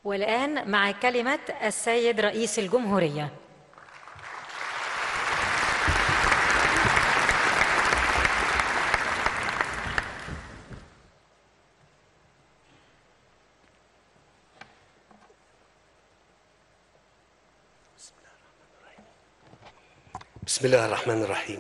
والآن مع كلمة السيد رئيس الجمهورية بسم الله الرحمن الرحيم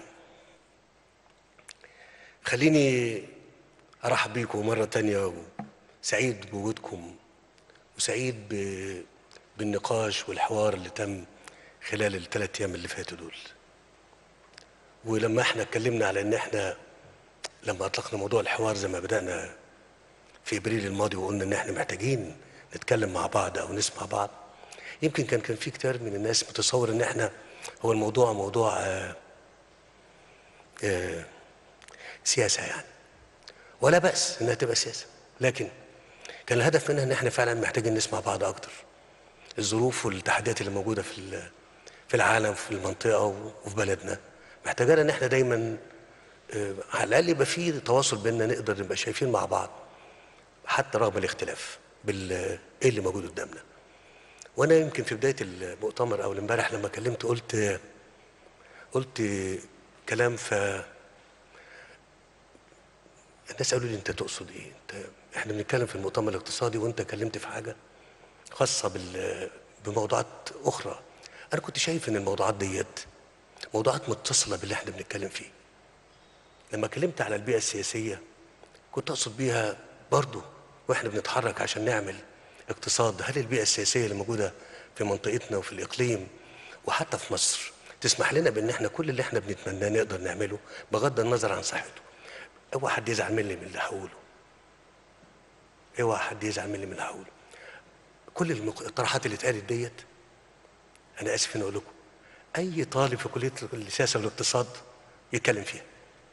خليني أرحب بيكم مرة تانية وسعيد بوجودكم وسعيد ب... بالنقاش والحوار اللي تم خلال الثلاث أيام اللي فاتوا دول ولما احنا اتكلمنا على ان احنا لما اطلقنا موضوع الحوار زي ما بدأنا في ابريل الماضي وقلنا ان احنا محتاجين نتكلم مع بعض او نسمع بعض يمكن كان كان في كتير من الناس متصور ان احنا هو الموضوع موضوع آه آه سياسه يعني ولا بأس انها تبقى سياسه لكن كان الهدف منها ان احنا فعلا محتاجين نسمع بعض اكتر الظروف والتحديات اللي موجوده في ال- في العالم في المنطقه وفي بلدنا محتاجانا ان احنا دايما آه، على الاقل يبقى في تواصل بيننا نقدر نبقى شايفين مع بعض حتى رغم الاختلاف بال ايه اللي موجود قدامنا وانا يمكن في بدايه المؤتمر او امبارح لما كلمت قلت قلت كلام ف الناس قالوا لي انت تقصد ايه انت احنا بنتكلم في المؤتمر الاقتصادي وانت كلمت في حاجه خاصه بال بموضوعات اخرى انا كنت شايف ان الموضوعات ديت موضوعات متصله باللي احنا بنتكلم فيه لما كلمت على البيئه السياسيه كنت اقصد بيها برضو واحنا بنتحرك عشان نعمل اقتصاد هل البيئه السياسيه اللي موجوده في منطقتنا وفي الاقليم وحتى في مصر تسمح لنا بان احنا كل اللي احنا بنتمناه نقدر نعمله بغض النظر عن صحته اوعى حد يزعل مني من اللي هقوله اوعى حد يزعل مني من اللي هقوله كل المقترحات اللي اتقالت ديت انا اسف اني اقول لكم اي طالب في كليه السياسه والاقتصاد يتكلم فيها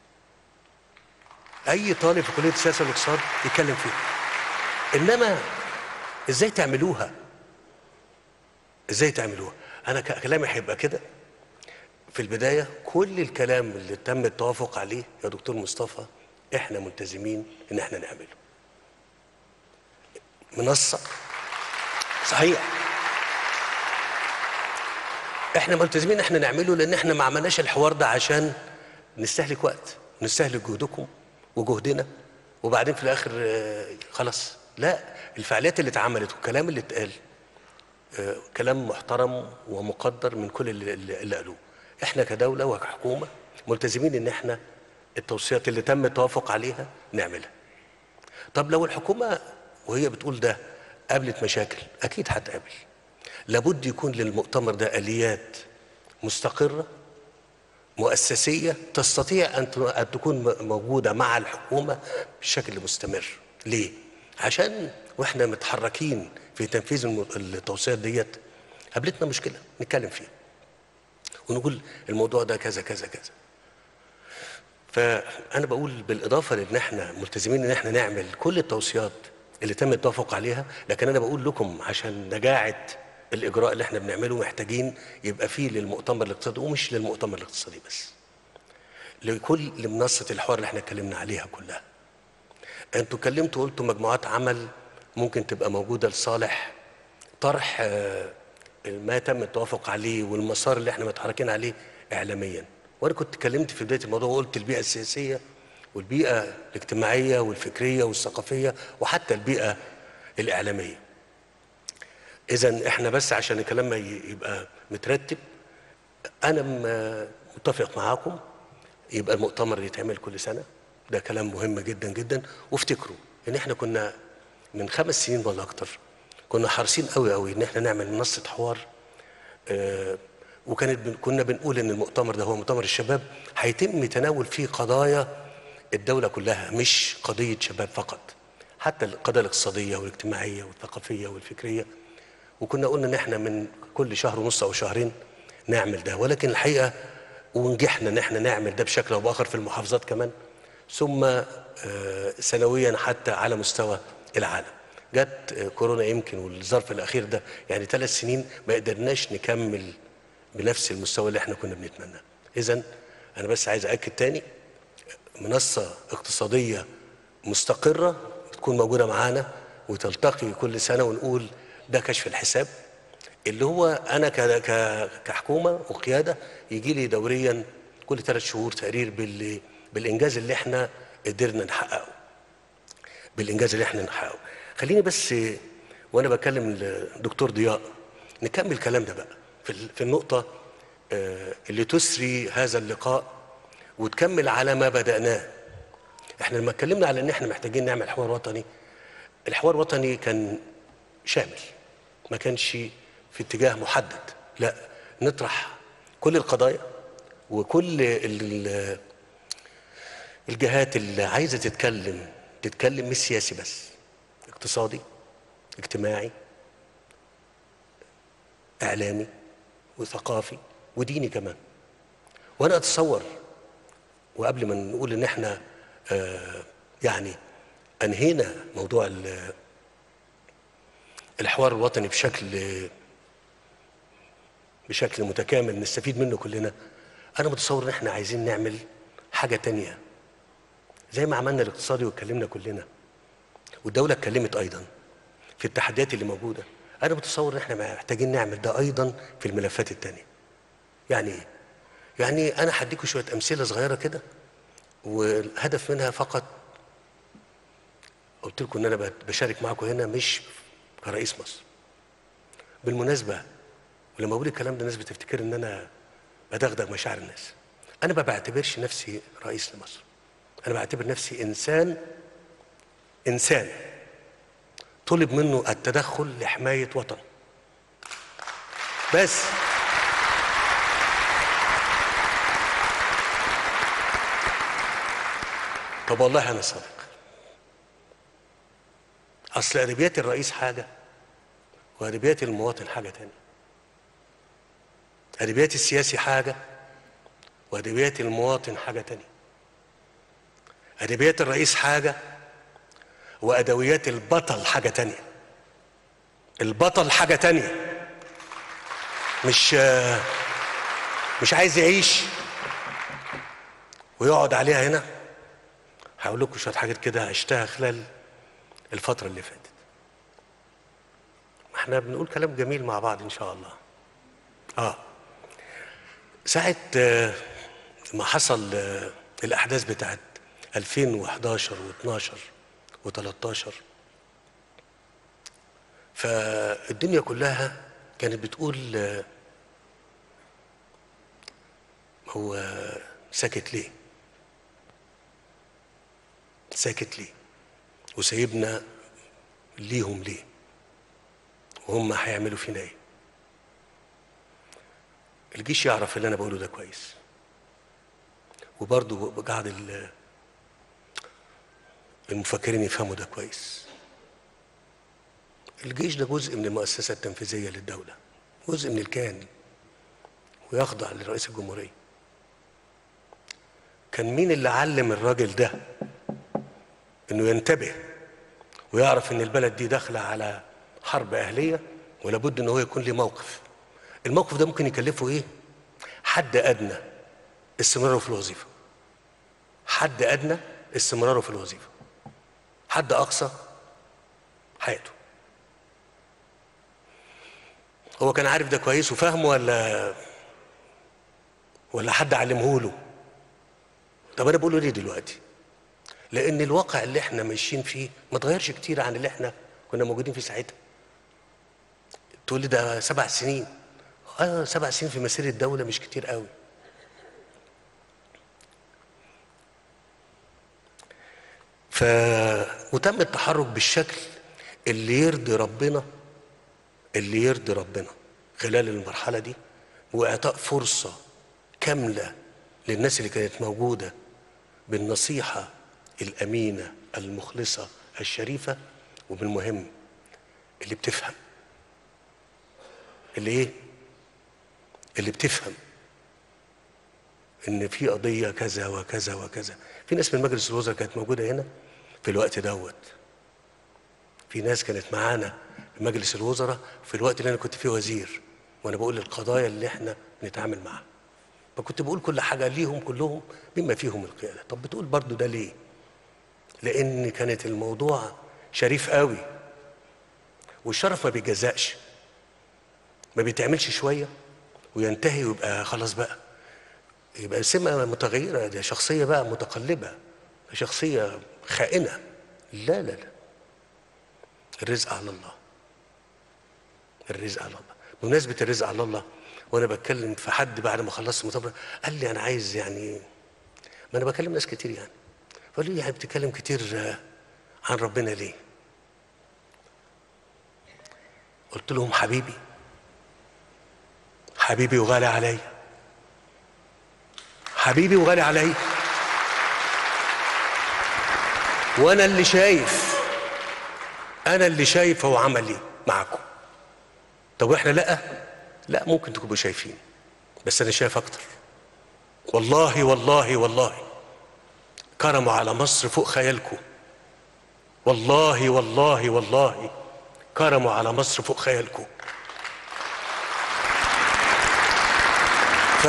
اي طالب في كليه السياسه والاقتصاد يتكلم فيها انما ازاي تعملوها ازاي تعملوها انا ك- كلامي هيبقى كده في البدايه كل الكلام اللي تم التوافق عليه يا دكتور مصطفى احنا ملتزمين ان احنا نعمله منصه صحيح احنا ملتزمين احنا نعمله لان احنا ما عملناش الحوار ده عشان نستهلك وقت نستهلك جهدكم وجهدنا وبعدين في الاخر آه، خلاص لا الفعاليات اللي اتعملت والكلام اللي اتقال آه، كلام محترم ومقدر من كل اللي, اللي اللي قالوه احنا كدوله وكحكومه ملتزمين ان احنا التوصيات اللي تم التوافق عليها نعملها طب لو الحكومه وهي بتقول ده قابلت مشاكل اكيد هتقابل لابد يكون للمؤتمر ده اليات مستقره مؤسسيه تستطيع ان ت- ان تكون م- موجوده مع الحكومه بشكل مستمر ليه عشان واحنا متحركين في تنفيذ الم- التوصيات ديت قابلتنا مشكله نتكلم فيها ونقول الموضوع ده كذا كذا كذا فانا بقول بالاضافه لان احنا ملتزمين ان احنا نعمل كل التوصيات اللي تم التوافق عليها لكن انا بقول لكم عشان نجاعه الاجراء اللي احنا بنعمله محتاجين يبقى فيه للمؤتمر الاقتصادي ومش للمؤتمر الاقتصادي بس لكل لمنصه الحوار اللي احنا اتكلمنا عليها كلها انتوا اتكلمتوا قلتوا مجموعات عمل ممكن تبقى موجوده لصالح طرح آه، ما تم التوافق عليه والمسار اللي احنا متحركين عليه اعلاميا وانا كنت اتكلمت في بدايه الموضوع وقلت البيئه السياسيه والبيئه الاجتماعيه والفكريه والثقافيه وحتى البيئه الاعلاميه اذا احنا بس عشان الكلام ما ي- يبقى مترتب انا م- متفق معاكم يبقى المؤتمر يتعمل كل سنه ده كلام مهم جدا جدا وافتكروا ان احنا كنا من خمس سنين ولا اكتر كنا حريصين قوي قوي ان احنا نعمل منصه حوار آه، وكانت بن- كنا بنقول ان المؤتمر ده هو مؤتمر الشباب هيتم تناول فيه قضايا الدوله كلها مش قضيه شباب فقط حتى القضايا الاقتصاديه والاجتماعيه والثقافيه والفكريه وكنا قلنا ان احنا من كل شهر ونص او شهرين نعمل ده ولكن الحقيقه ونجحنا ان احنا نعمل ده بشكل او باخر في المحافظات كمان ثم آه، سنويا حتى على مستوى العالم جت آه، كورونا يمكن والظرف الاخير ده يعني ثلاث سنين ما قدرناش نكمل بنفس المستوى اللي احنا كنا بنتمناه اذا انا بس عايز اكد تاني منصه اقتصاديه مستقره تكون موجوده معانا وتلتقي كل سنه ونقول ده كشف الحساب اللي هو انا ك- ك- كحكومه وقياده يجي لي دوريا كل ثلاث شهور تقرير بال بالانجاز اللي احنا قدرنا نحققه بالانجاز اللي احنا نحققه خليني بس وانا بكلم الدكتور ضياء نكمل الكلام ده بقى في ال- في النقطه آه، اللي تسري هذا اللقاء وتكمل على ما بدأناه احنا لما اتكلمنا على ان احنا محتاجين نعمل حوار وطني الحوار الوطني كان شامل ما كانش في اتجاه محدد لا نطرح كل القضايا وكل ال- الجهات اللي عايزه تتكلم تتكلم مش سياسي بس اقتصادي اجتماعي اعلامي وثقافي وديني كمان وانا اتصور وقبل ما نقول ان احنا آه يعني انهينا موضوع ال- الحوار الوطني بشكل بشكل متكامل نستفيد منه كلنا انا متصور ان احنا عايزين نعمل حاجه تانية زي ما عملنا الاقتصادي واتكلمنا كلنا والدوله اتكلمت ايضا في التحديات اللي موجوده انا متصور ان احنا محتاجين نعمل ده ايضا في الملفات التانية يعني ايه يعني انا هديكم شويه امثله صغيره كده والهدف منها فقط قلت لكم ان انا بت- بشارك معاكم هنا مش كرئيس مصر بالمناسبه ولما بقول الكلام ده الناس بتفتكر ان انا بدغدغ مشاعر الناس انا ما بعتبرش نفسي رئيس لمصر انا بعتبر نفسي انسان انسان طلب منه التدخل لحمايه وطن بس طب والله انا صادق اصل ادبيات الرئيس حاجه وادبيات المواطن حاجه تانية ادبيات السياسي حاجه وادبيات المواطن حاجه تانية ادبيات الرئيس حاجه وادويات البطل حاجه تانية البطل حاجه تانية مش مش عايز يعيش ويقعد عليها هنا هقول لكم شويه حاجات كده عشتها خلال الفتره اللي فاتت ما احنا بنقول كلام جميل مع بعض ان شاء الله اه ساعه آه، ما حصل آه، الاحداث بتاعت 2011 و12 و13 فالدنيا كلها كانت بتقول آه، هو ساكت ليه ساكت ليه وسايبنا ليهم ليه وهم هيعملوا فينا ايه الجيش يعرف اللي انا بقوله ده كويس وبرضه قاعد ال- المفكرين يفهموا ده كويس الجيش ده جزء من المؤسسة التنفيذية للدولة جزء من الكيان ويخضع لرئيس الجمهورية كان مين اللي علم الراجل ده انه ينتبه ويعرف ان البلد دي داخله على حرب اهليه ولابد ان هو يكون له موقف الموقف ده ممكن يكلفه ايه حد ادنى استمراره في الوظيفه حد ادنى استمراره في الوظيفه حد اقصى حياته هو كان عارف ده كويس وفاهمه ولا ولا حد علمه له طب انا بقوله ليه دلوقتي لان الواقع اللي احنا ماشيين فيه ما اتغيرش كتير عن اللي احنا كنا موجودين فيه ساعتها تقول لي ده سبع سنين اه سبع سنين في مسيره الدوله مش كتير قوي ف وتم التحرك بالشكل اللي يرضي ربنا اللي يرضي ربنا خلال المرحله دي واعطاء فرصه كامله للناس اللي كانت موجوده بالنصيحه الامينه المخلصه الشريفه وبالمهم اللي بتفهم اللي ايه اللي بتفهم ان في قضيه كذا وكذا وكذا في ناس من مجلس الوزراء كانت موجوده هنا في الوقت دوت في ناس كانت معانا في مجلس الوزراء في الوقت اللي انا كنت فيه وزير وانا بقول القضايا اللي احنا بنتعامل معاها فكنت بقول كل حاجه ليهم كلهم بما فيهم القياده طب بتقول برضو ده ليه لان كانت الموضوع شريف قوي والشرف ما بيتجزأش ما بيتعملش شويه وينتهي ويبقى خلاص بقى يبقى سمة متغيرة دي شخصية بقى متقلبة شخصية خائنة لا لا لا الرزق على الله الرزق على الله بمناسبة الرزق على الله وأنا بتكلم في حد بعد ما خلصت المؤتمر قال لي أنا عايز يعني ما أنا بكلم ناس كتير يعني فقال لي يعني بتتكلم كتير آه، عن ربنا ليه؟ قلت لهم حبيبي حبيبي وغالي عليا حبيبي وغالي عليا وانا اللي شايف انا اللي شايف هو عملي معاكم طب احنا لا لا ممكن تكونوا شايفين بس انا شايف اكتر والله والله والله كرموا على مصر فوق خيالكم والله والله والله كرموا على مصر فوق خيالكم ف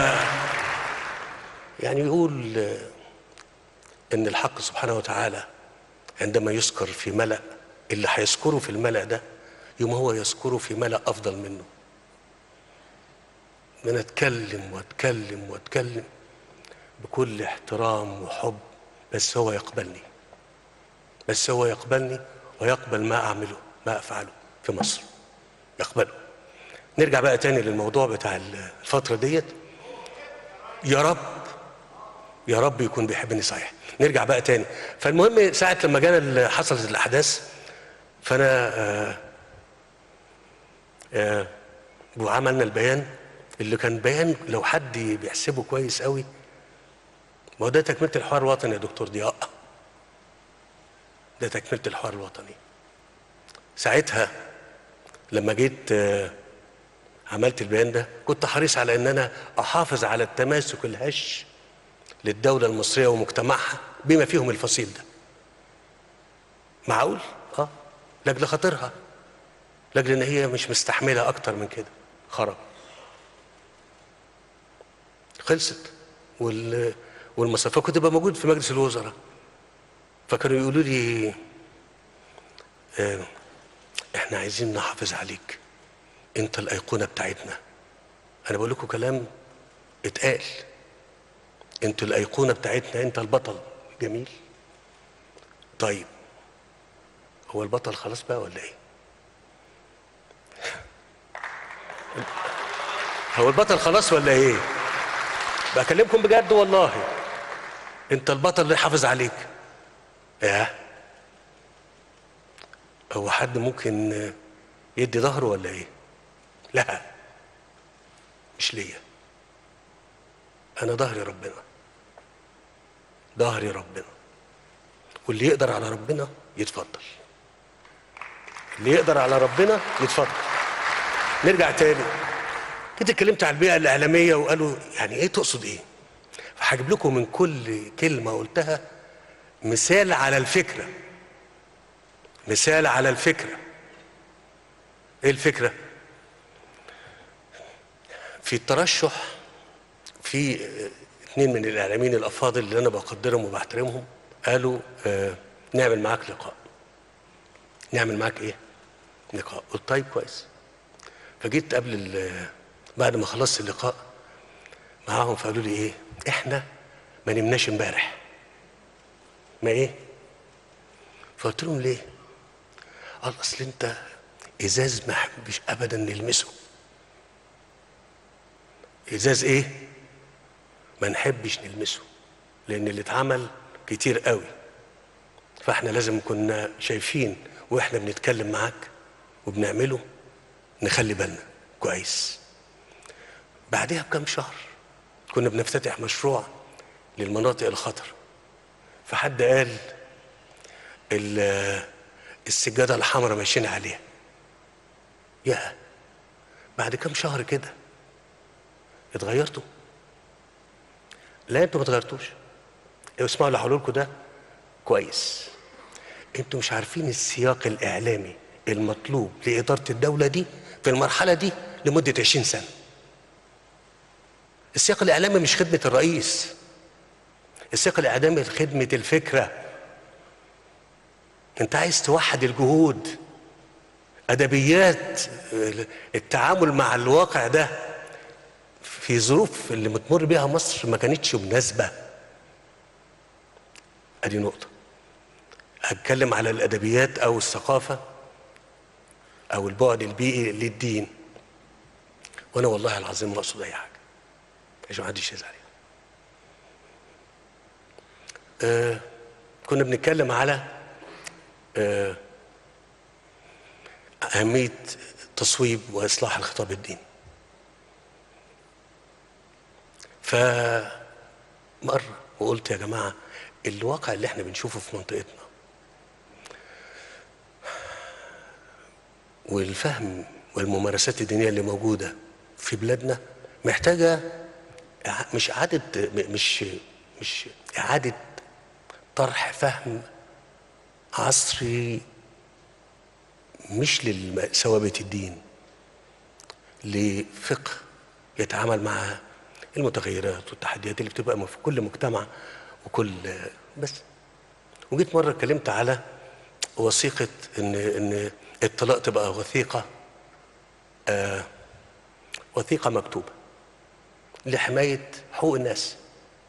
يعني يقول آه، ان الحق سبحانه وتعالى عندما يذكر في ملأ اللي هيذكره في الملأ ده يوم هو يذكره في ملأ افضل منه ان انا اتكلم واتكلم واتكلم بكل احترام وحب بس هو يقبلني بس هو يقبلني ويقبل ما اعمله ما افعله في مصر يقبله نرجع بقى تاني للموضوع بتاع الفترة ديت يا رب يا رب يكون بيحبني صحيح نرجع بقى تاني فالمهم ساعة لما جانا ال- حصلت الأحداث فأنا آه آه وعملنا البيان اللي كان بيان لو حد بيحسبه كويس قوي ما هو ده تكملة الحوار الوطني يا دكتور ضياء ده تكملة الحوار الوطني ساعتها لما جيت آه عملت البيان ده كنت حريص على ان انا احافظ على التماسك الهش للدولة المصرية ومجتمعها بما فيهم الفصيل ده معقول؟ اه لاجل خاطرها لاجل ان هي مش مستحملة اكتر من كده خرب خلصت وال والمصافة كنت بقى موجود في مجلس الوزراء فكانوا يقولوا لي آه احنا عايزين نحافظ عليك انت الايقونه بتاعتنا انا بقول لكم كلام اتقال انت الايقونه بتاعتنا انت البطل جميل طيب هو البطل خلاص بقى ولا ايه هو البطل خلاص ولا ايه بكلمكم بجد والله انت البطل اللي حافظ عليك يا هو حد ممكن يدي ظهره ولا ايه لا مش ليا انا ظهري ربنا ظهري ربنا واللي يقدر على ربنا يتفضل اللي يقدر على ربنا يتفضل نرجع تاني كنت اتكلمت على البيئة الإعلامية وقالوا يعني إيه تقصد إيه؟ فهجيب لكم من كل كلمة قلتها مثال على الفكرة مثال على الفكرة إيه الفكرة؟ في الترشح في آه، اثنين من الإعلاميين الأفاضل اللي أنا بقدرهم وبحترمهم قالوا آه نعمل معاك لقاء نعمل معاك إيه؟ لقاء قلت طيب كويس فجيت قبل ال- بعد ما خلصت اللقاء معاهم فقالوا لي ايه احنا ما نمناش امبارح ما ايه فقلت لهم ليه قال اصل انت ازاز ما احبش ابدا نلمسه ازاز ايه ما نحبش نلمسه لان اللي اتعمل كتير قوي فاحنا لازم كنا شايفين واحنا بنتكلم معاك وبنعمله نخلي بالنا كويس بعدها بكم شهر كنا بنفتتح مشروع للمناطق الخطر فحد قال ال- السجادة الحمراء ماشيين عليها يا بعد كم شهر كده اتغيرتوا لا انتوا ما اتغيرتوش اسمعوا اللي هقوله لكم ده كويس انتوا مش عارفين السياق الاعلامي المطلوب لاداره الدوله دي في المرحله دي لمده 20 سنه السياق الاعلامي مش خدمه الرئيس السياق الاعلامي خدمه الفكره انت عايز توحد الجهود ادبيات التعامل مع الواقع ده في ظروف اللي بتمر بيها مصر ما كانتش مناسبه ادي نقطه هتكلم على الادبيات او الثقافه او البعد البيئي للدين وانا والله العظيم ما اقصد اي حاجه عشان ما حدش يزعل آه كنا بنتكلم على آه أهمية تصويب وإصلاح الخطاب الديني فمرة وقلت يا جماعة الواقع اللي احنا بنشوفه في منطقتنا والفهم والممارسات الدينية اللي موجودة في بلادنا محتاجة إع- مش إعادة م- مش مش إعادة طرح فهم عصري مش لثوابت الدين لفقه يتعامل مع المتغيرات والتحديات اللي بتبقى في كل مجتمع وكل بس وجيت مره اتكلمت على وثيقه ان ان الطلاق تبقى وثيقه آه وثيقه مكتوبه لحمايه حقوق الناس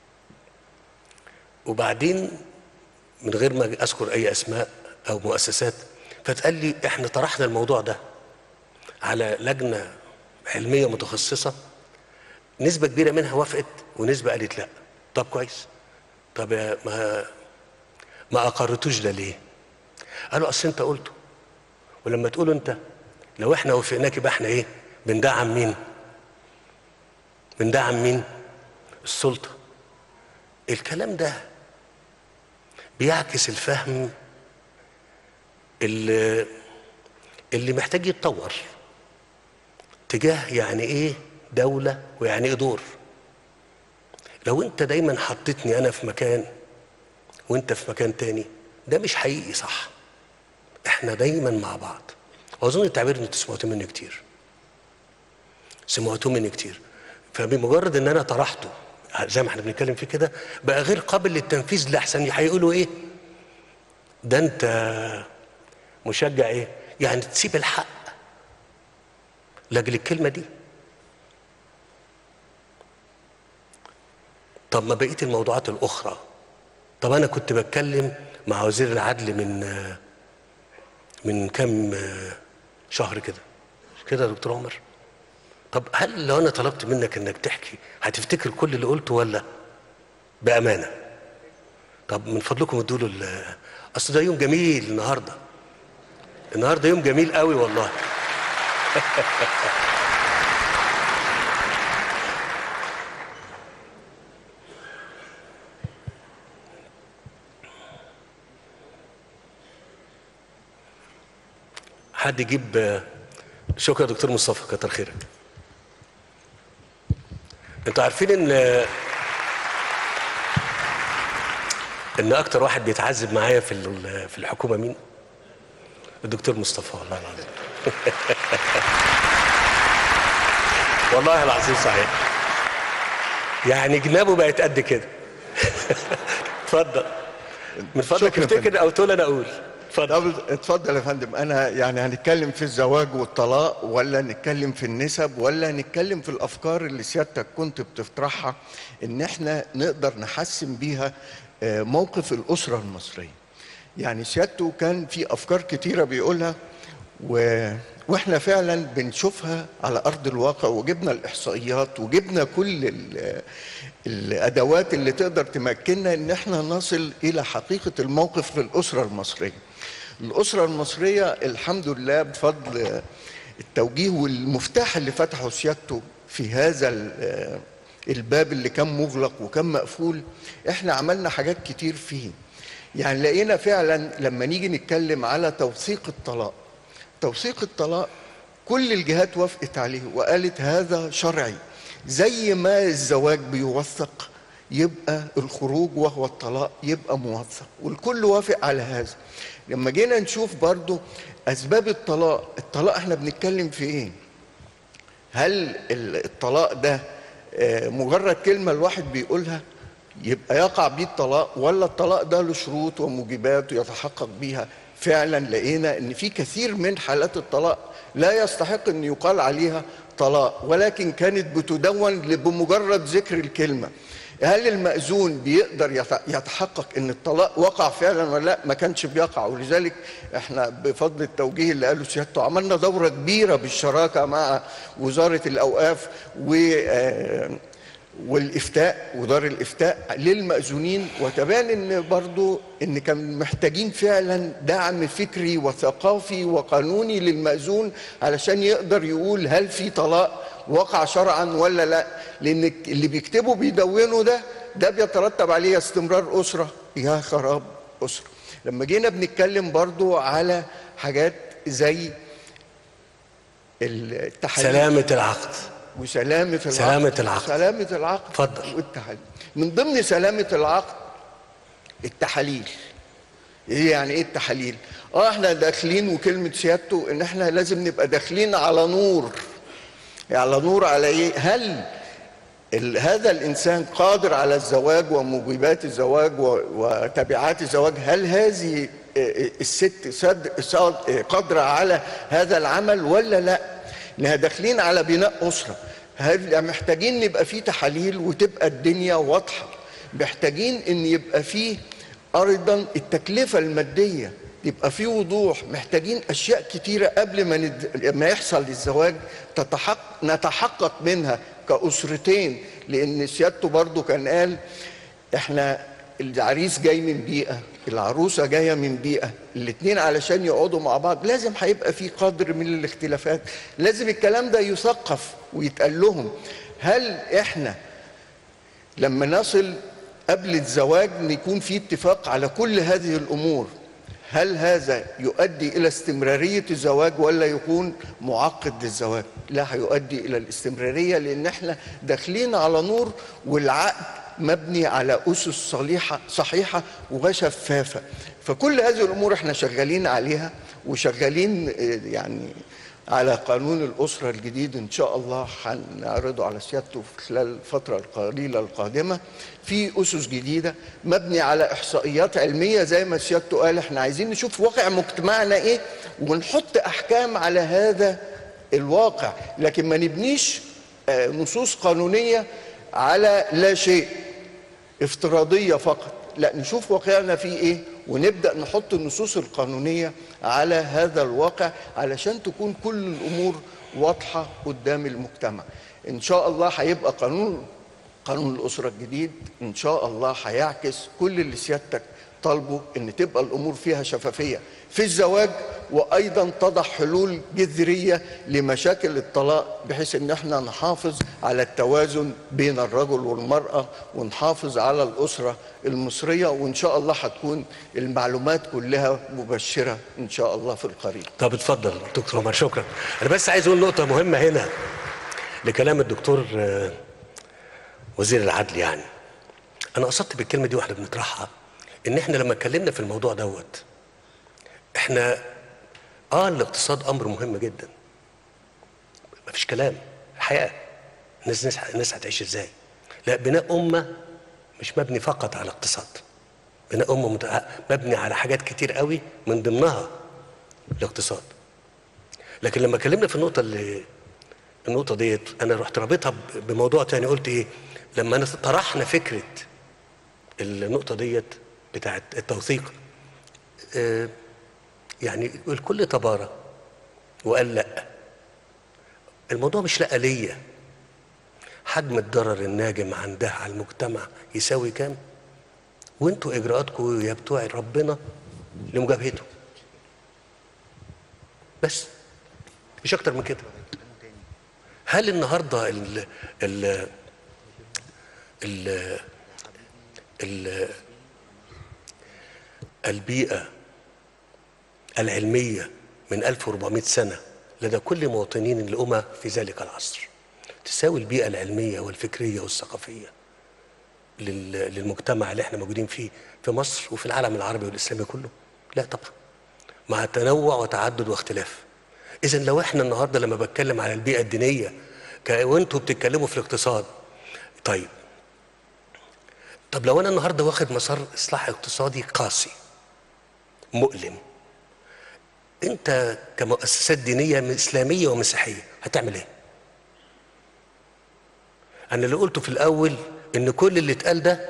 وبعدين من غير ما اذكر اي اسماء او مؤسسات فتقال لي احنا طرحنا الموضوع ده على لجنه علميه متخصصه نسبه كبيره منها وافقت ونسبه قالت لا طب كويس طب يا- ما ما اقرتوش ده ليه قالوا اصل انت قلته ولما تقوله انت لو احنا وافقناك يبقى احنا ايه بندعم مين بندعم مين السلطه الكلام ده بيعكس الفهم اللي اللي محتاج يتطور تجاه يعني ايه دولة ويعني ايه دور لو انت دايما حطيتني انا في مكان وانت في مكان تاني ده مش حقيقي صح احنا دايما مع بعض واظن التعبير اللي انتوا سمعتوه مني كتير سمعتوه مني كتير فبمجرد ان انا طرحته زي ما احنا بنتكلم فيه كده بقى غير قابل للتنفيذ لاحسن هيقولوا ايه ده انت مشجع ايه يعني تسيب الحق لاجل الكلمه دي طب ما بقيه الموضوعات الاخرى طب انا كنت بتكلم مع وزير العدل من من كام شهر كده مش كده يا دكتور عمر طب هل لو انا طلبت منك انك تحكي هتفتكر كل اللي قلته ولا بامانه طب من فضلكم ادوا له ال- اصل ده يوم جميل النهارده النهارده يوم جميل قوي والله حد يجيب شكرا يا دكتور مصطفى كتر خيرك انتوا عارفين ان ان اكتر واحد بيتعذب معايا في ال- في الحكومه مين الدكتور مصطفى والله العظيم والله العظيم صحيح يعني جنابه بقت قد كده اتفضل من فضلك شكراً يا فندم. افتكر او تقول انا اقول اتفضل طب اتفضل يا فندم انا يعني هنتكلم في الزواج والطلاق ولا نتكلم في النسب ولا نتكلم في الافكار اللي سيادتك كنت بتطرحها ان احنا نقدر نحسن بيها آه، موقف الاسره المصريه يعني سيادته كان في افكار كتيره بيقولها و... واحنا فعلا بنشوفها على ارض الواقع وجبنا الاحصائيات وجبنا كل ال... الادوات اللي تقدر تمكننا ان احنا نصل الى حقيقه الموقف للاسره المصريه الاسره المصريه الحمد لله بفضل التوجيه والمفتاح اللي فتحه سيادته في هذا ال- الباب اللي كان مغلق وكان مقفول احنا عملنا حاجات كتير فيه يعني لقينا فعلا لما نيجي نتكلم على توثيق الطلاق توثيق الطلاق كل الجهات وافقت عليه وقالت هذا شرعي زي ما الزواج بيوثق يبقى الخروج وهو الطلاق يبقى موثق والكل وافق على هذا لما جينا نشوف برضو اسباب الطلاق الطلاق احنا بنتكلم في ايه هل ال- الطلاق ده آه، مجرد كلمة الواحد بيقولها يبقى يقع بيه الطلاق ولا الطلاق ده له شروط وموجبات ويتحقق بيها فعلا لقينا ان في كثير من حالات الطلاق لا يستحق ان يقال عليها طلاق ولكن كانت بتدون بمجرد ذكر الكلمه هل المأذون بيقدر يت- يتحقق ان الطلاق وقع فعلا ولا لا ما كانش بيقع ولذلك احنا بفضل التوجيه اللي قاله سيادته عملنا دورة كبيرة بالشراكة مع وزارة الأوقاف و آه، والافتاء ودار الافتاء للمأذونين وتبان ان برضو ان كان محتاجين فعلا دعم فكري وثقافي وقانوني للمأذون علشان يقدر يقول هل في طلاق وقع شرعا ولا لا لان اللي بيكتبوا بيدونوا ده ده بيترتب عليه استمرار اسره يا خراب اسره لما جينا بنتكلم برضو على حاجات زي التحاليل سلامة العقد وسلامة العقد سلامة العقد. سلامة العقد اتفضل. والتحاليل من ضمن سلامة العقد التحاليل ايه يعني ايه التحاليل اه احنا داخلين وكلمة سيادته ان احنا لازم نبقى داخلين على نور على نور على ايه هل ال- هذا الانسان قادر على الزواج وموجبات الزواج و- وتبعات الزواج هل هذه آه، الست صد- صاد- آه، قادره على هذا العمل ولا لا انها داخلين على بناء اسره هل محتاجين نبقى في تحاليل وتبقى الدنيا واضحه محتاجين ان يبقى في ايضا التكلفه الماديه يبقى في وضوح محتاجين اشياء كتيره قبل ما ند... ما يحصل الزواج تتحقق نتحقق منها كاسرتين لان سيادته برضو كان قال احنا العريس جاي من بيئه العروسه جايه من بيئه الاثنين علشان يقعدوا مع بعض لازم هيبقى في قدر من الاختلافات لازم الكلام ده يثقف ويتقال لهم هل احنا لما نصل قبل الزواج يكون في اتفاق على كل هذه الامور هل هذا يؤدي الى استمراريه الزواج ولا يكون معقد للزواج لا هيؤدي الى الاستمراريه لان احنا داخلين على نور والعقد مبني على اسس صليحه صحيحه وشفافه فكل هذه الامور احنا شغالين عليها وشغالين آه، يعني على قانون الأسرة الجديد إن شاء الله هنعرضه على سيادته في خلال الفترة القليلة القادمة في أسس جديدة مبني على إحصائيات علمية زي ما سيادته قال إحنا عايزين نشوف واقع مجتمعنا إيه ونحط أحكام على هذا الواقع لكن ما نبنيش آه، نصوص قانونية على لا شيء افتراضية فقط لا نشوف واقعنا فيه ايه ونبدأ نحط النصوص القانونية على هذا الواقع علشان تكون كل الأمور واضحة قدام المجتمع إن شاء الله هيبقى قانون قانون الأسرة الجديد إن شاء الله هيعكس كل اللي سيادتك طالبه إن تبقى الأمور فيها شفافية في الزواج وأيضا تضع حلول جذرية لمشاكل الطلاق بحيث إن احنا نحافظ على التوازن بين الرجل والمرأة ونحافظ على الأسرة المصرية وإن شاء الله هتكون المعلومات كلها مبشرة إن شاء الله في القريب طب اتفضل دكتور عمر شكرا انا بس عايز اقول نقطه مهمه هنا لكلام الدكتور آه، وزير العدل يعني انا قصدت بالكلمه دي واحنا بنطرحها ان احنا لما اتكلمنا في الموضوع دوت احنا اه الاقتصاد امر مهم جدا مفيش كلام حياه الناس الناس الناس هتعيش ازاي لا بناء امه مش مبني فقط على اقتصاد بناء امه متع- مبني على حاجات كتير قوي من ضمنها الاقتصاد لكن لما اتكلمنا في النقطه اللي النقطه ديت انا رحت رابطها ب- بموضوع تاني قلت ايه لما أنا طرحنا فكره النقطه ديت بتاعت التوثيق آه، يعني الكل تبارى وقال لا الموضوع مش لا ليا حجم الضرر الناجم عن ده على المجتمع يساوي كام وانتوا اجراءاتكم يا بتوع ربنا لمجابهته بس مش اكتر من كده هل النهارده ال ال ال ال البيئة العلمية من 1400 سنة لدى كل مواطنين الأمة في ذلك العصر تساوي البيئة العلمية والفكرية والثقافية لل- للمجتمع اللي احنا موجودين فيه في مصر وفي العالم العربي والإسلامي كله لا طبعا مع تنوع وتعدد واختلاف إذا لو احنا النهارده لما بتكلم على البيئة الدينية ك- وانتوا بتتكلموا في الاقتصاد طيب طب لو انا النهارده واخد مسار اصلاح اقتصادي قاسي مؤلم انت كمؤسسات دينيه اسلاميه ومسيحيه هتعمل ايه انا اللي قلته في الاول ان كل اللي اتقال ده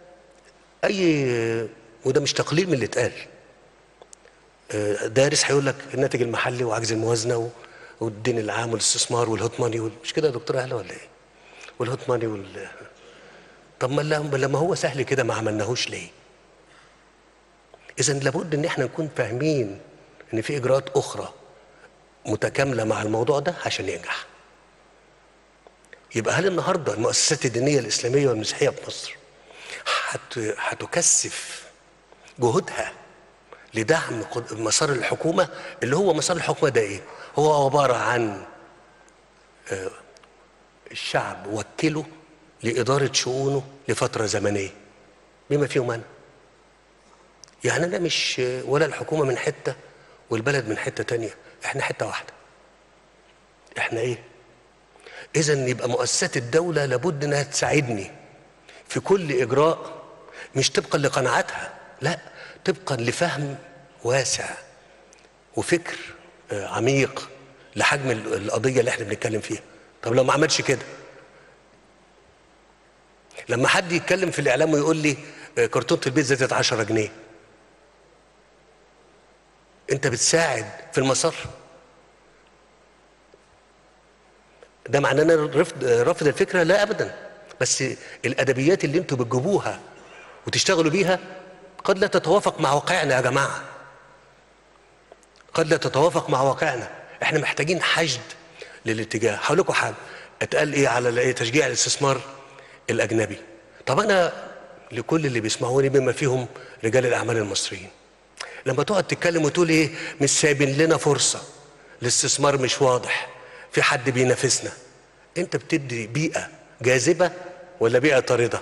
اي وده مش تقليل من اللي اتقال آه، دارس هيقول لك الناتج المحلي وعجز الموازنه و- والدين العام والاستثمار والهوت ماني وال... مش كده يا دكتور اهلا ولا ايه؟ والهوت ماني وال طب ما لما لما هو سهل كده ما عملناهوش ليه؟ اذا لابد ان احنا نكون فاهمين ان في اجراءات اخرى متكامله مع الموضوع ده عشان ينجح. يبقى هل النهارده المؤسسات الدينيه الاسلاميه والمسيحيه في مصر هت- هتكثف جهودها لدعم قد- مسار الحكومه اللي هو مسار الحكومه ده ايه؟ هو عباره عن آه، الشعب وكله لاداره شؤونه لفتره زمنيه بما فيهم انا. يعني انا مش ولا الحكومه من حته والبلد من حته تانية احنا حته واحده. احنا ايه؟ اذا يبقى مؤسسات الدوله لابد انها تساعدني في كل اجراء مش طبقا لقناعاتها لا طبقا لفهم واسع وفكر آه، عميق لحجم ال- القضيه اللي احنا بنتكلم فيها طب لو ما عملش كده لما حد يتكلم في الاعلام ويقول لي آه، كرتونه البيت زادت 10 جنيه انت بتساعد في المسار ده معناه ان انا رفض رافض الفكره لا ابدا بس الادبيات اللي انتوا بتجيبوها وتشتغلوا بيها قد لا تتوافق مع واقعنا يا جماعه قد لا تتوافق مع واقعنا احنا محتاجين حشد للاتجاه هقول لكم حاجه اتقال ايه على ايه تشجيع الاستثمار الاجنبي طب انا لكل اللي بيسمعوني بما فيهم رجال الاعمال المصريين لما تقعد تتكلم وتقول ايه مش سايبين لنا فرصه الاستثمار مش واضح في حد بينافسنا انت بتدي بيئه جاذبه ولا بيئه طارده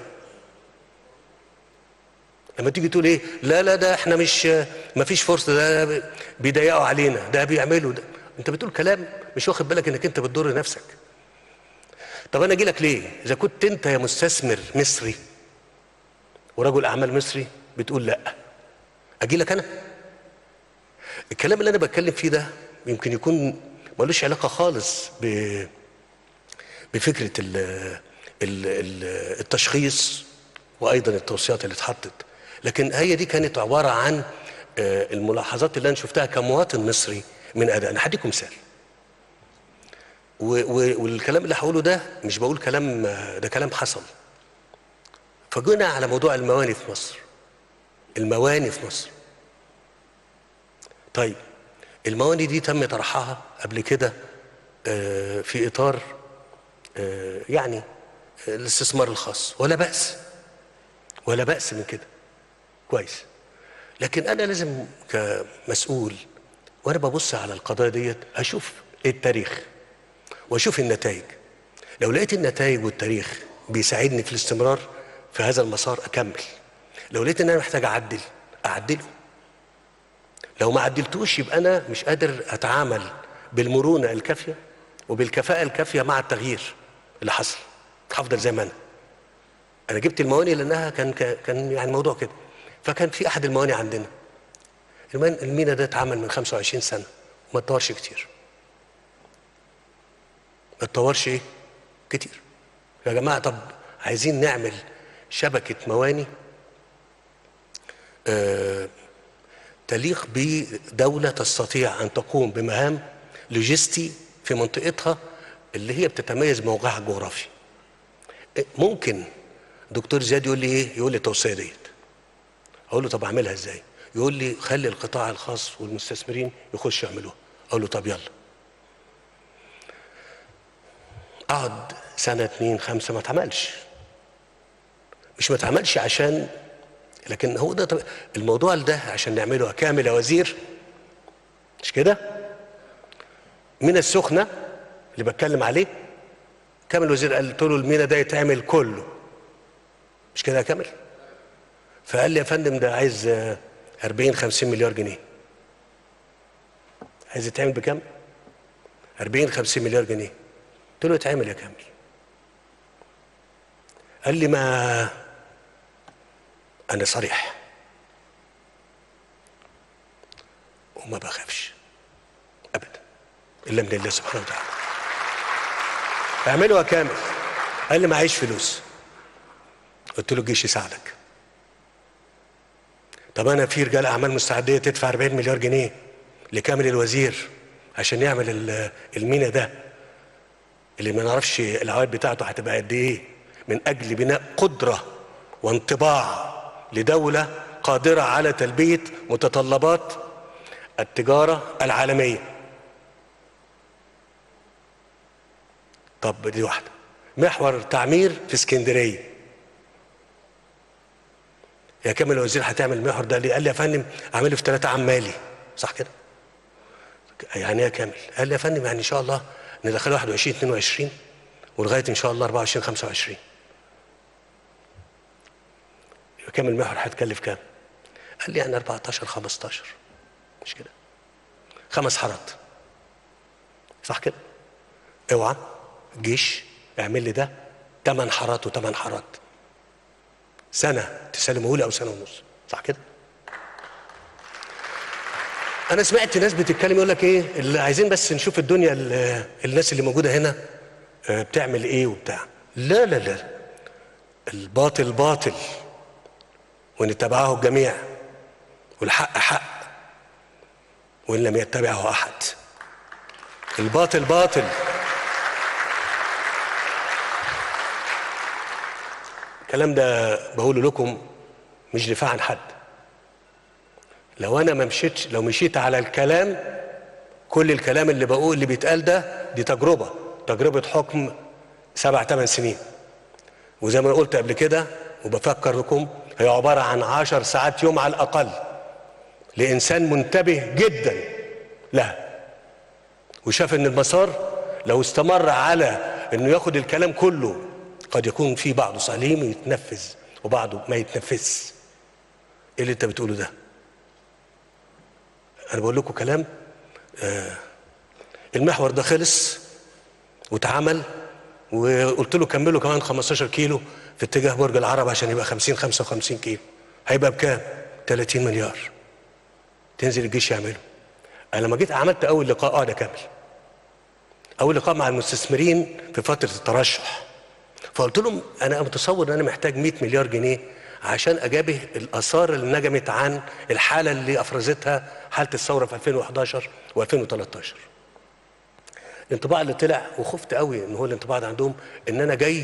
لما تيجي تقول ايه لا لا ده احنا مش ما فيش فرصه ده بيضيقوا علينا ده بيعملوا ده انت بتقول كلام مش واخد بالك انك انت بتضر نفسك طب انا اجي لك ليه اذا كنت انت يا مستثمر مصري ورجل اعمال مصري بتقول لا اجي لك انا الكلام اللي انا بتكلم فيه ده يمكن يكون ملوش علاقه خالص ب بفكره ال ال ال التشخيص وايضا التوصيات اللي اتحطت لكن هي دي كانت عباره عن آه، الملاحظات اللي انا شفتها كمواطن مصري من اداء انا هديكم مثال و- و- والكلام اللي هقوله ده مش بقول كلام آه، ده كلام حصل فجينا على موضوع المواني في مصر المواني في مصر طيب المواني دي تم طرحها قبل كده آه، في اطار آه، يعني آه، الاستثمار الخاص ولا بأس ولا بأس من كده كويس لكن انا لازم كمسؤول وانا ببص على القضايا ديت اشوف إيه التاريخ واشوف النتائج لو لقيت النتائج والتاريخ بيساعدني في الاستمرار في هذا المسار اكمل لو لقيت ان انا محتاج اعدل اعدله لو ما عدلتوش يبقى انا مش قادر اتعامل بالمرونه الكافيه وبالكفاءه الكافيه مع التغيير اللي حصل هفضل زي ما انا انا جبت المواني لانها كان كان يعني الموضوع كده فكان في احد المواني عندنا المان- المينا ده اتعمل من 25 سنه وما اتطورش كتير ما اتطورش ايه كتير يا جماعه طب عايزين نعمل شبكه مواني آه تليق بدولة تستطيع أن تقوم بمهام لوجستي في منطقتها اللي هي بتتميز بموقعها الجغرافي إيه، ممكن دكتور زياد يقول لي ايه يقول لي التوصيه ديت اقول له طب اعملها ازاي يقول لي خلي القطاع الخاص والمستثمرين يخشوا يعملوها اقول له طب يلا اقعد سنه اتنين خمسه ما اتعملش مش ما اتعملش عشان لكن هو ده طب الموضوع ده عشان نعمله كامل يا وزير مش كده من السخنه اللي بتكلم عليه كامل الوزير قال له المينا ده يتعمل كله مش كده يا كامل فقال لي يا فندم ده عايز آه، 40 50 مليار جنيه عايز يتعمل بكام 40 50 مليار جنيه قلت له يتعمل يا كامل قال لي ما انا صريح وما بخافش ابدا الا من الله سبحانه وتعالى اعملوا يا كامل قال لي معيش فلوس قلت له الجيش يساعدك طب انا في رجال اعمال مستعديه تدفع 40 مليار جنيه لكامل الوزير عشان يعمل ال- المينا ده اللي ما نعرفش العوائد بتاعته هتبقى قد ايه من اجل بناء قدره وانطباع لدوله قادره على تلبيه متطلبات التجاره العالميه طب دي واحده محور تعمير في اسكندريه يا كامل الوزير هتعمل المحور ده ليه؟ قال لي يا فندم اعمله في ثلاثة عمالي صح كده؟ يعني ايه يا كامل؟ قال لي يا فندم يعني ان شاء الله ندخله 21 22 ولغايه ان شاء الله 24 25 يبقى كام المحور هتكلف كام؟ قال لي يعني 14 15 مش كده؟ خمس حارات صح كده؟ اوعى الجيش اعمل لي ده ثمان حارات وثمان حارات سنه تسلمه لي او سنه ونص صح كده؟ انا سمعت ناس بتتكلم يقول لك ايه اللي عايزين بس نشوف الدنيا ال- الناس اللي موجوده هنا آه، بتعمل ايه وبتاع لا لا لا الباطل باطل ونتبعه الجميع والحق حق وان لم يتبعه احد الباطل باطل الكلام ده بقوله لكم مش دفاع عن حد لو انا ما مشيتش لو مشيت على الكلام كل الكلام اللي بقول اللي بيتقال ده دي تجربه تجربه حكم سبع ثمان سنين وزي ما قلت قبل كده وبفكركم هي عباره عن عشر ساعات يوم على الاقل لانسان منتبه جدا لها وشاف ان المسار لو استمر على انه ياخد الكلام كله قد يكون في بعضه سليم يتنفذ وبعضه ما يتنفذش ايه اللي انت بتقوله ده انا بقول لكم كلام آه المحور ده خلص واتعمل وقلت له كملوا كمان 15 كيلو في اتجاه برج العرب عشان يبقى 50 55 كيلو هيبقى بكام 30 مليار تنزل الجيش يعمله انا لما جيت عملت اول لقاء اه ده كامل اول لقاء مع المستثمرين في فتره الترشح فقلت لهم انا متصور ان انا محتاج 100 مليار جنيه عشان اجابه الاثار اللي نجمت عن الحاله اللي افرزتها حاله الثوره في 2011 و2013 الانطباع اللي طلع وخفت قوي ان هو الانطباع ده عندهم ان انا جاي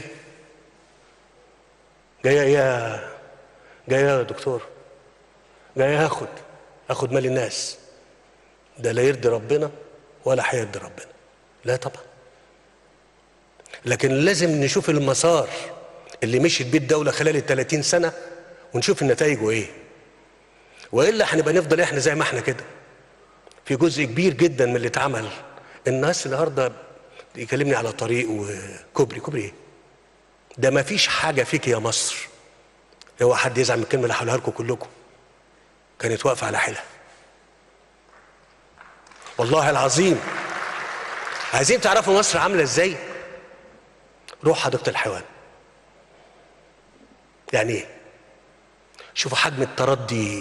جاي يا جاي يا دكتور جاي اخد اخد مال الناس ده لا يرضي ربنا ولا هيرضي ربنا لا طبعا لكن لازم نشوف المسار اللي مشيت بيه الدوله خلال ال 30 سنه ونشوف نتائجه ايه والا هنبقى نفضل احنا زي ما احنا كده في جزء كبير جدا من اللي اتعمل الناس النهارده يكلمني على طريق وكوبري كوبري ايه ده ما فيش حاجه فيك يا مصر هو حد يزعل من الكلمه اللي هقولها لكم كلكم كانت واقفه على حيلها والله العظيم عايزين تعرفوا مصر عامله ازاي روح حديقه الحيوان يعني ايه شوفوا حجم التردي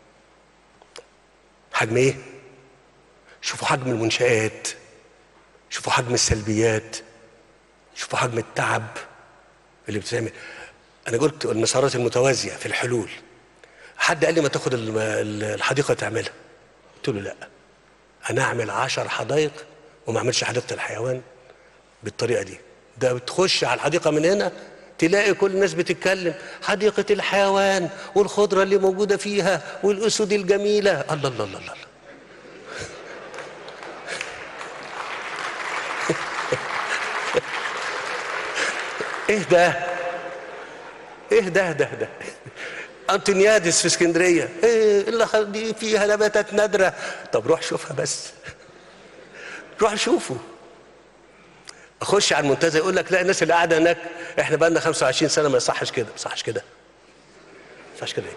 حجم ايه شوفوا حجم المنشآت شوفوا حجم السلبيات شوفوا حجم التعب اللي بتتعمل انا قلت المسارات المتوازيه في الحلول حد قال لي ما تاخد الم- ال- الحديقه تعملها قلت له لا انا اعمل عشر حدائق وما اعملش حديقه الحيوان بالطريقه دي ده بتخش على الحديقه من هنا تلاقي كل الناس بتتكلم حديقه الحيوان والخضره اللي موجوده فيها والاسود الجميله الله الله الله, الله. ايه ده ايه ده ده ده انطونيادس في اسكندريه ايه اللي خ- دي فيها نباتات نادره طب روح شوفها بس روح شوفه اخش على المنتزه يقول لك لا الناس اللي قاعده هناك احنا بقى لنا 25 سنه ما يصحش كده ما يصحش كده ما يصحش كده ايه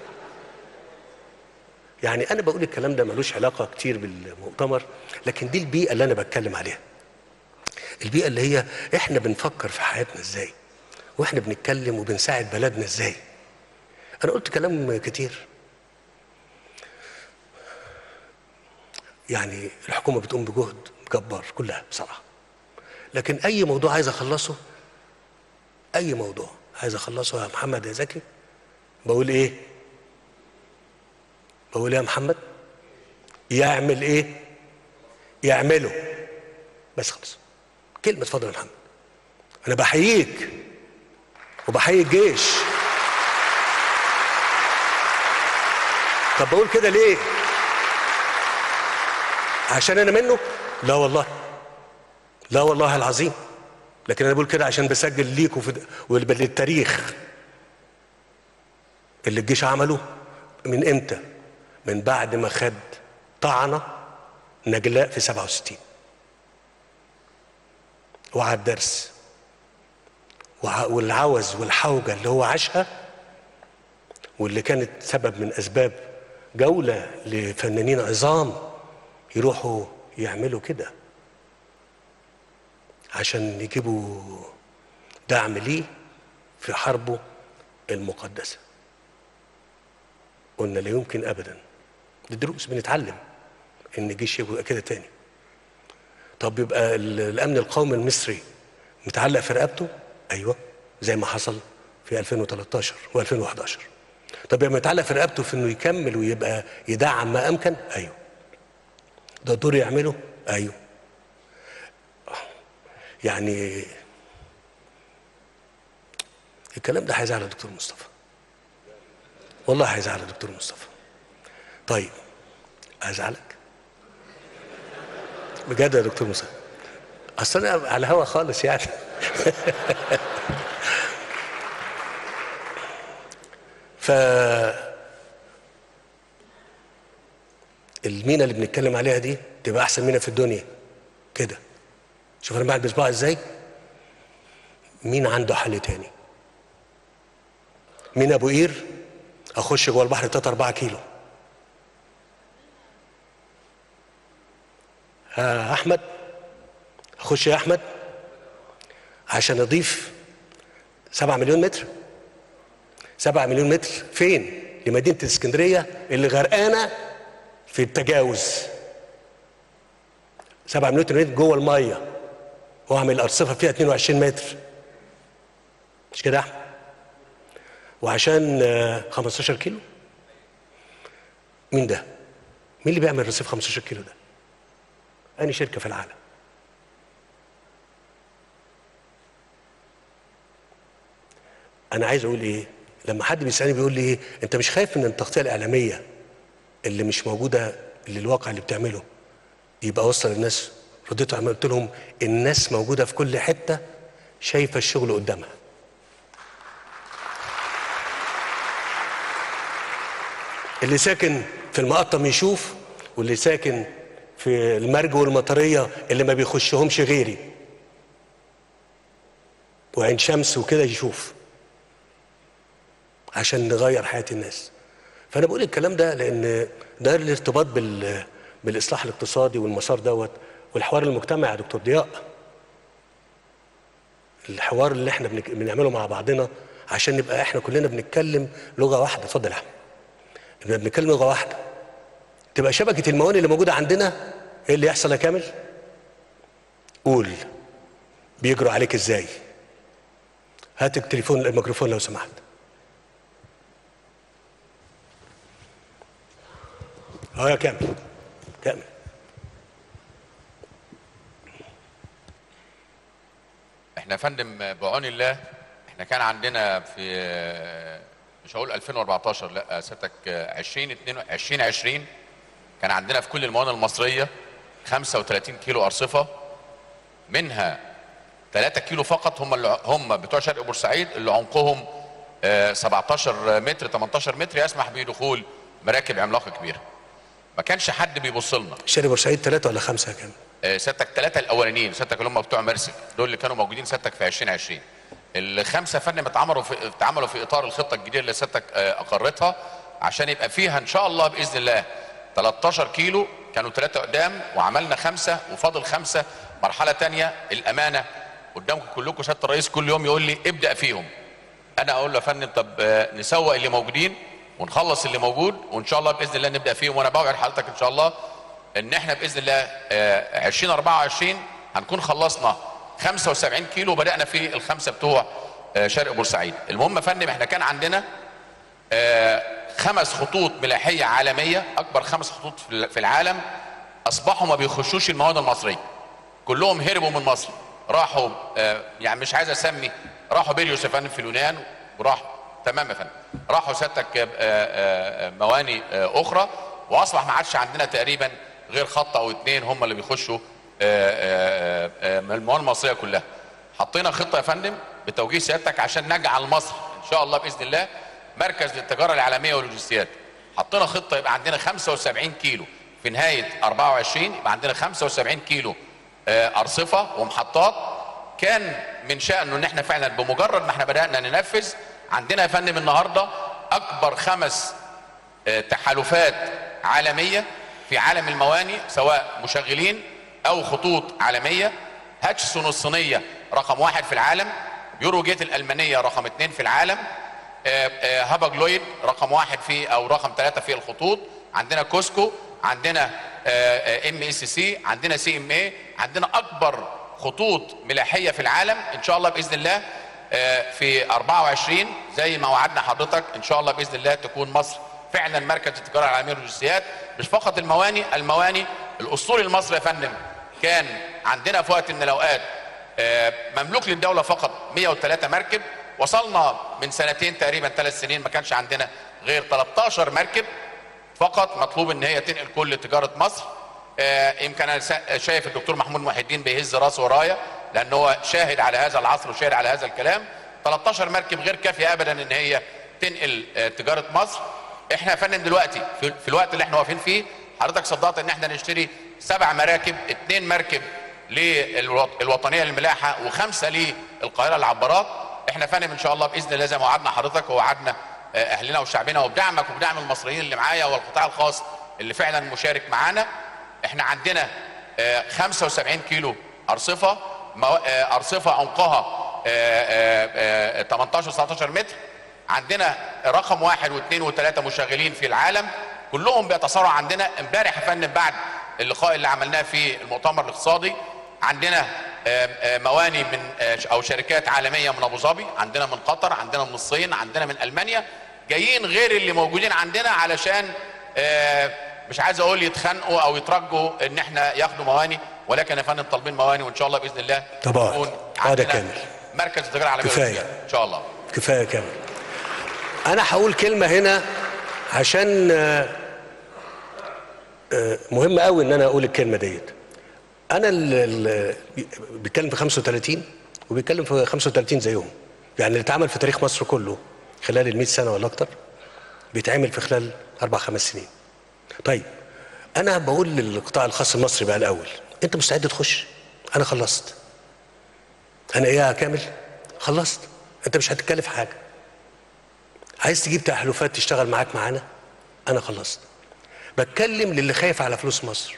يعني انا بقول الكلام ده ملوش علاقه كتير بالمؤتمر لكن دي البيئه اللي انا بتكلم عليها البيئه اللي هي احنا بنفكر في حياتنا ازاي واحنا بنتكلم وبنساعد بلدنا ازاي انا قلت كلام كتير يعني الحكومه بتقوم بجهد جبار كلها بصراحه لكن اي موضوع عايز اخلصه اي موضوع عايز اخلصه يا محمد يا زكي بقول ايه بقول ايه يا محمد يعمل ايه يعمله بس خلص كلمه اتفضل يا محمد انا بحييك وبحيي الجيش طب بقول كده ليه عشان انا منه لا والله لا والله العظيم لكن انا بقول كده عشان بسجل ليكوا في وللتاريخ اللي الجيش عمله من امتى من بعد ما خد طعنه نجلاء في 67 وعلى الدرس وع- والعوز والحوجه اللي هو عاشها واللي كانت سبب من اسباب جوله لفنانين عظام يروحوا يعملوا كده عشان يجيبوا دعم ليه في حربه المقدسه قلنا لا يمكن ابدا دي دروس بنتعلم ان الجيش يبقى كده تاني طب يبقى ال- الامن القومي المصري متعلق في رقبته ايوه زي ما حصل في 2013 و2011 طب يبقى متعلق في رقبته في انه يكمل ويبقى يدعم ما امكن ايوه ده دور يعمله ايوه يعني الكلام ده هيزعل الدكتور مصطفى والله هيزعل الدكتور مصطفى طيب ازعلك بجد يا دكتور مصطفى اصل انا على الهوا خالص يعني ف المينا اللي بنتكلم عليها دي تبقى احسن مينا في الدنيا كده شوف انا بعمل بصباعي ازاي مين عنده حل تاني مين ابو قير اخش جوه البحر 3 4 كيلو ها احمد اخش يا احمد عشان اضيف 7 مليون متر 7 مليون متر فين لمدينه الاسكندريه اللي غرقانه في التجاوز 7 مليون متر جوه الميه واعمل ارصفه فيها 22 متر مش كده يا احمد وعشان آه، 15 كيلو مين ده مين اللي بيعمل رصيف 15 كيلو ده أنهي شركة في العالم أنا عايز أقول إيه لما حد بيسألني بيقول لي إيه أنت مش خايف من التغطية الإعلامية اللي مش موجودة للواقع اللي بتعمله يبقى وصل الناس رديت عليهم قلت لهم الناس موجودة في كل حتة شايفة الشغل قدامها اللي ساكن في المقطم يشوف واللي ساكن في المرج والمطرية اللي ما بيخشهمش غيري وعين شمس وكده يشوف عشان نغير حياة الناس فأنا بقول الكلام ده لأن ده الارتباط بال بالإصلاح الاقتصادي والمسار دوت والحوار المجتمعي يا دكتور ضياء الحوار اللي احنا بنك- بنعمله مع بعضنا عشان نبقى احنا كلنا بنتكلم لغة واحدة اتفضل يا احمد نبقى بنتكلم لغة واحدة تبقى شبكة الموانئ اللي موجودة عندنا ايه اللي يحصل يا كامل؟ قول بيجروا عليك ازاي؟ هات التليفون الميكروفون لو سمحت اه يا كامل كامل احنا يا فندم بعون الله احنا كان عندنا في مش هقول 2014 لا سنتك 20 2020 كان عندنا في كل الموانئ المصريه 35 كيلو ارصفه منها 3 كيلو فقط هم اللي هم بتوع شرق بورسعيد اللي عمقهم آه، 17 متر 18 متر يسمح بدخول مراكب عملاقه كبيره ما كانش حد بيبص لنا شاري بورسعيد ثلاثة ولا خمسة يا كامل؟ آه، سيادتك ثلاثة الأولانيين سيادتك اللي هم بتوع مرسك دول اللي كانوا موجودين سيادتك في 2020 الخمسة فن اتعملوا في اتعملوا في إطار الخطة الجديدة اللي سيادتك آه، أقرتها عشان يبقى فيها إن شاء الله بإذن الله 13 كيلو كانوا ثلاثة قدام وعملنا خمسة وفاضل خمسة مرحلة تانية الأمانة قدامكم كلكم سيادة الرئيس كل يوم يقول لي ابدأ فيهم أنا أقول له يا فندم طب آه، نسوق اللي موجودين ونخلص اللي موجود وإن شاء الله بإذن الله نبدأ فيهم وأنا بوعد حضرتك إن شاء الله ان احنا باذن الله آه، 2024 هنكون خلصنا 75 كيلو بدانا في الخمسه بتوع آه، شرق بورسعيد المهم يا فندم احنا كان عندنا آه، خمس خطوط ملاحيه عالميه اكبر خمس خطوط في في العالم اصبحوا ما بيخشوش المواد المصريه كلهم هربوا من مصر راحوا آه، يعني مش عايز اسمي راحوا بيريوس يا فندم في اليونان وراحوا تمام يا فندم راحوا سيادتك آه، آه، آه، مواني آه، اخرى واصبح ما عادش عندنا تقريبا غير خط او اتنين هم اللي بيخشوا آه، آه، آه، من الموانئ المصريه كلها حطينا خطه يا فندم بتوجيه سيادتك عشان نجعل مصر ان شاء الله باذن الله مركز للتجاره العالميه واللوجستيات حطينا خطه يبقى عندنا 75 كيلو في نهايه 24 يبقى عندنا 75 كيلو آه، ارصفه ومحطات كان من شأنه ان احنا فعلا بمجرد ما احنا بدأنا ننفذ عندنا يا فندم النهارده اكبر خمس آه، تحالفات عالميه في عالم المواني سواء مشغلين او خطوط عالميه هاتشسون الصينيه رقم واحد في العالم يوروجيت الالمانيه رقم اثنين في العالم آه، آه، هاباجلويد رقم واحد في او رقم ثلاثه في الخطوط عندنا كوسكو عندنا ام اس سي عندنا سي ام اي عندنا اكبر خطوط ملاحيه في العالم ان شاء الله باذن الله آه، في 24 زي ما وعدنا حضرتك ان شاء الله باذن الله تكون مصر فعلا مركز التجاره العالميه للجنسيات مش فقط المواني المواني الاسطول المصري يا فندم كان عندنا في وقت من الاوقات آه، مملوك للدوله فقط 103 مركب وصلنا من سنتين تقريبا ثلاث سنين ما كانش عندنا غير 13 مركب فقط مطلوب ان هي تنقل كل تجاره مصر آه، يمكن انا سا- شايف الدكتور محمود محي الدين بيهز راسه ورايا لان هو شاهد على هذا العصر وشاهد على هذا الكلام 13 مركب غير كافيه ابدا ان هي تنقل آه، تجاره مصر احنا يا فندم دلوقتي في, في الوقت اللي احنا واقفين فيه حضرتك صدقت ان احنا نشتري سبع مراكب اثنين مركب للوطنيه للملاحه وخمسه للقاهره العبارات احنا يا فندم ان شاء الله باذن الله زي ما وعدنا حضرتك ووعدنا آه، اهلنا وشعبنا وبدعمك وبدعم المصريين اللي معايا والقطاع الخاص اللي فعلا مشارك معانا احنا عندنا آه، 75 كيلو ارصفه مو- آه، ارصفه عمقها آه، آه، آه، 18 19 متر عندنا رقم واحد واثنين وثلاثه مشغلين في العالم كلهم بيتصارعوا عندنا امبارح يا فندم بعد اللقاء اللي عملناه في المؤتمر الاقتصادي عندنا آه، آه، مواني من آه، او شركات عالميه من ابو ظبي عندنا من قطر عندنا من الصين عندنا من المانيا جايين غير اللي موجودين عندنا علشان آه، مش عايز اقول يتخانقوا او يترجوا ان احنا ياخدوا مواني ولكن يا فندم طالبين مواني وان شاء الله باذن الله طبعا. يكون هذا عندنا كامل. مركز التجاره العالميه كفاية. والتجارة. ان شاء الله كفايه كامل انا هقول كلمه هنا عشان آه، آه، مهم قوي ان انا اقول الكلمه ديت انا اللي بيتكلم في 35 وبيتكلم في 35 زيهم يعني اللي اتعمل في تاريخ مصر كله خلال ال 100 سنه ولا اكتر بيتعمل في خلال اربع خمس سنين طيب انا بقول للقطاع الخاص المصري بقى الاول انت مستعد تخش انا خلصت انا ايه يا كامل خلصت انت مش هتتكلف حاجه عايز تجيب تحالفات تشتغل معاك معانا انا خلصت بتكلم للي خايف على فلوس مصر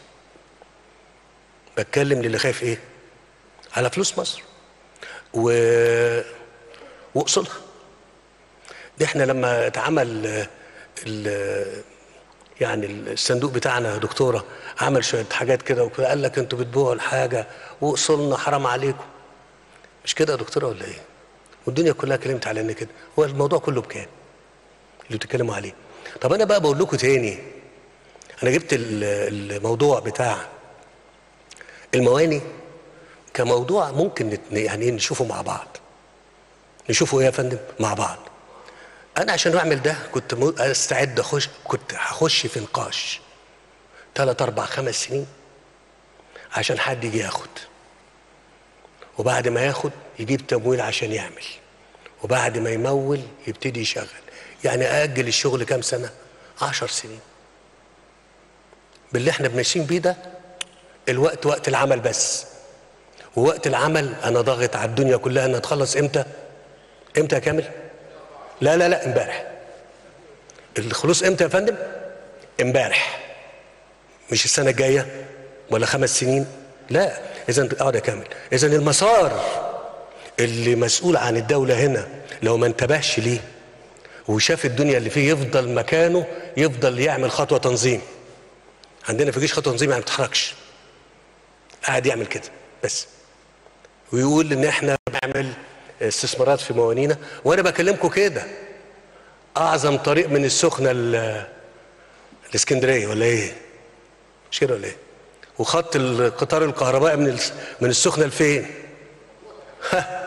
بتكلم للي خايف ايه على فلوس مصر و واصولها دي احنا لما اتعمل آه، ال... يعني الصندوق بتاعنا يا دكتوره عمل شويه حاجات كده وكده قال لك انتوا بتبيعوا الحاجه واصولنا حرام عليكم مش كده يا دكتوره ولا ايه؟ والدنيا كلها كلمت على ان كده هو الموضوع كله بكام؟ اللي بتتكلموا عليه طب انا بقى بقول لكم تاني انا جبت ال- الموضوع بتاع المواني كموضوع ممكن نت- يعني إيه نشوفه مع بعض نشوفه ايه يا فندم مع بعض انا عشان اعمل ده كنت م- استعد اخش كنت هخش في نقاش ثلاث اربع خمس سنين عشان حد يجي ياخد وبعد ما ياخد يجيب تمويل عشان يعمل وبعد ما يمول يبتدي يشغل يعني أأجل الشغل كام سنة عشر سنين باللي احنا ماشيين بيه ده الوقت وقت العمل بس ووقت العمل انا ضاغط على الدنيا كلها انها تخلص امتى امتى يا كامل لا لا لا امبارح الخلوص امتى يا فندم امبارح مش السنه الجايه ولا خمس سنين لا اذا اقعد يا كامل اذا المسار اللي مسؤول عن الدوله هنا لو ما انتبهش ليه وشاف الدنيا اللي فيه يفضل مكانه يفضل يعمل خطوه تنظيم عندنا في جيش خط تنظيم يعني ما بيتحركش قاعد يعمل كده بس ويقول ان احنا بنعمل استثمارات في موانينا وانا بكلمكم كده اعظم طريق من السخنه ل- الاسكندريه ولا ايه مش كده ولا ايه وخط القطار الكهربائي من الس- من السخنه لفين ها.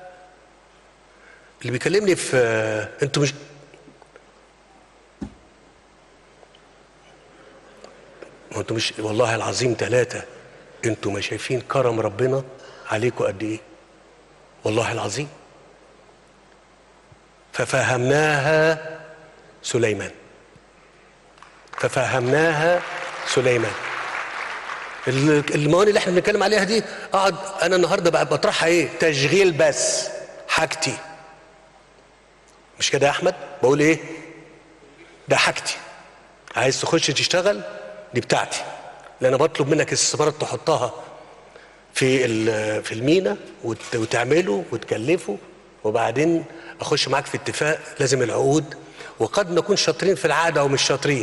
اللي بيكلمني في انتوا مش ما انتوا مش والله العظيم ثلاثة انتوا ما شايفين كرم ربنا عليكم قد ايه والله العظيم ففهمناها سليمان ففهمناها سليمان ال- الموانئ اللي احنا بنتكلم عليها دي اقعد انا النهارده بقى بطرحها ايه تشغيل بس حاجتي مش كده يا احمد بقول ايه ده حاجتي عايز تخش تشتغل دي بتاعتي لان انا بطلب منك استثمارات تحطها في ال- في المينا وت- وتعمله وتكلفه وبعدين اخش معاك في اتفاق لازم العقود وقد نكون شاطرين في العاده او مش شاطرين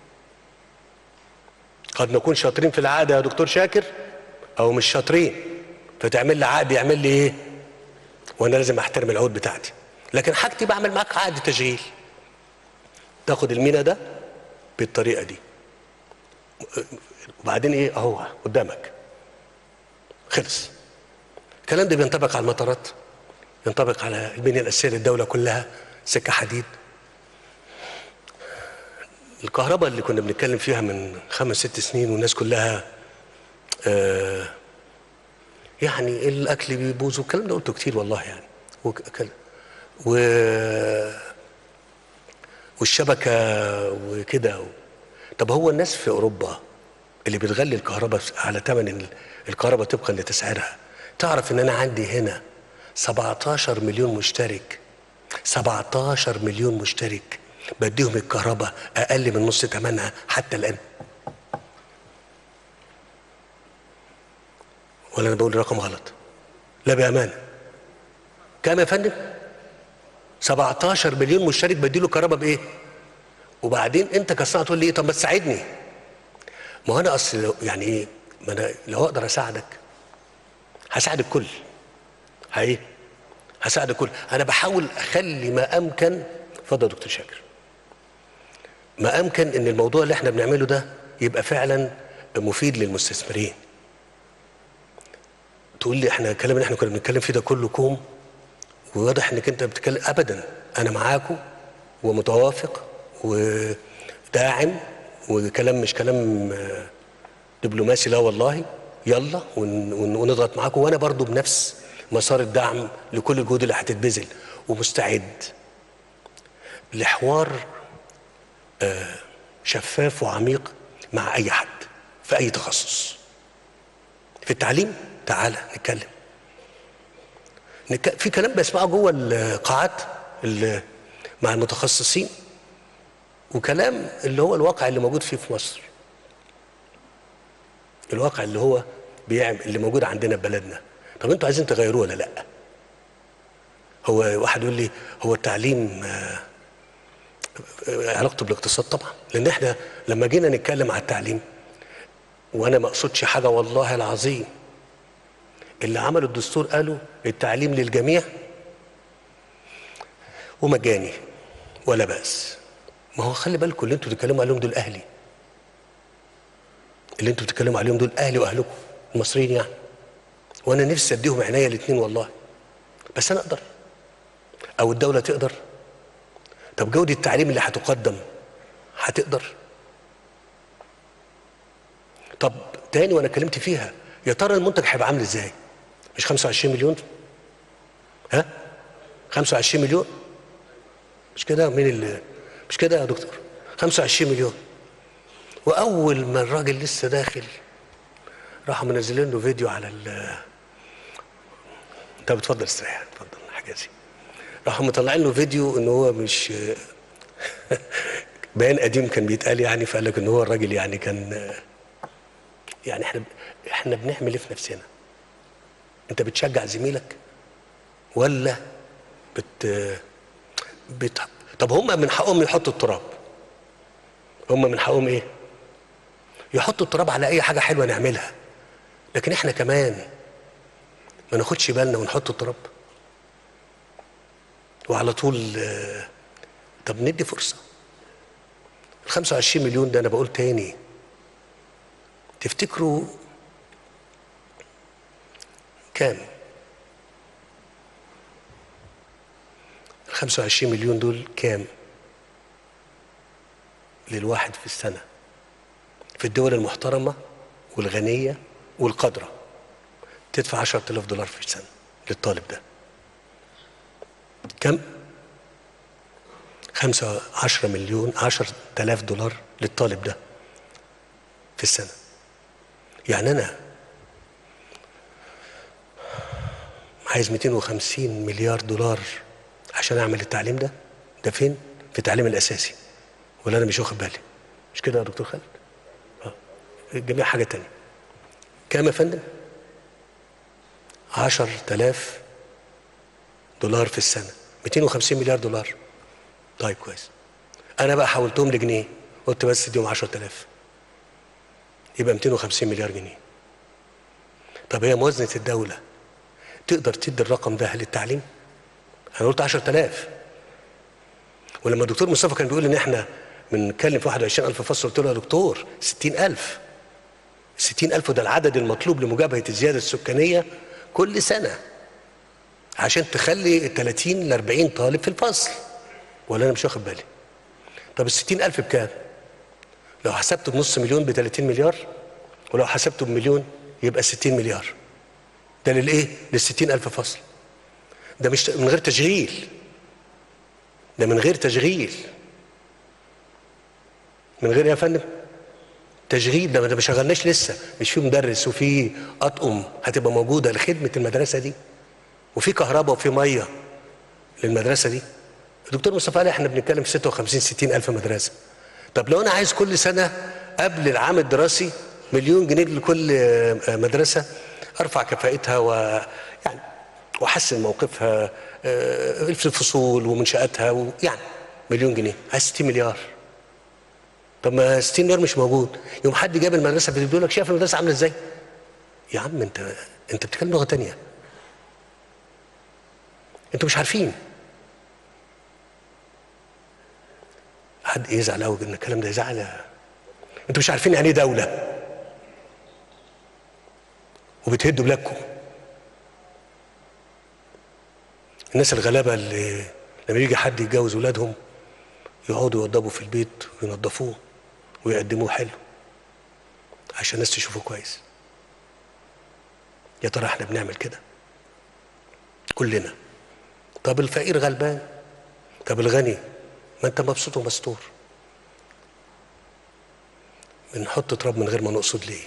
قد نكون شاطرين في العاده يا دكتور شاكر او مش شاطرين فتعمل لي عقد يعمل لي ايه وانا لازم احترم العقود بتاعتي لكن حاجتي بعمل معاك عقد تشغيل تاخد المينا ده بالطريقه دي وبعدين ايه اهو قدامك خلص الكلام ده بينطبق على المطارات ينطبق على البنيه الاساسيه للدوله كلها سكه حديد الكهرباء اللي كنا بنتكلم فيها من خمس ست سنين والناس كلها آه يعني الاكل بيبوظ والكلام ده قلته كتير والله يعني وك- و والشبكه وكده طب هو الناس في اوروبا اللي بتغلي الكهرباء على ثمن ال- الكهرباء طبقا لتسعيرها تعرف ان انا عندي هنا 17 مليون مشترك 17 مليون مشترك بديهم الكهرباء اقل من نص ثمنها حتى الان ولا انا بقول رقم غلط لا بامانه كام يا فندم 17 مليون مشترك بديله كهرباء بايه وبعدين انت كصناعه تقول لي ايه طب ما تساعدني ما هو انا اصل لو- يعني ايه ما انا لو اقدر اساعدك هساعد الكل هايه هساعد الكل انا بحاول اخلي ما امكن اتفضل يا دكتور شاكر ما امكن ان الموضوع اللي احنا بنعمله ده يبقى فعلا مفيد للمستثمرين تقول لي احنا الكلام اللي احنا كنا بنتكلم فيه ده كله كوم وواضح انك انت بتتكلم ابدا انا معاكم ومتوافق وداعم وكلام مش كلام آه، دبلوماسي لا والله يلا ون- ون- ونضغط معاكم وانا برضو بنفس مسار الدعم لكل الجهود اللي هتتبذل ومستعد لحوار آه، شفاف وعميق مع اي حد في اي تخصص في التعليم تعالى نتكلم نك... في كلام بسمعه جوه القاعات ال- مع المتخصصين وكلام اللي هو الواقع اللي موجود فيه في مصر الواقع اللي هو بيعمل اللي موجود عندنا في بلدنا طب انتوا عايزين تغيروه ولا لا هو واحد يقول لي هو التعليم آه، آه، علاقته بالاقتصاد طبعا لان احنا لما جينا نتكلم على التعليم وانا ما اقصدش حاجه والله العظيم اللي عملوا الدستور قالوا التعليم للجميع ومجاني ولا بأس ما هو خلي بالكم اللي انتوا بتتكلموا عليهم دول اهلي اللي انتوا بتتكلموا عليهم دول اهلي واهلكم المصريين يعني وانا نفسي اديهم عينيا الاثنين والله بس انا اقدر او الدوله تقدر طب جوده التعليم اللي هتقدم هتقدر طب تاني وانا اتكلمت فيها يا ترى المنتج هيبقى عامل ازاي مش 25 مليون ها 25 مليون مش كده مين اللي مش كده يا دكتور 25 مليون واول ما الراجل لسه داخل راحوا منزلين له فيديو على ال طب اتفضل استريح اتفضل حجازي راحوا مطلعين له فيديو ان هو مش بيان قديم كان بيتقال يعني فقال لك ان هو الراجل يعني كان يعني احنا احنا بنعمل ايه في نفسنا انت بتشجع زميلك ولا بت بت طب هم من حقهم يحطوا التراب هم من حقهم ايه يحطوا التراب على اي حاجه حلوه نعملها لكن احنا كمان ما ناخدش بالنا ونحط التراب وعلى طول آه، طب ندي فرصه ال 25 مليون ده انا بقول تاني تفتكروا كام ال 25 مليون دول كام للواحد في السنة في الدول المحترمة والغنية والقادرة تدفع 10000 دولار في السنة للطالب ده كم؟ خمسة عشرة مليون عشر تلاف دولار للطالب ده في السنة يعني أنا عايز 250 مليار دولار عشان أعمل التعليم ده ده فين؟ في التعليم الأساسي ولا أنا مش واخد بالي مش كده يا دكتور خالد؟ اه الجميع حاجة تانية كام يا فندم؟ عشر تلاف دولار في السنة 250 مليار دولار طيب كويس انا بقى حولتهم لجنيه قلت بس اديهم 10000 يبقى 250 مليار جنيه طب هي موازنه الدوله تقدر تدي الرقم ده للتعليم انا قلت 10000 ولما الدكتور مصطفى كان بيقول ان احنا بنتكلم في 21000 فصل قلت له يا دكتور 60000 60000 ده العدد المطلوب لمجابهه الزياده السكانيه كل سنه عشان تخلي ال 30 ل 40 طالب في الفصل ولا انا مش واخد بالي طب ال 60000 بكام لو حسبته بنص مليون ب 30 مليار ولو حسبته بمليون يبقى 60 مليار ده للايه لل 60000 فصل ده مش من غير تشغيل ده من غير تشغيل من غير إيه يا فندم تشغيل ده ده ما شغلناش لسه مش في مدرس وفي اطقم هتبقى موجوده لخدمه المدرسه دي وفي كهرباء وفي ميه للمدرسه دي الدكتور مصطفى قال احنا بنتكلم في 56 60 الف مدرسه طب لو انا عايز كل سنه قبل العام الدراسي مليون جنيه لكل آه، مدرسه ارفع كفاءتها و يعني واحسن موقفها آه، في الفصول ومنشاتها و... يعني مليون جنيه عايز 60 مليار طب ما 60 مليار مش موجود يوم حد جاب المدرسه بيقول لك شايف المدرسه عامله ازاي يا عم انت انت بتتكلم لغه تانية انتوا مش عارفين حد يزعل قوي ان الكلام ده يزعل انتوا مش عارفين يعني ايه دوله وبتهدوا بلادكم الناس الغلابه اللي لما يجي حد يتجوز ولادهم يقعدوا يوضبوا في البيت وينظفوه ويقدموه حلو عشان الناس تشوفه كويس يا ترى احنا بنعمل كده كلنا طب الفقير غلبان طب الغني ما انت مبسوط ومستور بنحط تراب من غير ما نقصد ليه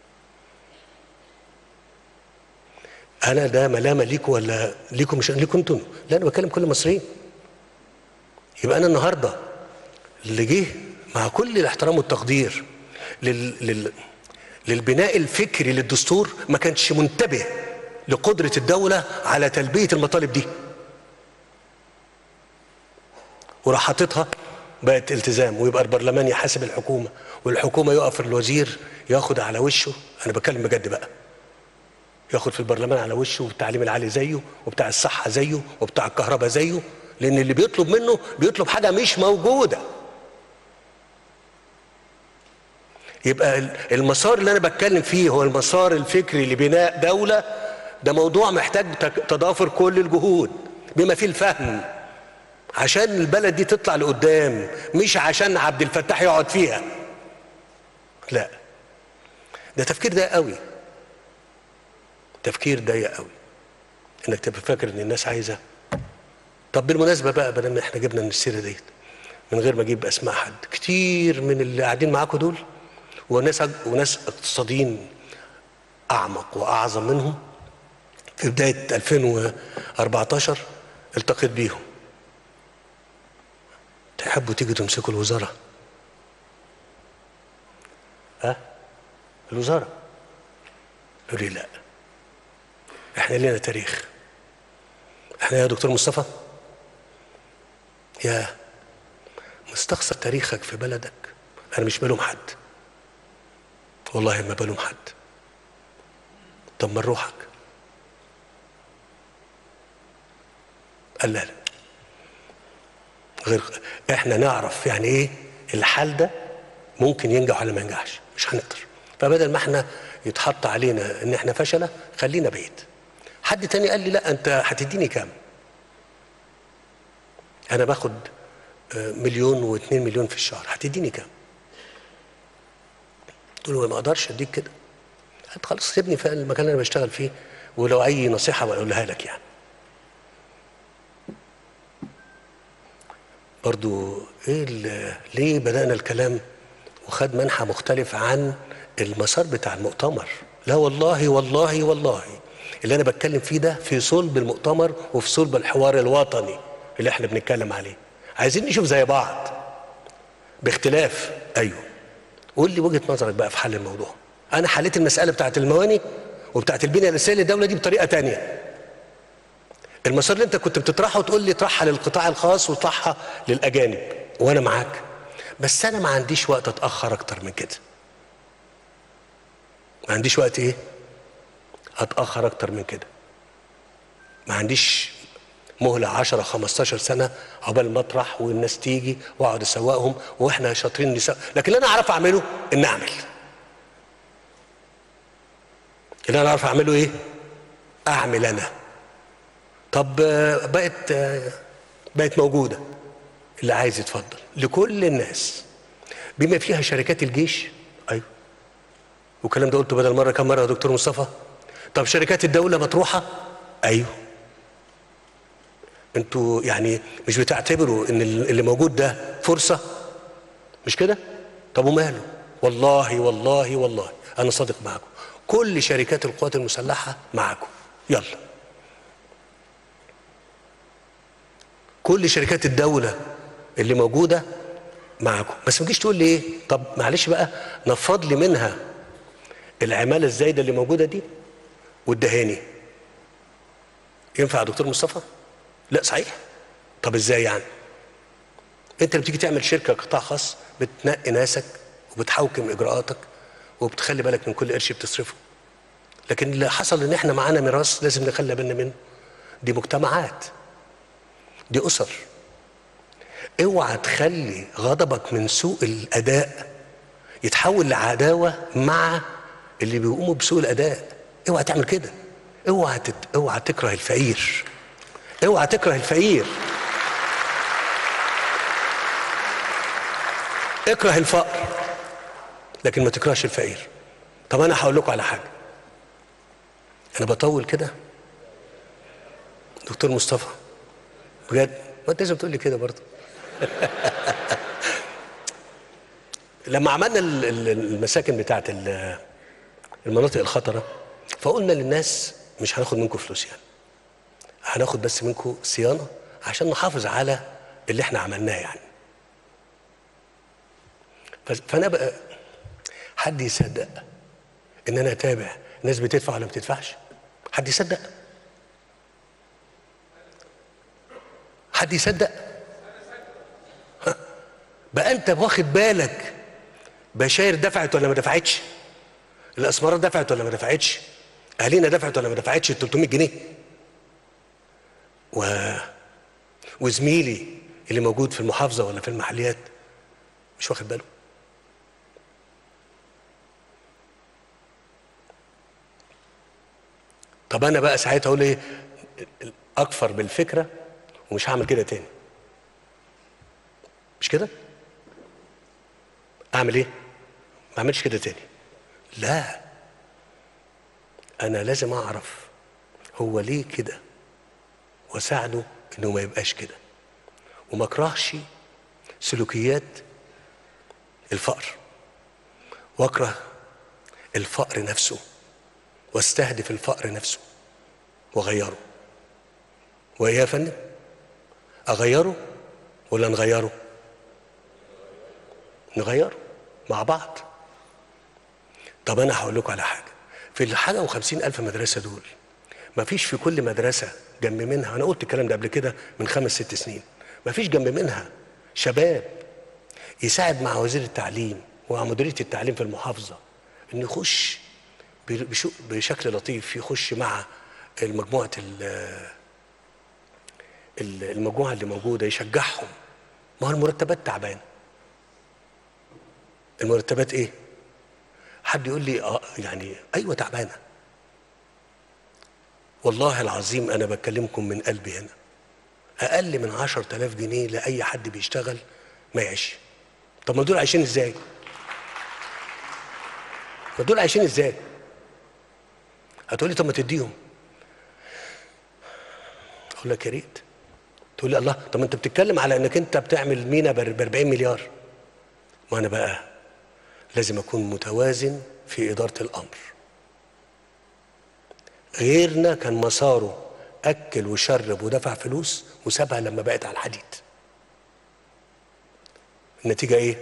انا ده ملامه ليكوا ولا ليكوا مش ليكوا انتوا لا انا بكلم كل المصريين يبقى انا النهارده اللي جه مع كل الاحترام والتقدير لل... لل... للبناء الفكري للدستور ما كانش منتبه لقدره الدوله على تلبيه المطالب دي وراح حاططها بقت التزام ويبقى البرلمان يحاسب الحكومه والحكومه يقف الوزير ياخد على وشه انا بتكلم بجد بقى ياخد في البرلمان على وشه والتعليم العالي زيه وبتاع الصحه زيه وبتاع الكهرباء زيه لان اللي بيطلب منه بيطلب حاجه مش موجوده يبقى المسار اللي انا بتكلم فيه هو المسار الفكري لبناء دوله ده موضوع محتاج تضافر كل الجهود بما فيه الفهم عشان البلد دي تطلع لقدام مش عشان عبد الفتاح يقعد فيها لا ده تفكير ضيق قوي تفكير ضيق قوي انك تبقى فاكر ان الناس عايزه طب بالمناسبه بقى بدل ما احنا جبنا من السيره ديت من غير ما اجيب اسماء حد كتير من اللي قاعدين معاكم دول وناس وناس اقتصاديين اعمق واعظم منهم في بدايه 2014 التقيت بيهم تحبوا تيجوا تمسكوا الوزاره ها الوزاره يقول لي لا احنا لنا تاريخ احنا يا دكتور مصطفى يا مستخسر تاريخك في بلدك انا مش بلوم حد والله ما بلوم حد طب ما نروحك قال لا لا غير احنا نعرف يعني ايه الحال ده ممكن ينجح ولا ما ينجحش مش هنقدر فبدل ما احنا يتحط علينا ان احنا فشله خلينا بعيد حد تاني قال لي لا انت هتديني كام انا باخد آه، مليون واتنين مليون في الشهر هتديني كام قلت له ما اقدرش اديك كده قال خلاص سيبني في المكان اللي انا بشتغل فيه ولو اي نصيحه بقولها لك يعني برضو ايه ال- ليه بدانا الكلام وخد منحى مختلف عن المسار بتاع المؤتمر لا والله والله والله اللي انا بتكلم فيه ده في صلب المؤتمر وفي صلب الحوار الوطني اللي احنا بنتكلم عليه عايزين نشوف زي بعض باختلاف ايوه قول لي وجهه نظرك بقى في حل الموضوع انا حليت المساله بتاعت المواني وبتاعت البنيه الاساسيه للدوله دي بطريقه تانية المسار اللي انت كنت بتطرحه وتقول لي اطرحها للقطاع الخاص واطرحها للاجانب وانا معاك بس انا ما عنديش وقت اتاخر اكتر من كده ما عنديش وقت ايه اتاخر اكتر من كده ما عنديش مهلة 10 15 سنة عقبال ما اطرح والناس تيجي واقعد اسوقهم واحنا شاطرين نسوق لكن اللي انا اعرف اعمله ان اعمل اللي انا اعرف اعمله ايه؟ اعمل انا طب آه، بقت آه، بقت موجودة اللي عايز يتفضل لكل الناس بما فيها شركات الجيش ايوه والكلام ده قلته بدل مرة كم مرة يا دكتور مصطفى طب شركات الدولة مطروحة ايوه انتوا يعني مش بتعتبروا ان اللي موجود ده فرصة مش كده طب وماله والله والله والله انا صادق معاكم كل شركات القوات المسلحة معاكم يلا كل شركات الدولة اللي موجودة معاكم بس ما تجيش تقول لي ايه طب معلش بقى نفض لي منها العمالة الزايدة اللي موجودة دي والدهاني ينفع يا دكتور مصطفى لا صحيح طب ازاي يعني انت لما بتيجي تعمل شركة قطاع خاص بتنقي ناسك وبتحوكم اجراءاتك وبتخلي بالك من كل قرش بتصرفه لكن اللي حصل ان احنا معانا ميراث لازم نخلي بالنا منه دي مجتمعات دي اسر اوعى تخلي غضبك من سوء الاداء يتحول لعداوه مع اللي بيقوموا بسوء الاداء اوعى تعمل كده اوعى تت... اوعى تكره الفقير اوعى تكره الفقير اكره الفقر لكن ما تكرهش الفقير طب انا هقول لكم على حاجه انا بطول كده دكتور مصطفى بجد ما انت لازم تقول لي كده برضه لما عملنا ال- ال- المساكن بتاعت ال- المناطق الخطره فقلنا للناس مش هناخد منكم فلوس يعني هناخد بس منكم صيانه عشان نحافظ على اللي احنا عملناه يعني ف- فانا بقى حد يصدق ان انا اتابع ناس بتدفع ولا ما بتدفعش حد يصدق حد يصدق ها. بقى انت واخد بالك بشاير دفعت ولا ما دفعتش الاسمرات دفعت ولا ما دفعتش اهالينا دفعت ولا ما دفعتش ال 300 جنيه و وزميلي اللي موجود في المحافظه ولا في المحليات مش واخد باله طب انا بقى ساعتها اقول ايه اكفر بالفكره ومش هعمل كده تاني مش كده اعمل ايه ما اعملش كده تاني لا انا لازم اعرف هو ليه كده واساعده انه ما يبقاش كده وما اكرهش سلوكيات الفقر واكره الفقر نفسه واستهدف الفقر نفسه واغيره وايه يا فندم اغيره ولا نغيره نغيره مع بعض طب انا هقول لكم على حاجه في الحاجه وخمسين الف مدرسه دول ما فيش في كل مدرسه جنب منها انا قلت الكلام ده قبل كده من خمس ست سنين ما فيش جنب منها شباب يساعد مع وزير التعليم ومع مديريه التعليم في المحافظه انه يخش بشو- بشكل لطيف يخش مع المجموعه ال- ال- المجموعه اللي موجوده يشجعهم ما هو المرتبات تعبانه المرتبات ايه حد يقول لي اه يعني ايوه تعبانه والله العظيم انا بكلمكم من قلبي هنا اقل من عشر تلاف جنيه لاي حد بيشتغل ما يعيش طب ما دول عايشين ازاي ما دول عايشين ازاي هتقولي طب ما تديهم اقول لك يا ريت تقول لي الله طب ما انت بتتكلم على انك انت بتعمل مينا ب 40 مليار ما انا بقى لازم اكون متوازن في اداره الامر غيرنا كان مساره اكل وشرب ودفع فلوس وسابها لما بقت على الحديد النتيجه ايه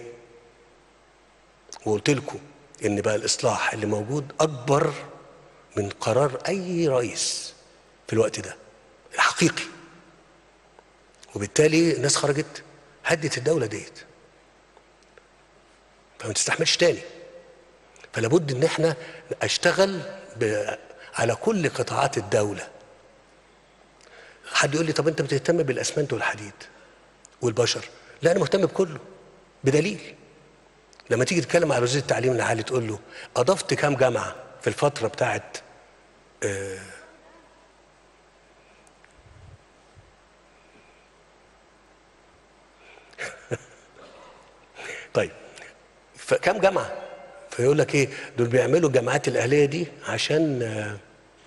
وقلت لكم ان بقى الاصلاح اللي موجود اكبر من قرار اي رئيس في الوقت ده الحقيقي وبالتالي الناس خرجت هدت الدوله ديت فما تستحملش تاني فلا بد ان احنا اشتغل ب... على كل قطاعات الدوله حد يقول لي طب انت بتهتم بالاسمنت والحديد والبشر لا انا مهتم بكله بدليل لما تيجي تتكلم على وزير التعليم العالي تقول له اضفت كام جامعه في الفتره بتاعت آه، طيب فكم جامعه فيقول لك ايه دول بيعملوا الجامعات الاهليه دي عشان آه،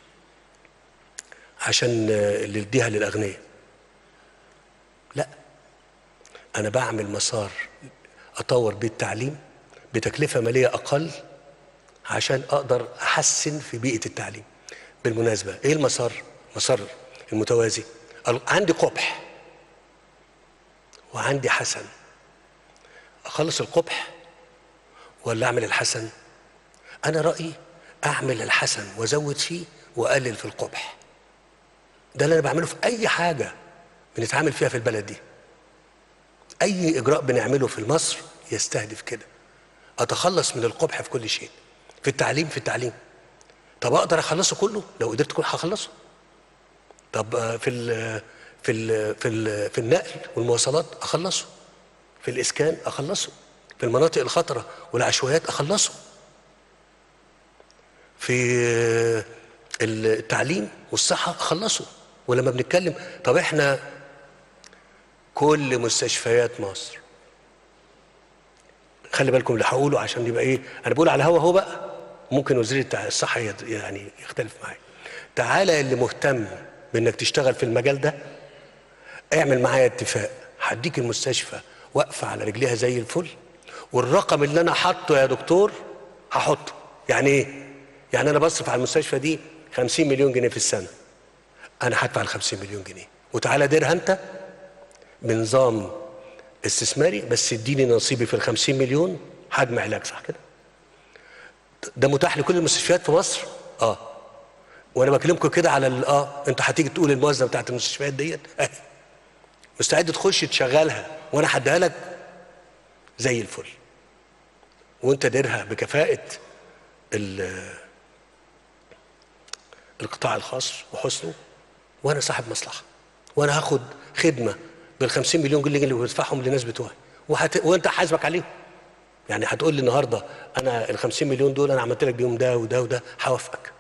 عشان آه، اللي يديها للاغنياء لا انا بعمل مسار اطور بيه التعليم بتكلفه ماليه اقل عشان اقدر احسن في بيئه التعليم بالمناسبه ايه المسار مسار المتوازي ال- عندي قبح وعندي حسن اخلص القبح ولا اعمل الحسن انا رايي اعمل الحسن وازود فيه واقلل في القبح ده اللي انا بعمله في اي حاجه بنتعامل فيها في البلد دي اي اجراء بنعمله في مصر يستهدف كده اتخلص من القبح في كل شيء في التعليم في التعليم طب اقدر اخلصه كله لو قدرت كله هخلصه طب آه، في ال في ال في ال في النقل والمواصلات اخلصه في الاسكان اخلصه في المناطق الخطره والعشوائيات اخلصه في آه، التعليم والصحه اخلصه ولما بنتكلم طب احنا كل مستشفيات مصر خلي بالكم اللي هقوله عشان يبقى ايه انا بقول على الهوا اهو بقى ممكن وزير التع- الصحه يت- يعني يختلف معايا تعالى اللي مهتم بانك تشتغل في المجال ده اعمل معايا اتفاق هديك المستشفى واقفه على رجليها زي الفل والرقم اللي انا حاطه يا دكتور هحطه يعني ايه يعني انا بصرف على المستشفى دي 50 مليون جنيه في السنه انا هدفع ال 50 مليون جنيه وتعالى ديرها انت بنظام استثماري بس اديني نصيبي في ال 50 مليون حجم علاج صح كده ده متاح لكل المستشفيات في مصر اه وانا بكلمكم كده على ال- اه انت هتيجي تقول الموازنه بتاعت المستشفيات ديت اهي مستعد تخش تشغلها وانا هديها لك زي الفل وانت ديرها بكفاءه ال- القطاع الخاص وحسنه وانا صاحب مصلحه وانا هاخد خدمه بال 50 مليون جنيه اللي بدفعهم للناس بتوعي وهت... وانت حاسبك عليهم يعني هتقول لي النهارده انا ال 50 مليون دول انا عملت لك بيهم ده وده وده هوافقك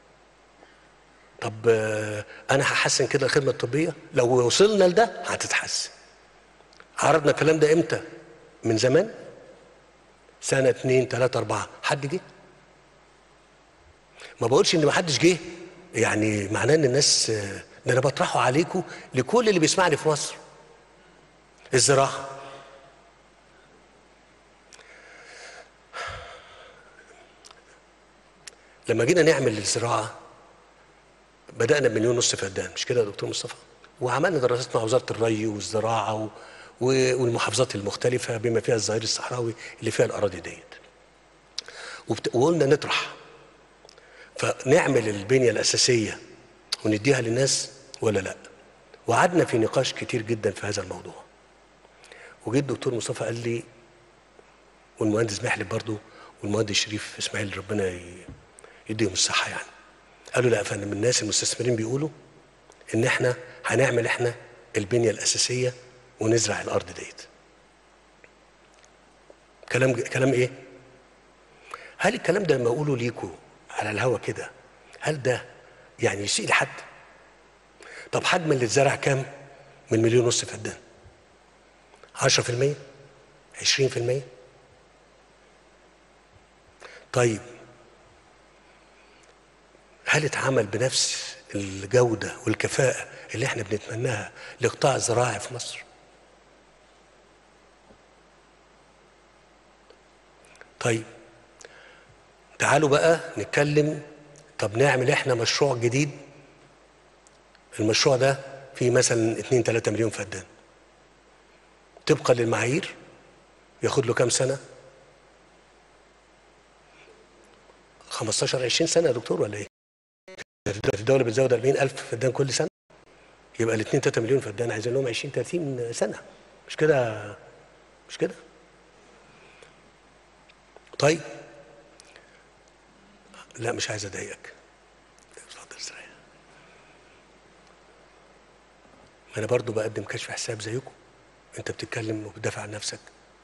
طب آه، انا هحسن كده الخدمه الطبيه لو وصلنا لده هتتحسن عرضنا الكلام ده امتى من زمان سنه اتنين تلاته اربعه حد جه ما بقولش ان ما حدش جه يعني معناه ان الناس آه، ده انا بطرحه عليكم لكل اللي بيسمعني في مصر الزراعه لما جينا نعمل الزراعه بدانا بمليون ونص فدان مش كده يا دكتور مصطفى وعملنا دراسات مع وزاره الري والزراعه و... و- والمحافظات المختلفه بما فيها الظهير الصحراوي اللي فيها الاراضي ديت وبت... وقلنا نطرح فنعمل البنيه الاساسيه ونديها للناس ولا لا وقعدنا في نقاش كتير جدا في هذا الموضوع وجيت الدكتور مصطفى قال لي والمهندس محلب برضو والمهندس شريف اسماعيل ربنا ي- يديهم الصحه يعني قالوا لا يا فندم الناس المستثمرين بيقولوا ان احنا هنعمل احنا البنيه الاساسيه ونزرع الارض ديت كلام كلام ايه هل الكلام ده لما اقوله ليكوا على الهوا كده هل ده يعني يسيء لحد طب حجم اللي اتزرع كام من مليون ونص فدان 10% 20% طيب هل اتعمل بنفس الجودة والكفاءة اللي احنا بنتمناها لقطاع الزراعي في مصر طيب تعالوا بقى نتكلم طب نعمل احنا مشروع جديد المشروع ده فيه مثلا 2 3 مليون فدان طبقا للمعايير ياخد له كام سنه 15 20 سنه يا دكتور ولا ايه في الدوله بتزود 40000 فدان كل سنه يبقى ال 2 3 مليون فدان عايزين لهم 20 30 سنه مش كده مش كده طيب لا مش عايز اضايقك اتفضل استريح ما انا برضو بقدم كشف حساب زيكم انت بتتكلم وبتدافع عن نفسك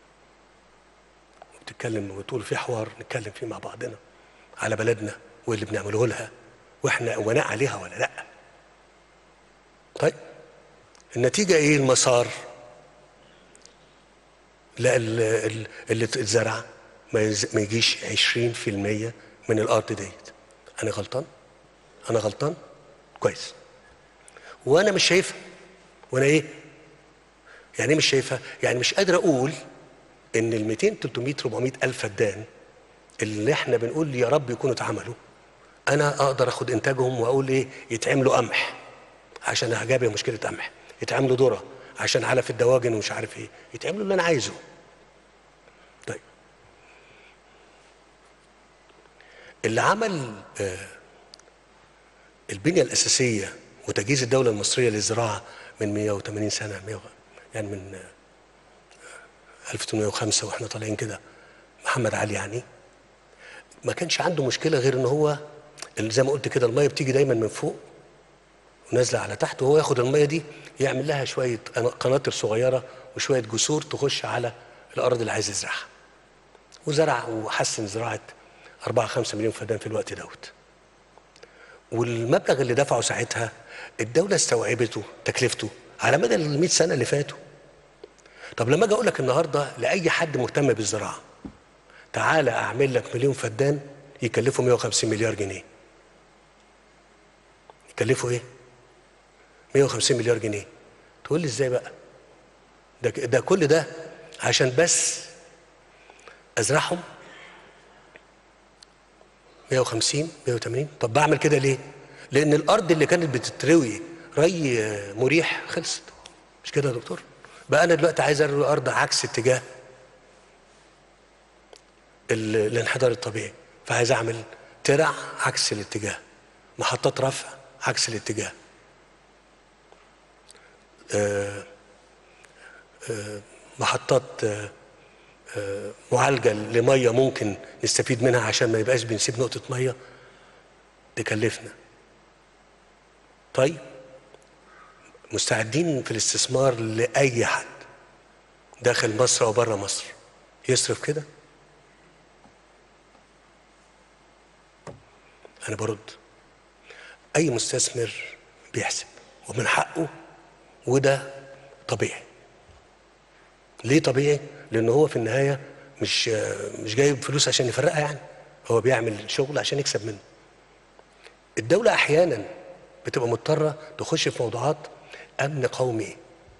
وبتتكلم وتقول في حوار نتكلم فيه مع بعضنا على بلدنا واللي بنعمله لها واحنا امناء عليها ولا لا طيب النتيجه ايه المسار لا ال- ال- اللي اتزرع ما يز- ما يجيش 20% من الارض ديت انا غلطان انا غلطان كويس وانا مش شايفها وانا ايه يعني ايه مش شايفها يعني مش قادر اقول ان ال 200 300 400 الف فدان اللي احنا بنقول يا رب يكونوا اتعملوا انا اقدر اخد انتاجهم واقول ايه يتعملوا قمح عشان هجابه مشكله قمح يتعملوا ذره عشان علف الدواجن ومش عارف ايه يتعملوا اللي انا عايزه طيب اللي عمل آه، البنيه الاساسيه وتجهيز الدوله المصريه للزراعه من 180 سنه 100 يعني من آه، 1805 واحنا طالعين كده محمد علي يعني ما كانش عنده مشكله غير ان هو اللي زي ما قلت كده الميه بتيجي دايما من فوق ونازله على تحت وهو ياخد الميه دي يعمل لها شويه قناطر صغيره وشويه جسور تخش على الارض اللي عايز يزرعها وزرع وحسن زراعه 4 5 مليون فدان في الوقت دوت والمبلغ اللي دفعه ساعتها الدوله استوعبته تكلفته على مدى ال 100 سنه اللي فاتوا طب لما اجي اقول لك النهارده لاي حد مهتم بالزراعه تعالى اعمل لك مليون فدان يكلفوا 150 مليار جنيه يكلفوا ايه 150 مليار جنيه تقول لي ازاي بقى ده ده كل ده عشان بس ازرعهم 150 180 طب بعمل كده ليه لان الارض اللي كانت بتتروي ري آه، مريح خلصت مش كده يا دكتور بقى انا دلوقتي عايز اروي ارض عكس اتجاه ال- الانحدار الطبيعي فعايز اعمل ترع عكس الاتجاه محطات رفع عكس الاتجاه آه، آه، محطات آه، آه، معالجة لمية ممكن نستفيد منها عشان ما يبقاش بنسيب نقطة مية تكلفنا طيب مستعدين في الاستثمار لأي حد داخل مصر أو بره مصر يصرف كده أنا برد أي مستثمر بيحسب ومن حقه وده طبيعي ليه طبيعي؟ لأن هو في النهاية مش مش جايب فلوس عشان يفرقها يعني هو بيعمل شغل عشان يكسب منه الدولة أحيانا بتبقى مضطرة تخش في موضوعات أمن قومي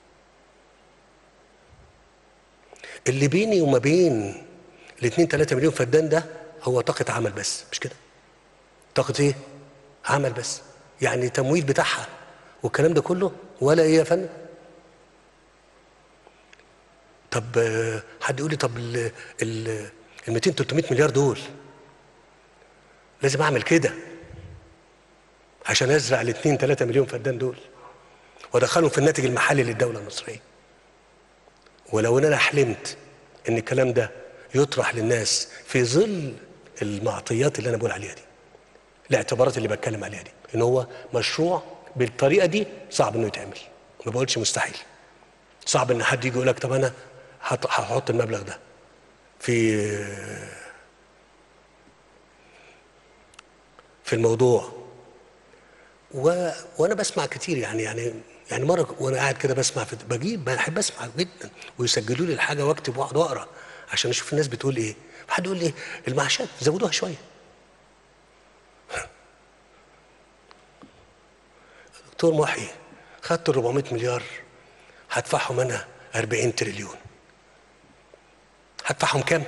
اللي بيني وما بين الاثنين 3 مليون فدان ده هو طاقة عمل بس مش كده طاقة ايه؟ عمل بس يعني تمويل بتاعها والكلام ده كله ولا ايه يا فندم؟ طب آه، حد يقول لي طب ال ال ال 200 300 مليار دول لازم اعمل كده عشان ازرع ال 2 3 مليون فدان دول وادخلهم في الناتج المحلي للدوله المصريه ولو ان انا حلمت ان الكلام ده يطرح للناس في ظل المعطيات اللي انا بقول عليها دي الاعتبارات اللي بتكلم عليها دي ان هو مشروع بالطريقه دي صعب انه يتعمل ما بقولش مستحيل صعب ان حد يجي يقول لك طب انا هط- هحط المبلغ ده في في الموضوع و... وانا بسمع كتير يعني يعني يعني مره وانا قاعد كده بسمع في بجيب بحب اسمع جدا ويسجلوا لي الحاجه واكتب واقعد اقرا عشان اشوف الناس بتقول ايه حد يقول لي المعاشات زودوها شويه دكتور محي خدت ال 400 مليار هدفعهم انا 40 تريليون هدفعهم كام؟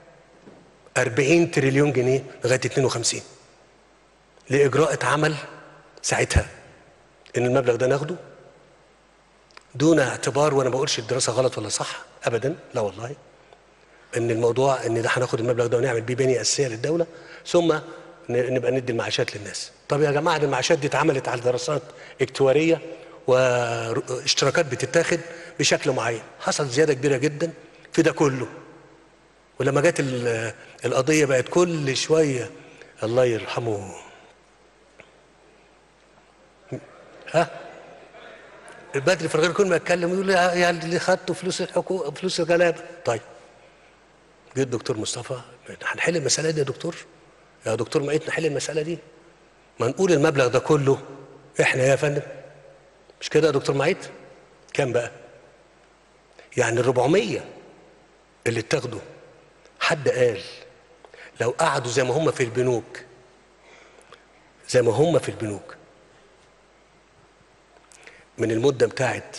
40 تريليون جنيه لغايه 52 لاجراء اتعمل ساعتها ان المبلغ ده ناخده دون اعتبار وانا ما بقولش الدراسه غلط ولا صح ابدا لا والله ان الموضوع ان ده هناخد المبلغ ده ونعمل بيه بنيه اساسيه للدوله ثم ن- نبقى ندي المعاشات للناس طب يا جماعه دي المعاشات دي اتعملت على دراسات اكتواريه واشتراكات بتتاخد بشكل معين حصلت زياده كبيره جدا في ده كله ولما جت ال- القضيه بقت كل شويه الله يرحمه ها البدري في الغير كل ما يتكلم يقول يا يا اللي خدته فلوس الحكومه فلوس الغلابه طيب جه الدكتور مصطفى هنحل المساله دي يا دكتور يا دكتور معيط نحل المساله دي ما نقول المبلغ ده كله احنا يا فندم مش كده يا دكتور معيط كام بقى يعني ال 400 اللي اتاخدوا حد قال لو قعدوا زي ما هم في البنوك زي ما هم في البنوك من المده بتاعت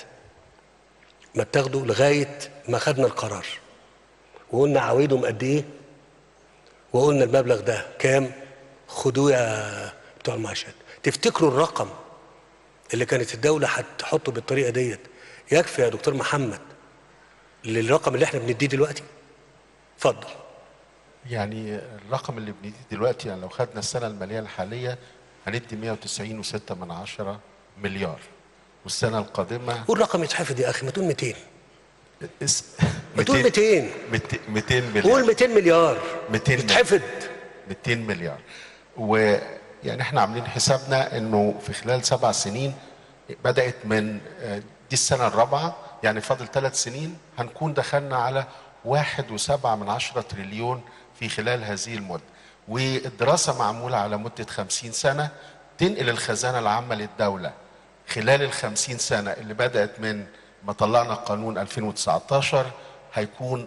ما اتاخدوا لغايه ما خدنا القرار وقلنا عوايدهم قد ايه وقلنا المبلغ ده كام خدوه يا بتوع المعاشات تفتكروا الرقم اللي كانت الدوله هتحطه بالطريقه ديت يكفي يا دكتور محمد للرقم اللي احنا بنديه دلوقتي اتفضل يعني الرقم اللي بنديه دلوقتي يعني لو خدنا السنة المالية الحالية هندي 190 و6 من عشرة مليار والسنة القادمة قول رقم يتحفظ يا اخي ما تقول 200 اس... ما تقول 200 200 200 قول مليار 200 مليار 200 مليار. يتحفظ 200 مليار ويعني احنا عاملين حسابنا انه في خلال سبع سنين بدأت من آه، دي السنة الرابعة يعني فاضل ثلاث سنين هنكون دخلنا على واحد وسبعة من عشرة تريليون في خلال هذه المدة والدراسة معمولة على مدة خمسين سنة تنقل الخزانة العامة للدولة خلال الخمسين سنة اللي بدأت من ما طلعنا قانون 2019 هيكون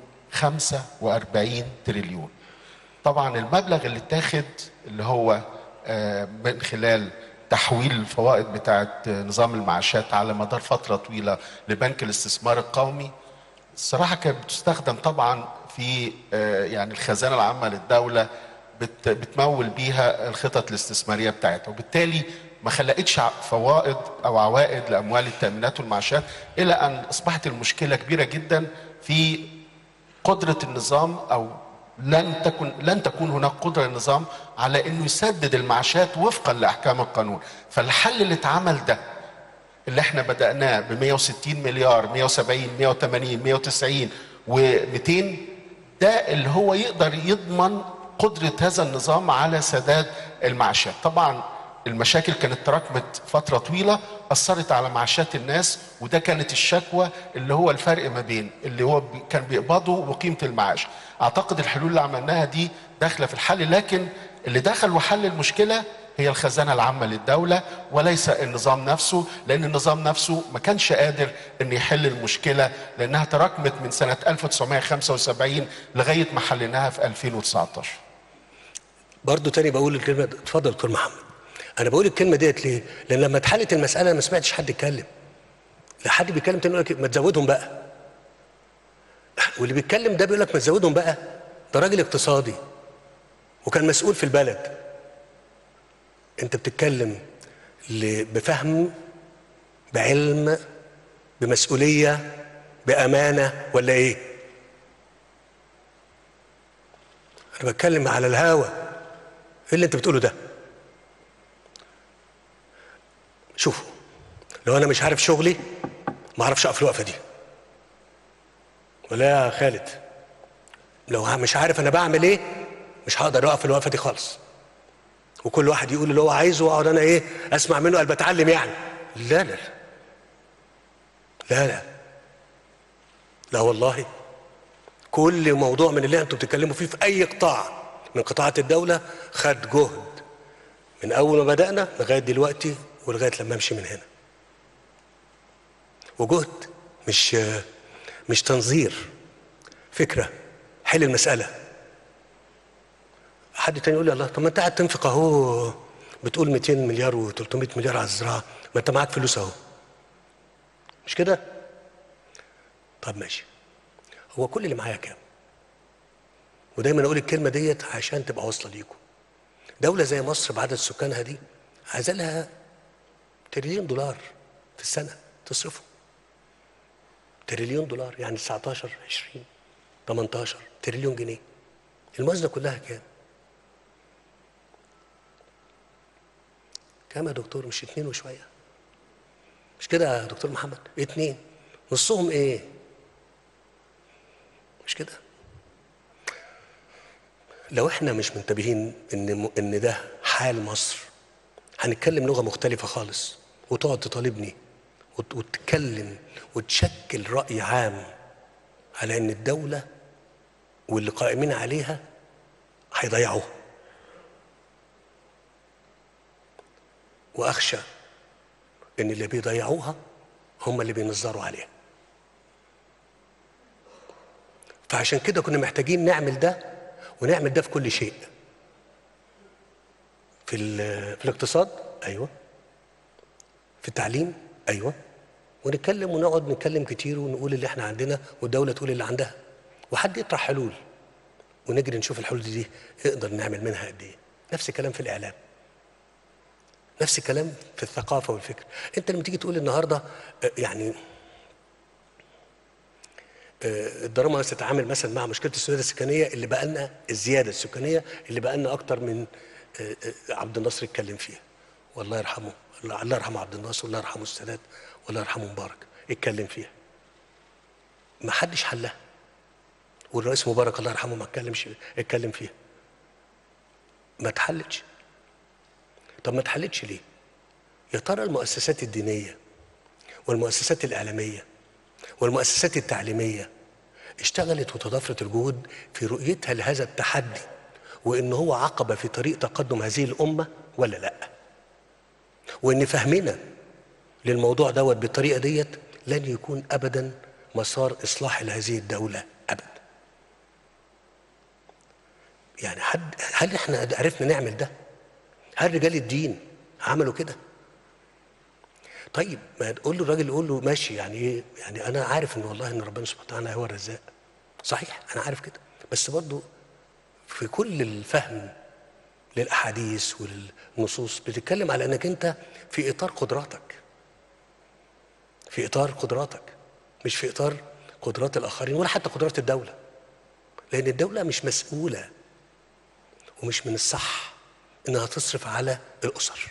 45 تريليون طبعا المبلغ اللي اتاخد اللي هو آه، من خلال تحويل الفوائد بتاعه نظام المعاشات على مدار فتره طويله لبنك الاستثمار القومي الصراحه كانت بتستخدم طبعا في آه، يعني الخزانه العامه للدوله بت- بتمول بيها الخطط الاستثماريه بتاعتها وبالتالي ما خلقتش ع- فوائد او عوائد لاموال التامينات والمعاشات الى ان اصبحت المشكله كبيره جدا في قدرة النظام أو لن تكن لن تكون هناك قدرة للنظام على إنه يسدد المعاشات وفقا لأحكام القانون، فالحل اللي اتعمل ده اللي احنا بدأناه ب 160 مليار 170 180 190 و200 ده اللي هو يقدر يضمن قدرة هذا النظام على سداد المعاشات طبعا المشاكل كانت تراكمت فترة طويلة أثرت على معاشات الناس وده كانت الشكوى اللي هو الفرق ما بين اللي هو بي- كان بيقبضه وقيمة المعاش أعتقد الحلول اللي عملناها دي داخلة في الحل لكن اللي دخل وحل المشكلة هي الخزانة العامة للدولة وليس النظام نفسه لأن النظام نفسه ما كانش قادر أن يحل المشكلة لأنها تراكمت من سنة 1975 لغاية ما حليناها في 2019 برضه تاني بقول الكلمه اتفضل دكتور محمد انا بقول الكلمه ديت ليه لان لما اتحلت المساله أنا ما سمعتش حد يتكلم لا حد بيتكلم تاني يقول لك ما تزودهم بقى واللي بيتكلم ده بيقول لك ما تزودهم بقى ده راجل اقتصادي وكان مسؤول في البلد انت بتتكلم ل- بفهم بعلم بمسؤوليه بامانه ولا ايه انا بتكلم على الهوا ايه اللي انت بتقوله ده شوفوا لو انا مش عارف شغلي ما اعرفش اقف الوقفه دي ولا يا خالد لو مش عارف انا بعمل ايه مش هقدر اوقف الوقفه دي خالص وكل واحد يقول اللي هو عايزه واقعد انا ايه اسمع منه قال بتعلم يعني لا لا لا لا لا لا والله كل موضوع من اللي انتم بتتكلموا فيه في اي قطاع من قطاعات الدوله خد جهد من اول ما بدانا لغايه دلوقتي ولغايه لما امشي من هنا وجهد مش مش تنظير فكره حل المساله حد تاني يقول لي الله طب ما انت قاعد تنفق اهو بتقول 200 مليار و300 مليار على الزراعه ما انت معاك فلوس اهو مش كده طب ماشي هو كل اللي معايا كام ودايما اقول الكلمه ديت عشان تبقى واصله ليكم دوله زي مصر بعدد سكانها دي عايزه لها تريليون دولار في السنه تصرفه تريليون دولار يعني 19 20 18 تريليون جنيه الموازنه كلها كام كام يا دكتور مش اتنين وشويه مش كده يا دكتور محمد اتنين نصهم ايه مش كده لو احنا مش منتبهين ان ان ده حال مصر هنتكلم لغه مختلفه خالص وتقعد تطالبني وت- وتتكلم وتشكل راي عام على ان الدوله واللي قائمين عليها هيضيعوها واخشى ان اللي بيضيعوها هم اللي بينظروا عليها فعشان كده كنا محتاجين نعمل ده ونعمل ده في كل شيء في ال- في الاقتصاد ايوه في التعليم ايوه ونتكلم ونقعد نتكلم كتير ونقول اللي احنا عندنا والدوله تقول اللي عندها وحد يطرح حلول ونجري نشوف الحلول دي نقدر نعمل منها قد ايه نفس الكلام في الاعلام نفس الكلام في الثقافه والفكر انت لما تيجي تقول النهارده آه، يعني آه، الدراما تتعامل مثلا مع مشكله الزياده السكانيه اللي بقى لنا الزياده السكانيه اللي بقى لنا اكتر من آه، آه، عبد الناصر اتكلم فيها والله يرحمه الله الله يرحمه عبد الناصر والله يرحمه السادات والله يرحمه مبارك اتكلم فيها ما حدش حلها والرئيس مبارك الله يرحمه ما اتكلمش اتكلم فيها ما اتحلتش طب ما اتحلتش ليه يا ترى المؤسسات الدينيه والمؤسسات الاعلاميه والمؤسسات التعليميه اشتغلت وتضافرت الجهود في رؤيتها لهذا التحدي وان هو عقبه في طريق تقدم هذه الامه ولا لا وان فهمنا للموضوع دوت بالطريقه ديت لن يكون ابدا مسار اصلاح لهذه الدوله ابدا يعني حد هل احنا عرفنا نعمل ده هل رجال الدين عملوا كده طيب ما تقول له الراجل يقول له ماشي يعني ايه يعني انا عارف ان والله ان ربنا سبحانه وتعالى هو الرزاق صحيح انا عارف كده بس برضه في كل الفهم للاحاديث والنصوص بتتكلم على انك انت في اطار قدراتك في اطار قدراتك مش في اطار قدرات الاخرين ولا حتى قدرات الدوله لان الدوله مش مسؤوله ومش من الصح انها تصرف على الاسر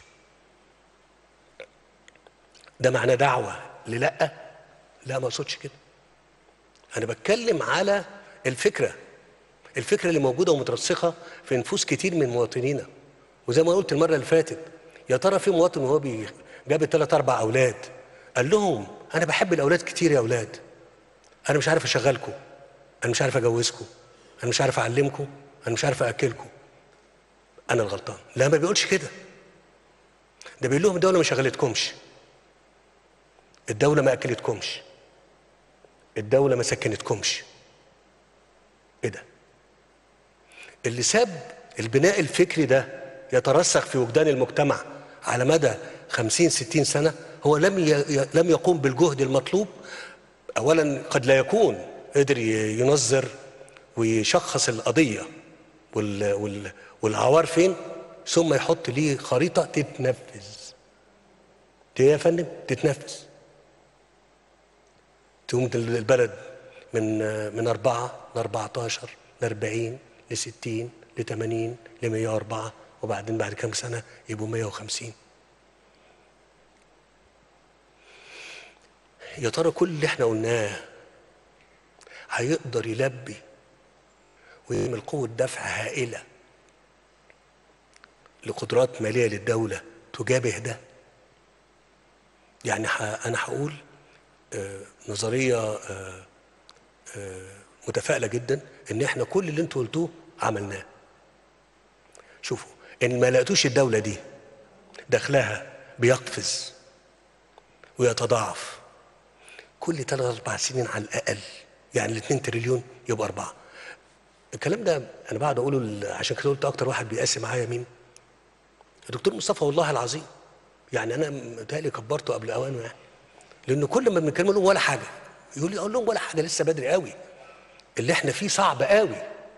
ده معناه دعوه للا لا ما اقصدش كده انا بتكلم على الفكره الفكره اللي موجوده ومترسخه في نفوس كتير من مواطنينا وزي ما قلت المره اللي فاتت يا ترى في مواطن وهو بي- جاب ثلاث اربع اولاد قال لهم انا بحب الاولاد كتير يا اولاد انا مش عارف اشغلكم انا مش عارف اجوزكم انا مش عارف اعلمكم انا مش عارف اكلكم انا الغلطان لا ما بيقولش كده ده بيقول لهم الدوله ما شغلتكمش الدوله ما اكلتكمش الدوله ما سكنتكمش ايه ده اللي ساب البناء الفكري ده يترسخ في وجدان المجتمع على مدى خمسين ستين سنة هو لم ي... ي- لم يقوم بالجهد المطلوب أولا قد لا يكون قدر ي- ينظر ويشخص القضية وال... وال... والعوار فين ثم يحط ليه خريطة تتنفذ دي يا فندم تتنفذ تقوم البلد من من أربعة ل 14 ل 40 ل 60 ل 80 ل 104 وبعدين بعد كام سنة يبقوا 150 يا ترى كل اللي احنا قلناه هيقدر يلبي ويعمل قوة دفع هائلة لقدرات مالية للدولة تجابه ده يعني ح- أنا هقول آه، نظرية آه، آه، متفائلة جدا إن إحنا كل اللي أنتوا قلتوه عملناه شوفوا إن ما لقيتوش الدولة دي دخلها بيقفز ويتضاعف كل ثلاث أربع سنين على الأقل يعني الاثنين تريليون يبقى أربعة الكلام ده أنا بعد أقوله ل- عشان كده قلت أكتر واحد بيقاسي معايا مين الدكتور مصطفى والله العظيم يعني أنا متهيألي كبرته قبل أوانه يعني لأنه كل ما بنتكلم لهم ولا حاجة يقول لي أقول لهم ولا حاجة لسه بدري قوي اللي احنا فيه صعب قوي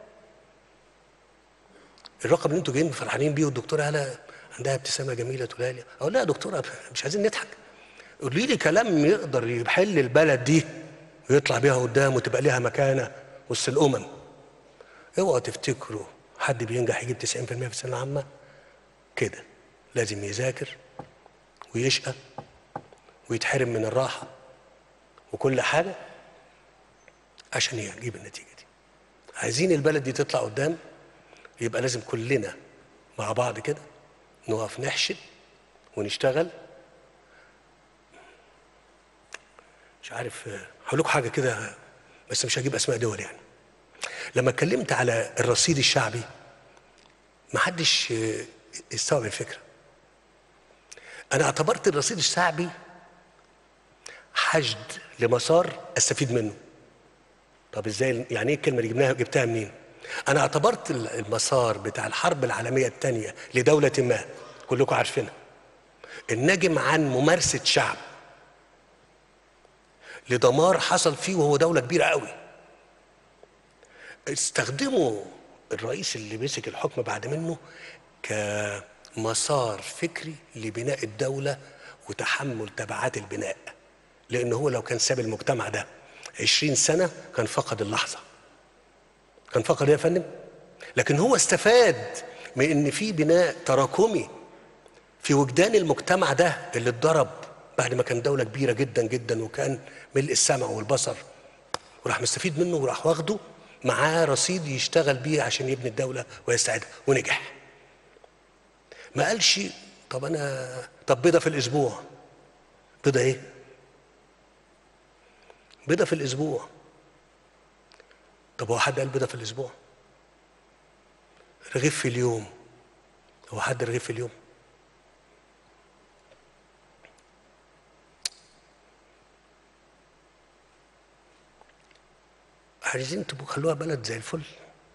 الرقم اللي انتوا جايين فرحانين بيه والدكتوره هلا عندها ابتسامه جميله تقولها لي اقول لها يا دكتوره مش عايزين نضحك قولي لي كلام يقدر يحل البلد دي ويطلع بيها قدام وتبقى ليها مكانه وسط الامم اوعوا تفتكروا حد بينجح يجيب 90% في الثانويه العامه كده لازم يذاكر ويشقى ويتحرم من الراحه وكل حاجه عشان يجيب النتيجه دي عايزين البلد دي تطلع قدام يبقى لازم كلنا مع بعض كده نقف نحشد ونشتغل مش عارف آه، هقول لكم حاجه كده بس مش هجيب اسماء دول يعني لما اتكلمت على الرصيد الشعبي ما حدش آه، استوعب الفكره انا اعتبرت الرصيد الشعبي حشد لمسار استفيد منه طب ازاي يعني ايه الكلمه اللي جبناها جبتها منين انا اعتبرت ال- المسار بتاع الحرب العالميه الثانيه لدوله ما كلكم عارفينها الناجم عن ممارسه شعب لدمار حصل فيه وهو دوله كبيره قوي استخدموا الرئيس اللي مسك الحكم بعد منه كمسار فكري لبناء الدوله وتحمل تبعات البناء لان هو لو كان ساب المجتمع ده عشرين سنة كان فقد اللحظة كان فقد إيه يا فندم لكن هو استفاد من ان في بناء تراكمي في وجدان المجتمع ده اللي اتضرب بعد ما كان دولة كبيرة جدا جدا وكان ملء السمع والبصر وراح مستفيد منه وراح واخده معاه رصيد يشتغل بيه عشان يبني الدولة ويستعيدها ونجح ما قالش طب انا طب بيضة في الاسبوع بيضة ايه بيضة في الأسبوع طب هو حد قال بيضة في الأسبوع رغيف في اليوم هو حد رغيف في اليوم عايزين تبقوا خلوها بلد زي الفل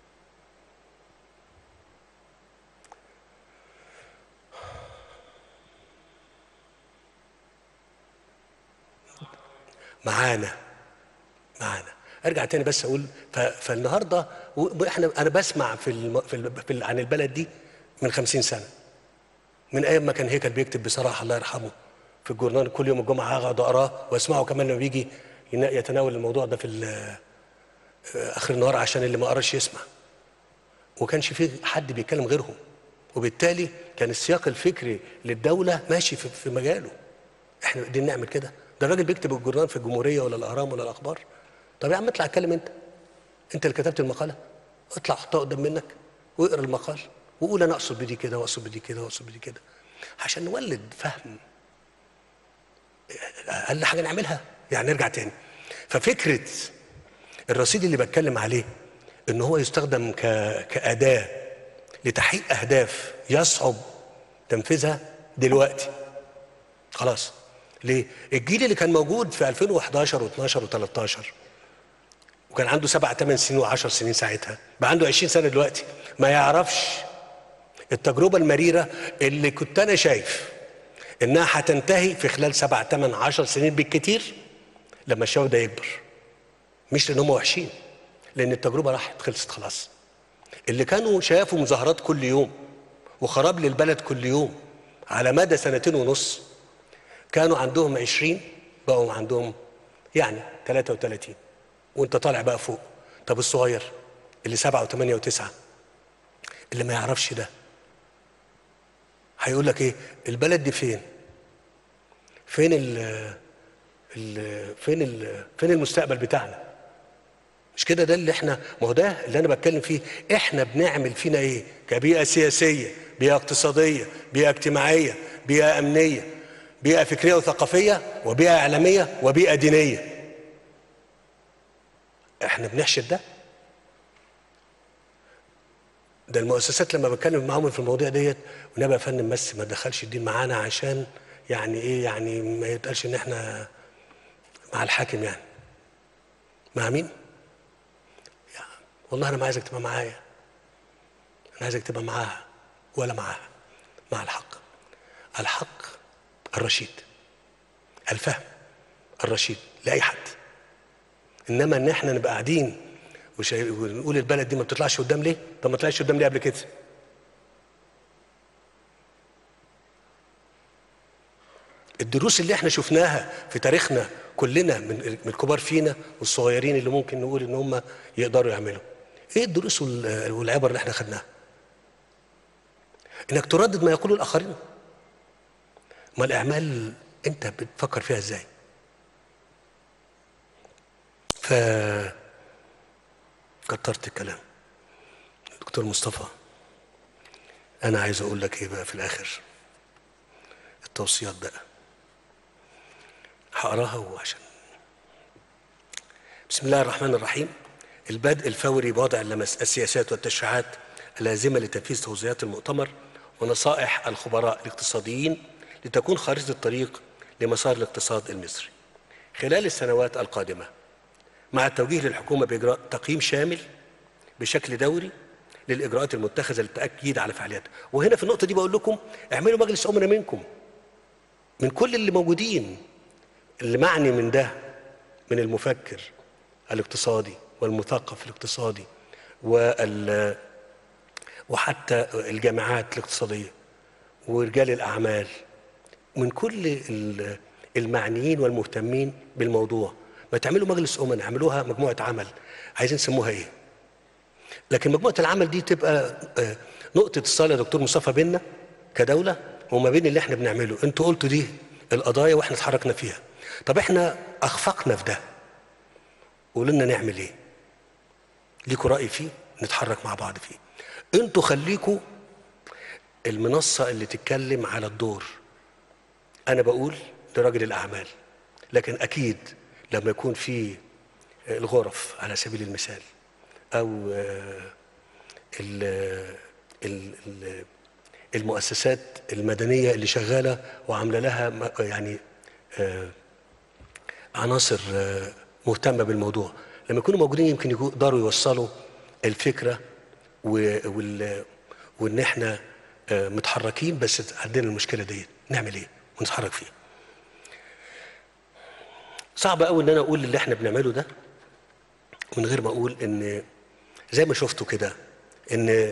معانا معانا ارجع تاني بس اقول ف- فالنهارده و- واحنا انا بسمع في الم... في, ال... في ال... عن البلد دي من خمسين سنه من ايام ما كان هيكل بيكتب بصراحه الله يرحمه في الجورنال كل يوم الجمعه اقعد اقراه واسمعه كمان لما بيجي ين- يتناول الموضوع ده في ال- اخر النهار عشان اللي ما قراش يسمع وكانش فيه حد بيتكلم غيرهم وبالتالي كان السياق الفكري للدوله ماشي في, في مجاله احنا قاعدين نعمل كده ده الراجل بيكتب الجورنال في الجمهوريه ولا الاهرام ولا الاخبار طب يا عم اطلع اتكلم انت انت اللي كتبت المقاله اطلع حطها قدام منك واقرا المقال وقول انا اقصد بدي كده واقصد بدي كده واقصد بدي كده عشان نولد فهم اقل حاجه نعملها يعني نرجع تاني ففكره الرصيد اللي بتكلم عليه ان هو يستخدم ك... كاداه لتحقيق اهداف يصعب تنفيذها دلوقتي خلاص ليه؟ الجيل اللي كان موجود في 2011 و12 و13 وكان عنده سبع ثمان سنين و10 سنين ساعتها بقى عنده 20 سنه دلوقتي ما يعرفش التجربه المريره اللي كنت انا شايف انها هتنتهي في خلال سبع ثمان 10 سنين بالكتير لما الشباب ده يكبر مش لان هم وحشين لان التجربه راحت خلصت خلاص اللي كانوا شافوا مظاهرات كل يوم وخراب للبلد كل يوم على مدى سنتين ونص كانوا عندهم عشرين بقوا عندهم يعني 33 وانت طالع بقى فوق طب الصغير اللي سبعة وثمانية وتسعة اللي ما يعرفش ده هيقول لك ايه البلد دي فين فين ال ال فين ال فين المستقبل بتاعنا مش كده ده اللي احنا ما هو ده اللي انا بتكلم فيه احنا بنعمل فينا ايه كبيئه سياسيه بيئه اقتصاديه بيئه اجتماعيه بيئه امنيه بيئه فكريه وثقافيه وبيئه اعلاميه وبيئه دينيه احنا بنحشد ده ده المؤسسات لما بتكلم معاهم في المواضيع ديت ونبقى يا فندم بس ما تدخلش الدين معانا عشان يعني ايه يعني ما يتقالش ان احنا مع الحاكم يعني مع مين؟ يعني والله انا ما عايزك تبقى معايا انا عايزك تبقى معاها ولا معاها مع الحق الحق الرشيد الفهم الرشيد لاي حد انما ان احنا نبقى قاعدين وشاي- ونقول البلد دي ما بتطلعش قدام ليه؟ طب ما طلعش قدام ليه قبل كده؟ الدروس اللي احنا شفناها في تاريخنا كلنا من من الكبار فينا والصغيرين اللي ممكن نقول ان هم يقدروا يعملوا. ايه الدروس وال- والعبر اللي احنا خدناها؟ انك تردد ما يقوله الاخرين. ما الاعمال انت بتفكر فيها ازاي؟ ف كترت الكلام. دكتور مصطفى انا عايز اقول لك ايه بقى في الاخر؟ التوصيات بقى. هقراها وعشان بسم الله الرحمن الرحيم البدء الفوري بوضع اللمس السياسات والتشريعات اللازمة لتنفيذ توصيات المؤتمر ونصائح الخبراء الاقتصاديين لتكون خارطة الطريق لمسار الاقتصاد المصري خلال السنوات القادمة مع التوجيه للحكومة بإجراء تقييم شامل بشكل دوري للإجراءات المتخذة للتأكيد على فعالياتها وهنا في النقطة دي بقول لكم اعملوا مجلس أمنا منكم من كل اللي موجودين اللي معني من ده من المفكر الاقتصادي والمثقف الاقتصادي وال وحتى الجامعات الاقتصادية ورجال الأعمال من كل ال- المعنيين والمهتمين بالموضوع ما تعملوا مجلس أمنا اعملوها مجموعة عمل عايزين نسموها ايه لكن مجموعة العمل دي تبقى آه، نقطة اتصال يا دكتور مصطفى بينا كدولة وما بين اللي احنا بنعمله انتوا قلتوا دي القضايا واحنا اتحركنا فيها طب احنا اخفقنا في ده قولوا لنا نعمل ايه ليكوا رأي فيه نتحرك مع بعض فيه انتوا خليكوا المنصة اللي تتكلم على الدور انا بقول لراجل الاعمال لكن اكيد لما يكون في الغرف على سبيل المثال او آه، ال- ال- ال- المؤسسات المدنيه اللي شغاله وعامله لها م- يعني آه، عناصر آه، مهتمه بالموضوع لما يكونوا موجودين يمكن يقدروا يوصلوا الفكره و- وال- وان احنا آه، متحركين بس عندنا المشكله ديت نعمل ايه ونتحرك فيها صعب قوي ان انا اقول اللي احنا بنعمله ده من غير ما اقول ان زي ما شفتوا كده ان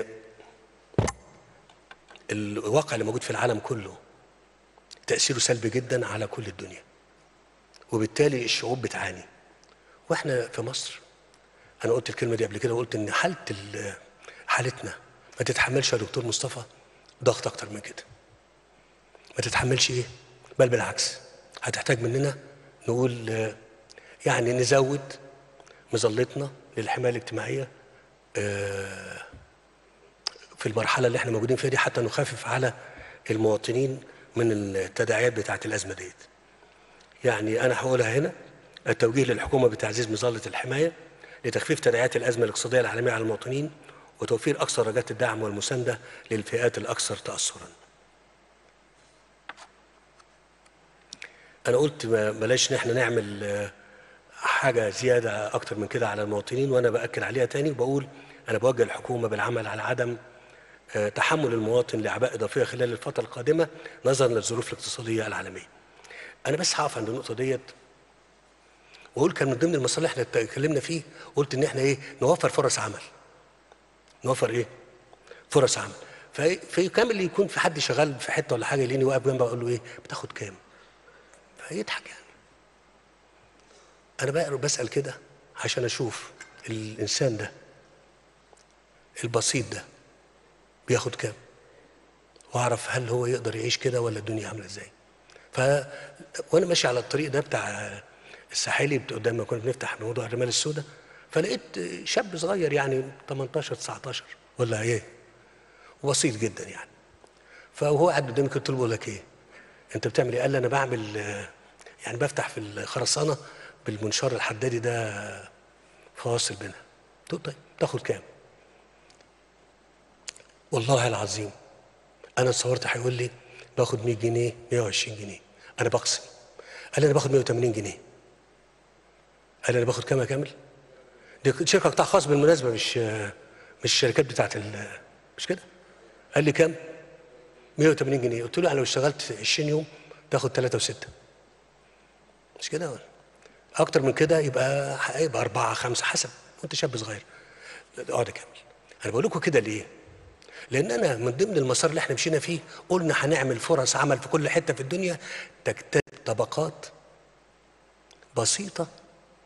الواقع اللي موجود في العالم كله تاثيره سلبي جدا على كل الدنيا وبالتالي الشعوب بتعاني واحنا في مصر انا قلت الكلمه دي قبل كده وقلت ان حاله ال- حالتنا ما تتحملش يا دكتور مصطفى ضغط اكتر من كده ما تتحملش ايه بل بالعكس هتحتاج مننا نقول آه، يعني نزود مظلتنا للحمايه الاجتماعيه آه، في المرحله اللي احنا موجودين فيها دي حتى نخفف على المواطنين من التداعيات بتاعه الازمه ديت. يعني انا هقولها هنا التوجيه للحكومه بتعزيز مظله الحمايه لتخفيف تداعيات الازمه الاقتصاديه العالميه على المواطنين وتوفير اقصى درجات الدعم والمسانده للفئات الاكثر تاثرا. انا قلت ما- بلاش ان احنا نعمل آه، حاجه زياده اكتر من كده على المواطنين وانا باكد عليها تاني وبقول انا بوجه الحكومه بالعمل على عدم آه، تحمل المواطن لاعباء اضافيه خلال الفتره القادمه نظرا للظروف الاقتصاديه العالميه. انا بس هقف عند النقطه ديت واقول كان من ضمن المصالح اللي اتكلمنا فيه قلت ان احنا ايه نوفر فرص عمل. نوفر ايه؟ فرص عمل. في في كامل يكون في حد شغال في حته ولا حاجه يلاقيني واقف جنبه اقول له ايه؟ بتاخد كام؟ فيضحك يعني. انا بقى بسال كده عشان اشوف الانسان ده البسيط ده بياخد كام واعرف هل هو يقدر يعيش كده ولا الدنيا عامله ازاي ف وانا ماشي على الطريق ده بتاع الساحلي بت- قدام ما كنا بنفتح موضوع الرمال السوداء فلقيت شاب صغير يعني 18 19 ولا ايه بسيط جدا يعني فهو قاعد قدامي قلت له بقول لك ايه انت بتعمل ايه قال لي انا بعمل آه، يعني بفتح في الخرسانه بالمنشار الحدادي ده فواصل بينها قلت له طيب تاخد كام والله العظيم انا اتصورت هيقول لي باخد 100 جنيه 120 جنيه انا بقسم قال لي انا باخد 180 جنيه قال لي انا باخد كام يا كامل دي شركه قطاع خاص بالمناسبه مش مش الشركات بتاعت ال مش كده قال لي كام 180 جنيه قلت له انا لو اشتغلت 20 يوم تاخد 3 و6 مش كده ولا اكتر من كده يبقى هيبقى أربعة خمسة حسب وانت شاب صغير اقعد يا كامل انا بقول لكم كده ليه لان انا من ضمن المسار اللي احنا مشينا فيه قلنا هنعمل فرص عمل في كل حته في الدنيا تكتسب طبقات بسيطه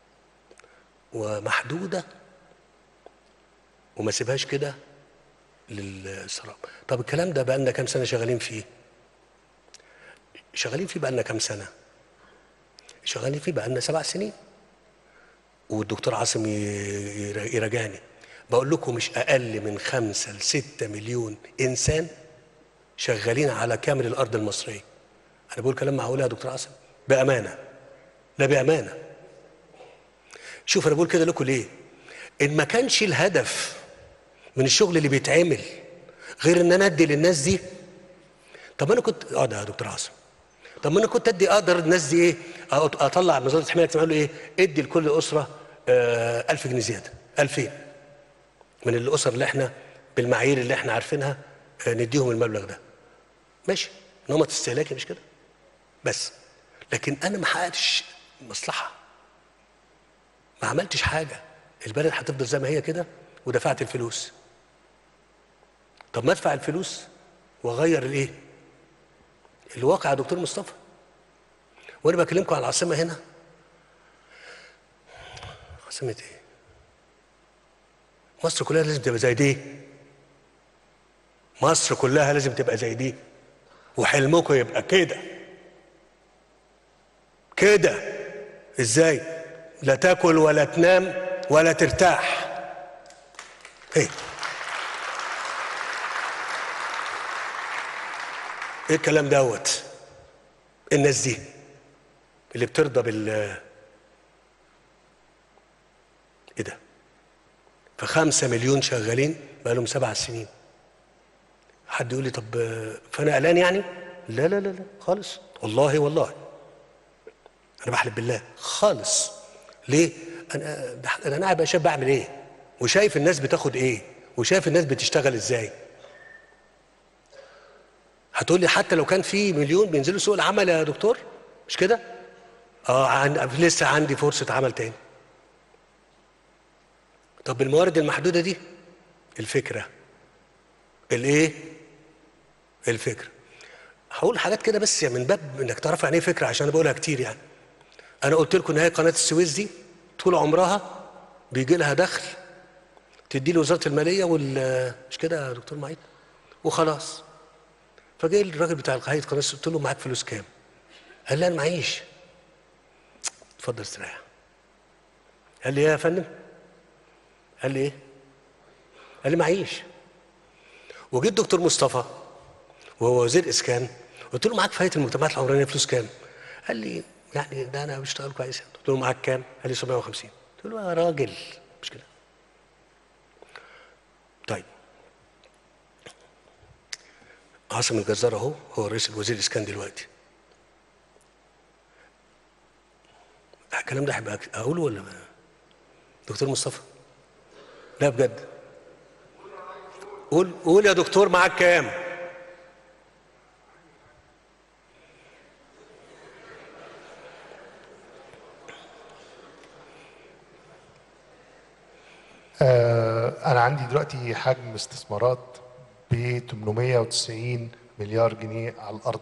ومحدوده وما سيبهاش كده للسراب طب الكلام ده بقى لنا كام سنه شغالين فيه شغالين فيه بقى لنا كام سنه شغالين فيه بقى لنا سبع سنين والدكتور عاصم ي- ي- يراجعني بقول لكم مش اقل من خمسة لستة مليون انسان شغالين على كامل الارض المصريه انا بقول كلام معقول يا دكتور عاصم بامانه لا بامانه شوف انا بقول كده لكم ليه ان ما كانش الهدف من الشغل اللي بيتعمل غير ان انا ادي للناس دي طب انا كنت اقعد يا دكتور عاصم طب ما انا كنت ادي اقدر الناس دي ايه أط- اطلع من وزاره الحمايه الاجتماعيه له ايه ادي لكل اسره آه 1000 جنيه زياده 2000 من الاسر اللي احنا بالمعايير اللي احنا عارفينها آه نديهم المبلغ ده ماشي نمط استهلاكي مش كده بس لكن انا ما حققتش مصلحه ما عملتش حاجه البلد هتفضل زي ما هي كده ودفعت الفلوس طب ما ادفع الفلوس واغير الايه الواقع يا دكتور مصطفى وانا بكلمكم على العاصمه هنا عاصمه ايه مصر كلها لازم تبقى زي دي مصر كلها لازم تبقى زي دي وحلمكم يبقى كده كده ازاي لا تاكل ولا تنام ولا ترتاح ايه ايه الكلام دوت الناس دي اللي بترضى بال ايه ده فخمسة مليون شغالين بقالهم سبع سنين حد يقول لي طب آه، فانا قلقان يعني لا لا لا لا خالص والله والله انا بحلف بالله خالص ليه انا ده- انا قاعد بقى شايف بعمل ايه وشايف الناس بتاخد ايه وشايف الناس بتشتغل ازاي هتقول لي حتى لو كان في مليون بينزلوا سوق العمل يا دكتور مش كده اه عن... لسه عندي فرصه عمل تاني طب بالموارد المحدوده دي الفكره الايه الفكره هقول حاجات كده بس من باب انك تعرف يعني ايه فكره عشان انا بقولها كتير يعني انا قلت لكم ان هي قناه السويس دي طول عمرها بيجي لها دخل تدي له وزاره الماليه وال مش كده يا دكتور معيد وخلاص فجاي الراجل بتاع هيئه قناه السويس قلت له معاك فلوس كام؟ قال لي انا معيش اتفضل استريح قال لي ايه يا فندم؟ قال لي ايه؟ قال لي معيش وجيت دكتور مصطفى وهو وزير اسكان قلت له معاك في هيئه المجتمعات العمرانيه فلوس كام؟ قال لي يعني ده انا بشتغل كويس قلت له معاك كام؟ قال لي 750 قلت له يا راجل مش كده طيب عاصم الجزار اهو هو رئيس الوزير الاسكان دلوقتي الكلام ده هيبقى اقوله ولا ما دكتور مصطفى لا بجد قول قول يا دكتور معاك كام آه، أنا عندي دلوقتي حجم استثمارات ب 890 مليار جنيه على الأرض.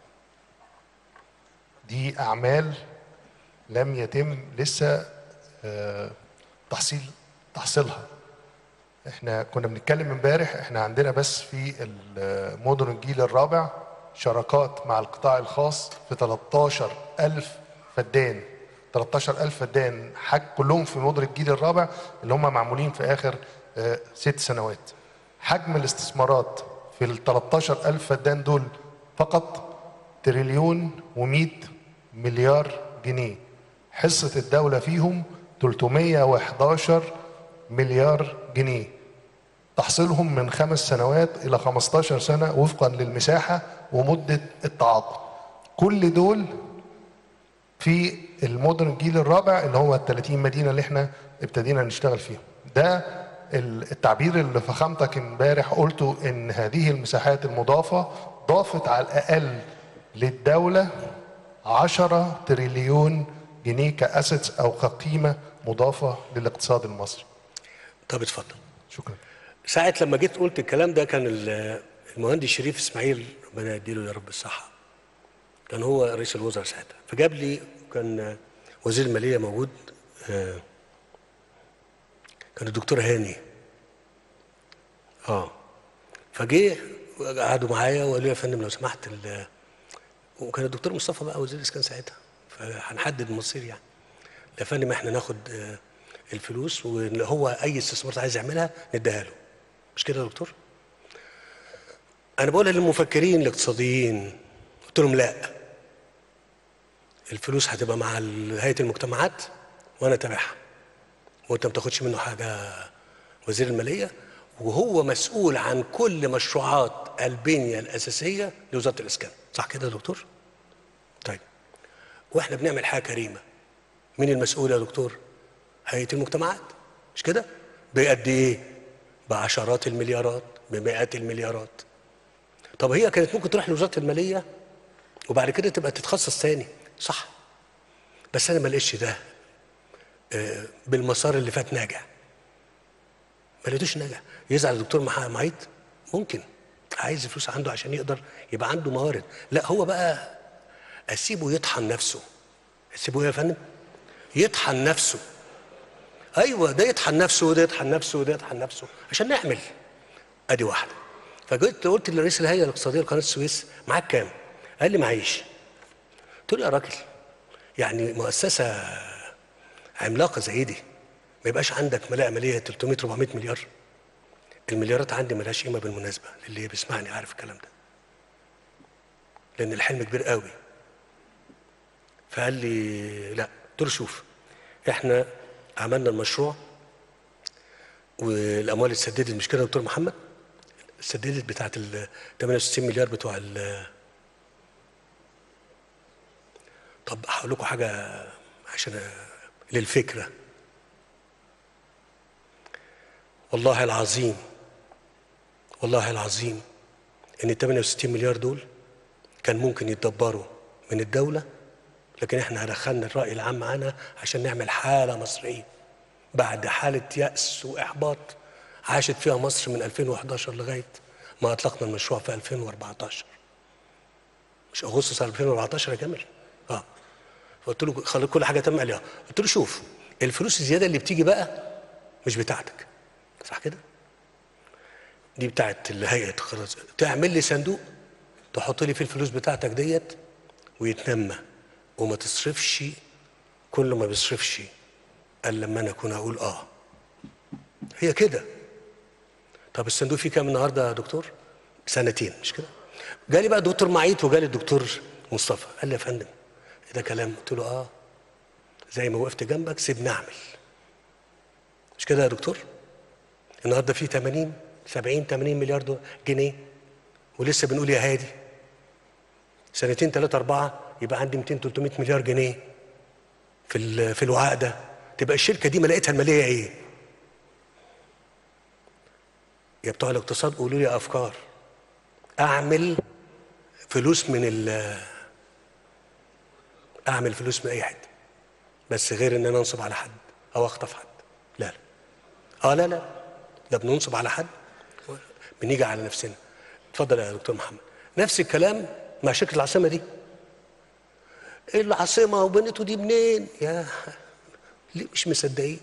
دي أعمال لم يتم لسه آه، تحصيل تحصيلها. احنا كنا بنتكلم امبارح احنا عندنا بس في المدن الجيل الرابع شراكات مع القطاع الخاص في 13 ألف فدان 13000 فدان حج كلهم في مدن الجيل الرابع اللي هم معمولين في اخر آه، ست سنوات حجم الاستثمارات في ال 13000 فدان دول فقط تريليون و100 مليار جنيه حصة الدولة فيهم 311 مليار جنيه تحصيلهم من خمس سنوات إلى 15 سنة وفقا للمساحة ومدة التعاقد كل دول في المدن الجيل الرابع اللي هو ال 30 مدينة اللي احنا ابتدينا نشتغل فيهم ده التعبير اللي فخامتك امبارح قلته ان هذه المساحات المضافة ضافت على الأقل للدولة 10 تريليون جنيه كأسيتس أو كقيمة مضافة للاقتصاد المصري طب اتفضل شكرا ساعة لما جيت قلت الكلام ده كان ال- المهندس شريف اسماعيل ربنا يديله يا رب الصحة كان هو رئيس الوزراء ساعتها فجاب لي كان وزير المالية موجود آه، كان الدكتور هاني اه فجه قعدوا معايا وقالوا لي يا فندم لو سمحت ال- وكان الدكتور مصطفى بقى وزير الاسكان ساعتها فهنحدد المصير يعني يا فندم احنا ناخد آه، الفلوس واللي هو اي استثمارات عايز يعملها نديها له مش كده يا دكتور؟ انا بقولها للمفكرين الاقتصاديين قلت لهم لا الفلوس هتبقى مع ال- هيئه المجتمعات وانا تابعها وانت ما بتاخدش منه حاجه وزير الماليه وهو مسؤول عن كل مشروعات البنيه الاساسيه لوزاره الاسكان صح كده يا دكتور؟ طيب واحنا بنعمل حاجه كريمه مين المسؤول يا دكتور؟ هيئه المجتمعات مش كده؟ بقد ايه؟ بعشرات المليارات بمئات المليارات طب هي كانت ممكن تروح لوزاره الماليه وبعد كده تبقى تتخصص تاني صح بس انا ما لقيتش ده آه، بالمسار اللي فات ناجح ما لقيتوش ناجح يزعل الدكتور مح- معيط ممكن عايز فلوس عنده عشان يقدر يبقى عنده موارد لا هو بقى اسيبه يطحن نفسه اسيبه ايه يا فندم يطحن نفسه ايوه ده يطحن نفسه وده يطحن نفسه وده يطحن نفسه عشان نعمل ادي واحده فجيت قلت لرئيس الهيئه الاقتصاديه لقناه السويس معاك كام؟ قال لي معيش قلت له يا راجل يعني مؤسسه عملاقه زي دي ما يبقاش عندك ملاءه ماليه 300 400 مليار المليارات عندي ملهاش قيمه بالمناسبه للي بيسمعني عارف الكلام ده لان الحلم كبير قوي فقال لي لا قلت له شوف احنا عملنا المشروع والاموال اتسددت مش كده يا دكتور محمد اتسددت بتاعت ال 68 مليار بتوع ال طب هقول لكم حاجه عشان أ- للفكره والله العظيم والله العظيم ان ال 68 مليار دول كان ممكن يتدبروا من الدوله لكن احنا دخلنا الراي العام معانا عشان نعمل حاله مصريه بعد حاله ياس واحباط عاشت فيها مصر من 2011 لغايه ما اطلقنا المشروع في 2014 مش اغسطس 2014 يا جمال اه فقلت له خلي كل حاجه تم عليها قلت له شوف الفلوس الزياده اللي بتيجي بقى مش بتاعتك صح كده دي بتاعت الهيئه خلاص تعمل لي صندوق تحط لي فيه الفلوس بتاعتك ديت ويتنمى وما تصرفش كل ما بيصرفش قال لما انا اكون اقول اه هي كده طب الصندوق فيه كام النهارده يا دكتور سنتين مش كده جالي بقى دكتور معيط وجالي الدكتور مصطفى قال لي يا فندم ده كلام قلت له اه زي ما وقفت جنبك سيبني اعمل مش كده يا دكتور النهارده في 80 70 80 مليار دو- جنيه ولسه بنقول يا هادي سنتين ثلاثة أربعة يبقى عندي 200 300 مليار جنيه في ال- في الوعاء ده تبقى الشركة دي ملاقتها المالية إيه؟ يا بتوع الاقتصاد قولوا لي أفكار أعمل فلوس من ال أعمل فلوس من أي حد بس غير إن أنا أنصب على حد أو أخطف حد لا لا اه لا لا ده بننصب على حد بنيجي على نفسنا اتفضل يا دكتور محمد نفس الكلام مع شركه العاصمه دي ايه العاصمه وبنته دي منين يا ليه مش مصدقين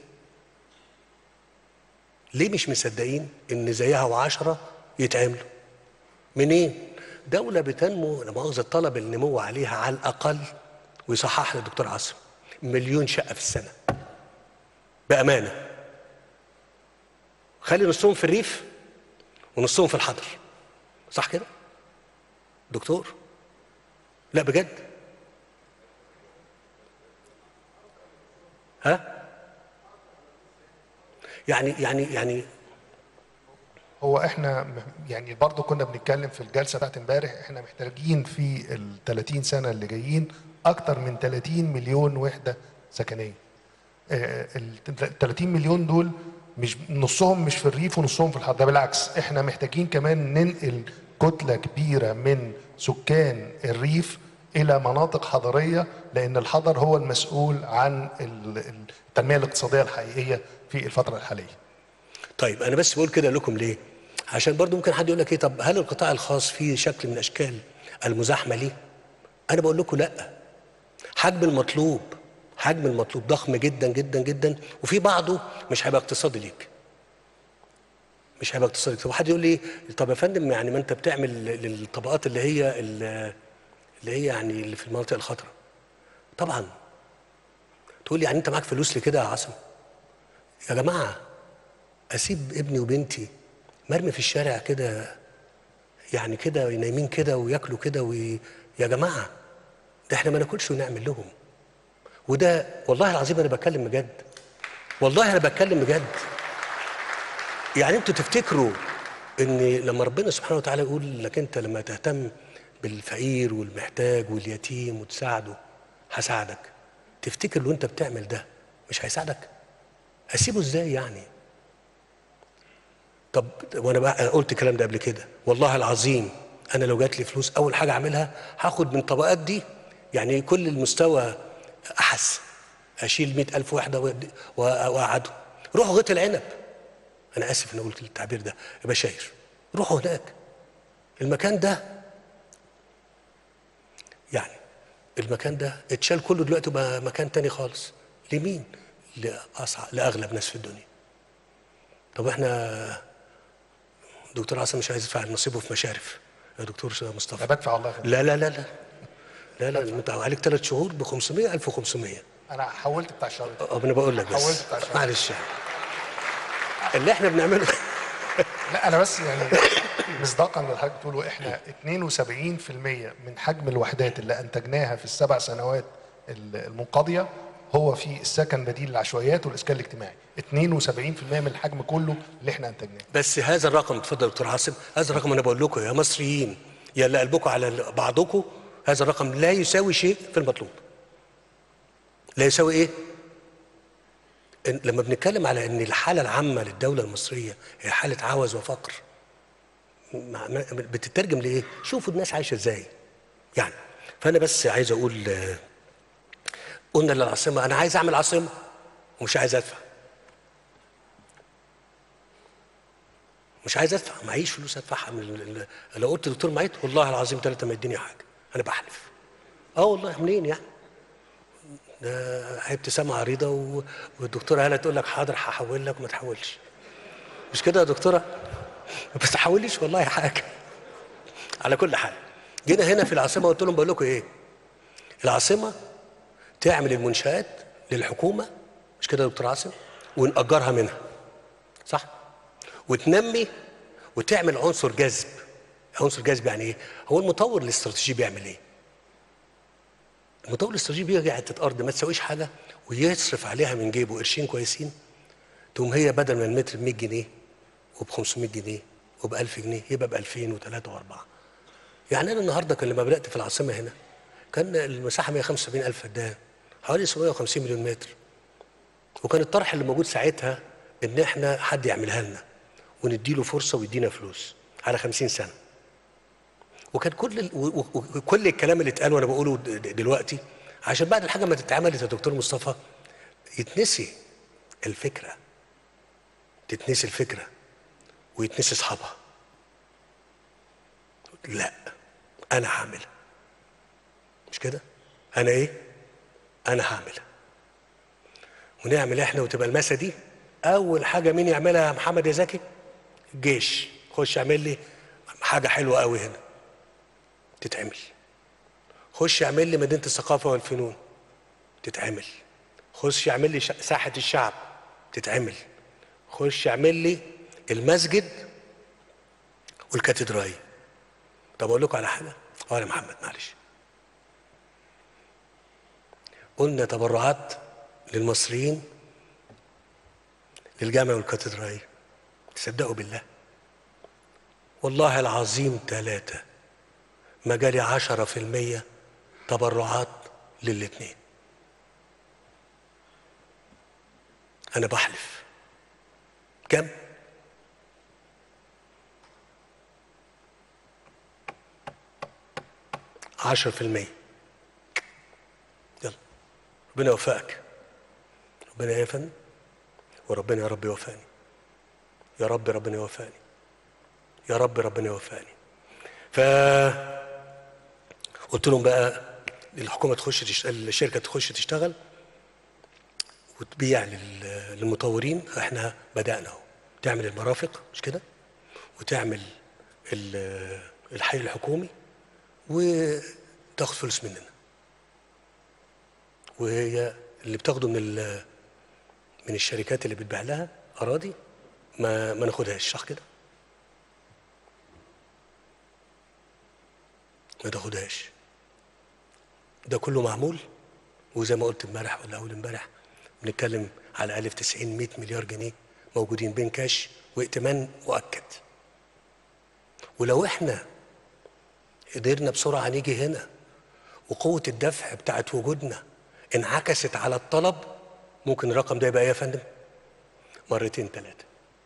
ليه مش مصدقين ان زيها وعشرة يتعملوا منين دولة بتنمو لا مؤاخذة طلب النمو عليها على الأقل ويصحح لي الدكتور عاصم مليون شقه في السنه بامانه خلي نصهم في الريف ونصهم في الحضر صح كده دكتور لا بجد ها يعني يعني يعني هو احنا م- يعني برضه كنا بنتكلم في الجلسه بتاعت امبارح احنا محتاجين في ال 30 سنه اللي جايين اكتر من 30 مليون وحده سكنيه. آه، ال 30 مليون دول مش نصهم مش في الريف ونصهم في الحضر ده بالعكس احنا محتاجين كمان ننقل كتله كبيره من سكان الريف الى مناطق حضريه لان الحضر هو المسؤول عن ال- التنميه الاقتصاديه الحقيقيه في الفتره الحاليه. طيب انا بس بقول كده لكم ليه عشان برضو ممكن حد يقول لك ايه طب هل القطاع الخاص فيه شكل من اشكال المزاحمه ليه انا بقول لكم لا حجم المطلوب حجم المطلوب ضخم جدا جدا جدا وفي بعضه مش هيبقى اقتصادي ليك مش هيبقى اقتصادي طب حد يقول لي طب يا فندم يعني ما انت بتعمل للطبقات اللي هي اللي هي يعني اللي في المناطق الخطره طبعا تقول لي يعني انت معاك فلوس لكده يا عاصم يا جماعه اسيب ابني وبنتي مرمي في الشارع كده يعني كده نايمين كده وياكلوا كده وي... يا جماعه ده احنا ما ناكلش ونعمل لهم وده والله العظيم انا بتكلم بجد والله انا بتكلم بجد يعني انتوا تفتكروا ان لما ربنا سبحانه وتعالى يقول لك انت لما تهتم بالفقير والمحتاج واليتيم وتساعده هساعدك تفتكر لو انت بتعمل ده مش هيساعدك اسيبه ازاي يعني طب وانا بقى أنا قلت الكلام ده قبل كده والله العظيم انا لو جات لي فلوس اول حاجه اعملها هاخد من الطبقات دي يعني كل المستوى احس اشيل مئة ألف وحده وأد- وأ- واقعدهم روحوا غيط العنب انا اسف ان قلت التعبير ده يبقى شاير روحوا هناك المكان ده يعني المكان ده اتشال كله دلوقتي بقى مكان تاني خالص لمين لأصع... لاغلب ناس في الدنيا طب احنا دكتور عاصم مش عايز يدفع نصيبه في مشارف يا دكتور مصطفى انا بدفع الله يخليك. لا لا لا لا لا لا انت عليك ثلاث شهور ب 500 1500 انا حولت بتاع الشهر ده. اه انا بقول لك بس حولت بتاع الشهر. معلش اللي احنا بنعمله لا انا بس يعني مصداقا للي حضرتك بتقوله احنا 72% من حجم الوحدات اللي انتجناها في السبع سنوات ال- المنقضيه هو في السكن بديل العشوائيات والاسكان الاجتماعي 72% من الحجم كله اللي احنا انتجناه بس هذا الرقم اتفضل دكتور عاصم هذا الرقم انا بقول لكم يا مصريين يا اللي قلبكم على بعضكم هذا الرقم لا يساوي شيء في المطلوب لا يساوي ايه إن لما بنتكلم على ان الحاله العامه للدوله المصريه هي حاله عوز وفقر مع- ما- بتترجم لايه شوفوا الناس عايشه ازاي يعني فانا بس عايز اقول آه، قلنا للعاصمه انا عايز اعمل عاصمه ومش عايز ادفع مش عايز ادفع معيش فلوس ادفعها من ال- ال- لو قلت دكتور معيط والله العظيم ثلاثه ما يديني حاجه انا بحلف اه والله منين يعني ده ابتسامه عريضه و- والدكتوره هاله تقول لك حاضر هحول لك وما تحولش مش كده يا دكتوره بس تحوليش والله حاجه على كل حال جينا هنا في العاصمه قلت لهم بقول لكم ايه العاصمه تعمل المنشآت للحكومه مش كده يا دكتور عاصم ونأجرها منها صح وتنمي وتعمل عنصر جذب عنصر جذب يعني ايه هو المطور الاستراتيجي بيعمل ايه المطور الاستراتيجي بيجي حته ارض ما تساويش حاجه ويصرف عليها من جيبه قرشين كويسين تقوم هي بدل ما المتر ب 100 جنيه وب 500 جنيه وب 1000 جنيه يبقى ب 2000 و3 و4 يعني انا النهارده كان لما بدات في العاصمه هنا كان المساحه 175 الف فدان حوالي 750 مليون متر وكان الطرح اللي موجود ساعتها ان احنا حد يعملها لنا ونديله فرصه ويدينا فلوس على 50 سنه وكان كل ال... و... و... وكل الكلام اللي اتقال وانا بقوله د- د- دلوقتي عشان بعد الحاجه ما تتعملت يا دكتور مصطفى يتنسي الفكره تتنسي الفكره ويتنسي اصحابها لا انا هعملها مش كده انا ايه انا هعملها ونعمل احنا وتبقى المسا دي اول حاجه مين يعملها يا محمد يا زكي الجيش خش اعمل لي حاجه حلوه قوي هنا تتعمل خش اعمل لي مدينه الثقافه والفنون تتعمل خش اعمل لي ش- ساحه الشعب تتعمل خش اعمل لي المسجد والكاتدرائيه طب اقول لكم على حاجه اه يا محمد معلش قلنا تبرعات للمصريين للجامع والكاتدرائيه تصدقوا بالله والله العظيم ثلاثة ما جالي عشرة في المية تبرعات للاتنين أنا بحلف كم؟ عشرة في المية يلا ربنا يوفقك ربنا يا فندم وربنا يا رب يوفقني يا رب ربنا يوفقني يا رب ربنا يوفقني ف قلت لهم بقى الحكومه تخش تشت... الشركه تخش تشتغل وتبيع لل... للمطورين احنا بدانا اهو تعمل المرافق مش كده وتعمل ال... الحي الحكومي وتاخد فلوس مننا وهي اللي بتاخده من ال... من الشركات اللي بتبيع لها اراضي ما ما ناخدهاش صح كده ما تاخدهاش ده كله معمول وزي ما قلت امبارح ولا اول امبارح بنتكلم على الاقل في 90 100 مليار جنيه موجودين بين كاش وائتمان مؤكد ولو احنا قدرنا بسرعه نيجي هنا وقوه الدفع بتاعت وجودنا انعكست على الطلب ممكن الرقم ده يبقى ايه يا فندم؟ مرتين ثلاثه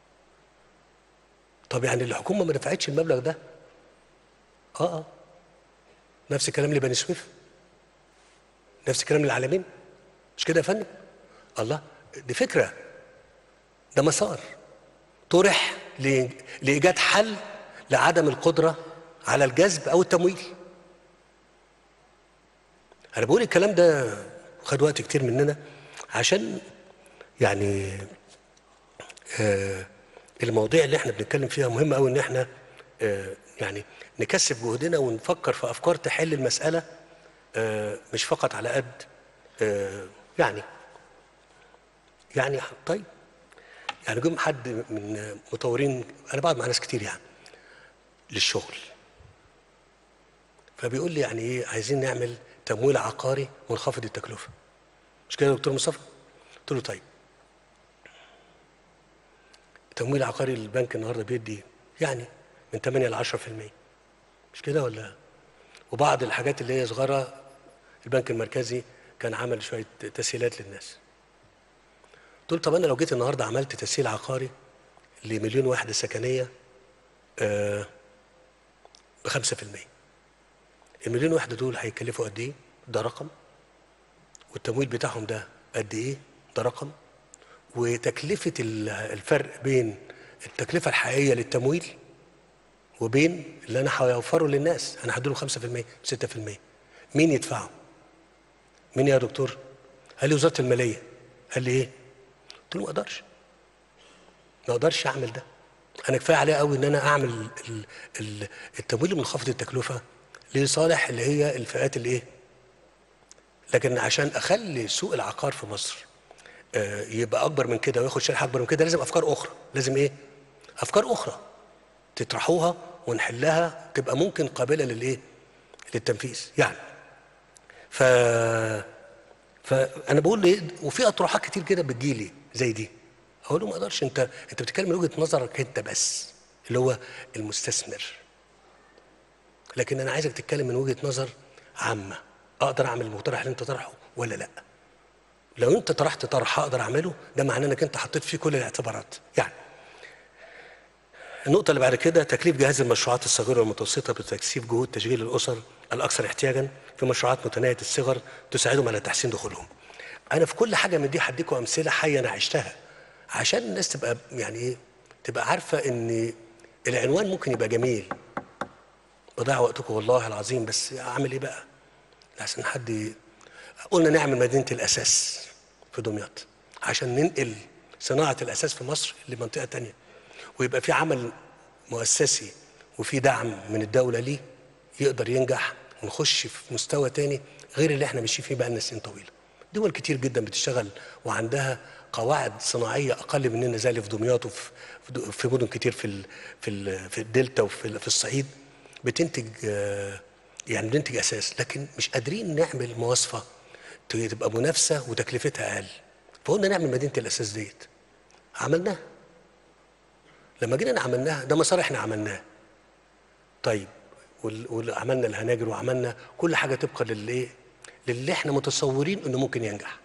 طب يعني الحكومه ما دفعتش المبلغ ده اه اه نفس الكلام لبني سويف نفس الكلام للعالمين مش كده يا فندم الله دي فكره ده مسار طرح ل- لايجاد حل لعدم القدره على الجذب او التمويل انا بقول الكلام ده خد وقت كتير مننا عشان يعني آه المواضيع اللي احنا بنتكلم فيها مهم قوي ان احنا آه يعني نكثف جهدنا ونفكر في افكار تحل المساله آه مش فقط على قد آه يعني يعني طيب يعني جم حد من مطورين انا بقعد مع ناس كتير يعني للشغل فبيقول لي يعني ايه عايزين نعمل تمويل عقاري منخفض التكلفه مش كده يا دكتور مصطفى؟ قلت له طيب التمويل العقاري البنك النهارده بيدي يعني من 8 ل 10% مش كده ولا وبعض الحاجات اللي هي صغيره البنك المركزي كان عمل شويه تسهيلات للناس قلت له طب انا لو جيت النهارده عملت تسهيل عقاري لمليون وحده سكنيه آه ب 5% المليون وحده دول هيكلفوا قد ايه؟ ده رقم والتمويل بتاعهم ده قد ايه؟ ده رقم وتكلفة ال- الفرق بين التكلفة الحقيقية للتمويل وبين اللي أنا هوفره للناس أنا هديله 5% 6% مين يدفعه؟ مين يا دكتور؟ قال لي وزارة المالية قال لي إيه؟ قلت له ما أقدرش ما أقدرش أعمل ده أنا كفاية عليا قوي إن أنا أعمل ال- ال- التمويل منخفض التكلفة لصالح اللي هي الفئات اللي إيه؟ لكن عشان أخلي سوق العقار في مصر آه، يبقى اكبر من كده وياخد شريحه اكبر من كده لازم افكار اخرى لازم ايه افكار اخرى تطرحوها ونحلها تبقى ممكن قابله للايه للتنفيذ يعني ف فانا بقول ايه وفي اطروحات كتير كده بتجيلي زي دي اقول له ما اقدرش انت انت بتتكلم من وجهه نظرك انت بس اللي هو المستثمر لكن انا عايزك تتكلم من وجهه نظر عامه اقدر اعمل المقترح اللي انت طرحه ولا لا لو انت طرحت طرح اقدر اعمله ده معناه انك انت حطيت فيه كل الاعتبارات يعني النقطة اللي بعد كده تكليف جهاز المشروعات الصغيرة والمتوسطة بتكثيف جهود تشغيل الأسر الأكثر احتياجا في مشروعات متناهية الصغر تساعدهم على تحسين دخولهم. أنا في كل حاجة من دي هديكم أمثلة حية أنا عشتها عشان الناس تبقى يعني إيه تبقى عارفة إن العنوان ممكن يبقى جميل بضيع وقتكم والله العظيم بس أعمل إيه بقى؟ لحسن حد ي- قلنا نعمل مدينة الأساس في دمياط عشان ننقل صناعة الأساس في مصر لمنطقة تانية ويبقى في عمل مؤسسي وفي دعم من الدولة ليه يقدر ينجح ونخش في مستوى تاني غير اللي احنا ماشيين فيه بقالنا سنين طويلة دول كتير جدا بتشتغل وعندها قواعد صناعيه اقل مننا زي اللي في دمياط وفي في- في مدن كتير في ال في ال في الدلتا وفي ال- في الصعيد بتنتج آه، يعني بننتج اساس لكن مش قادرين نعمل مواصفه ت- تبقى منافسه وتكلفتها اقل فقلنا نعمل مدينه الاساس ديت عملناها لما جينا عملناها ده مسار احنا عملناه طيب وال- وعملنا الهناجر وعملنا كل حاجه طبقا للايه للي احنا متصورين انه ممكن ينجح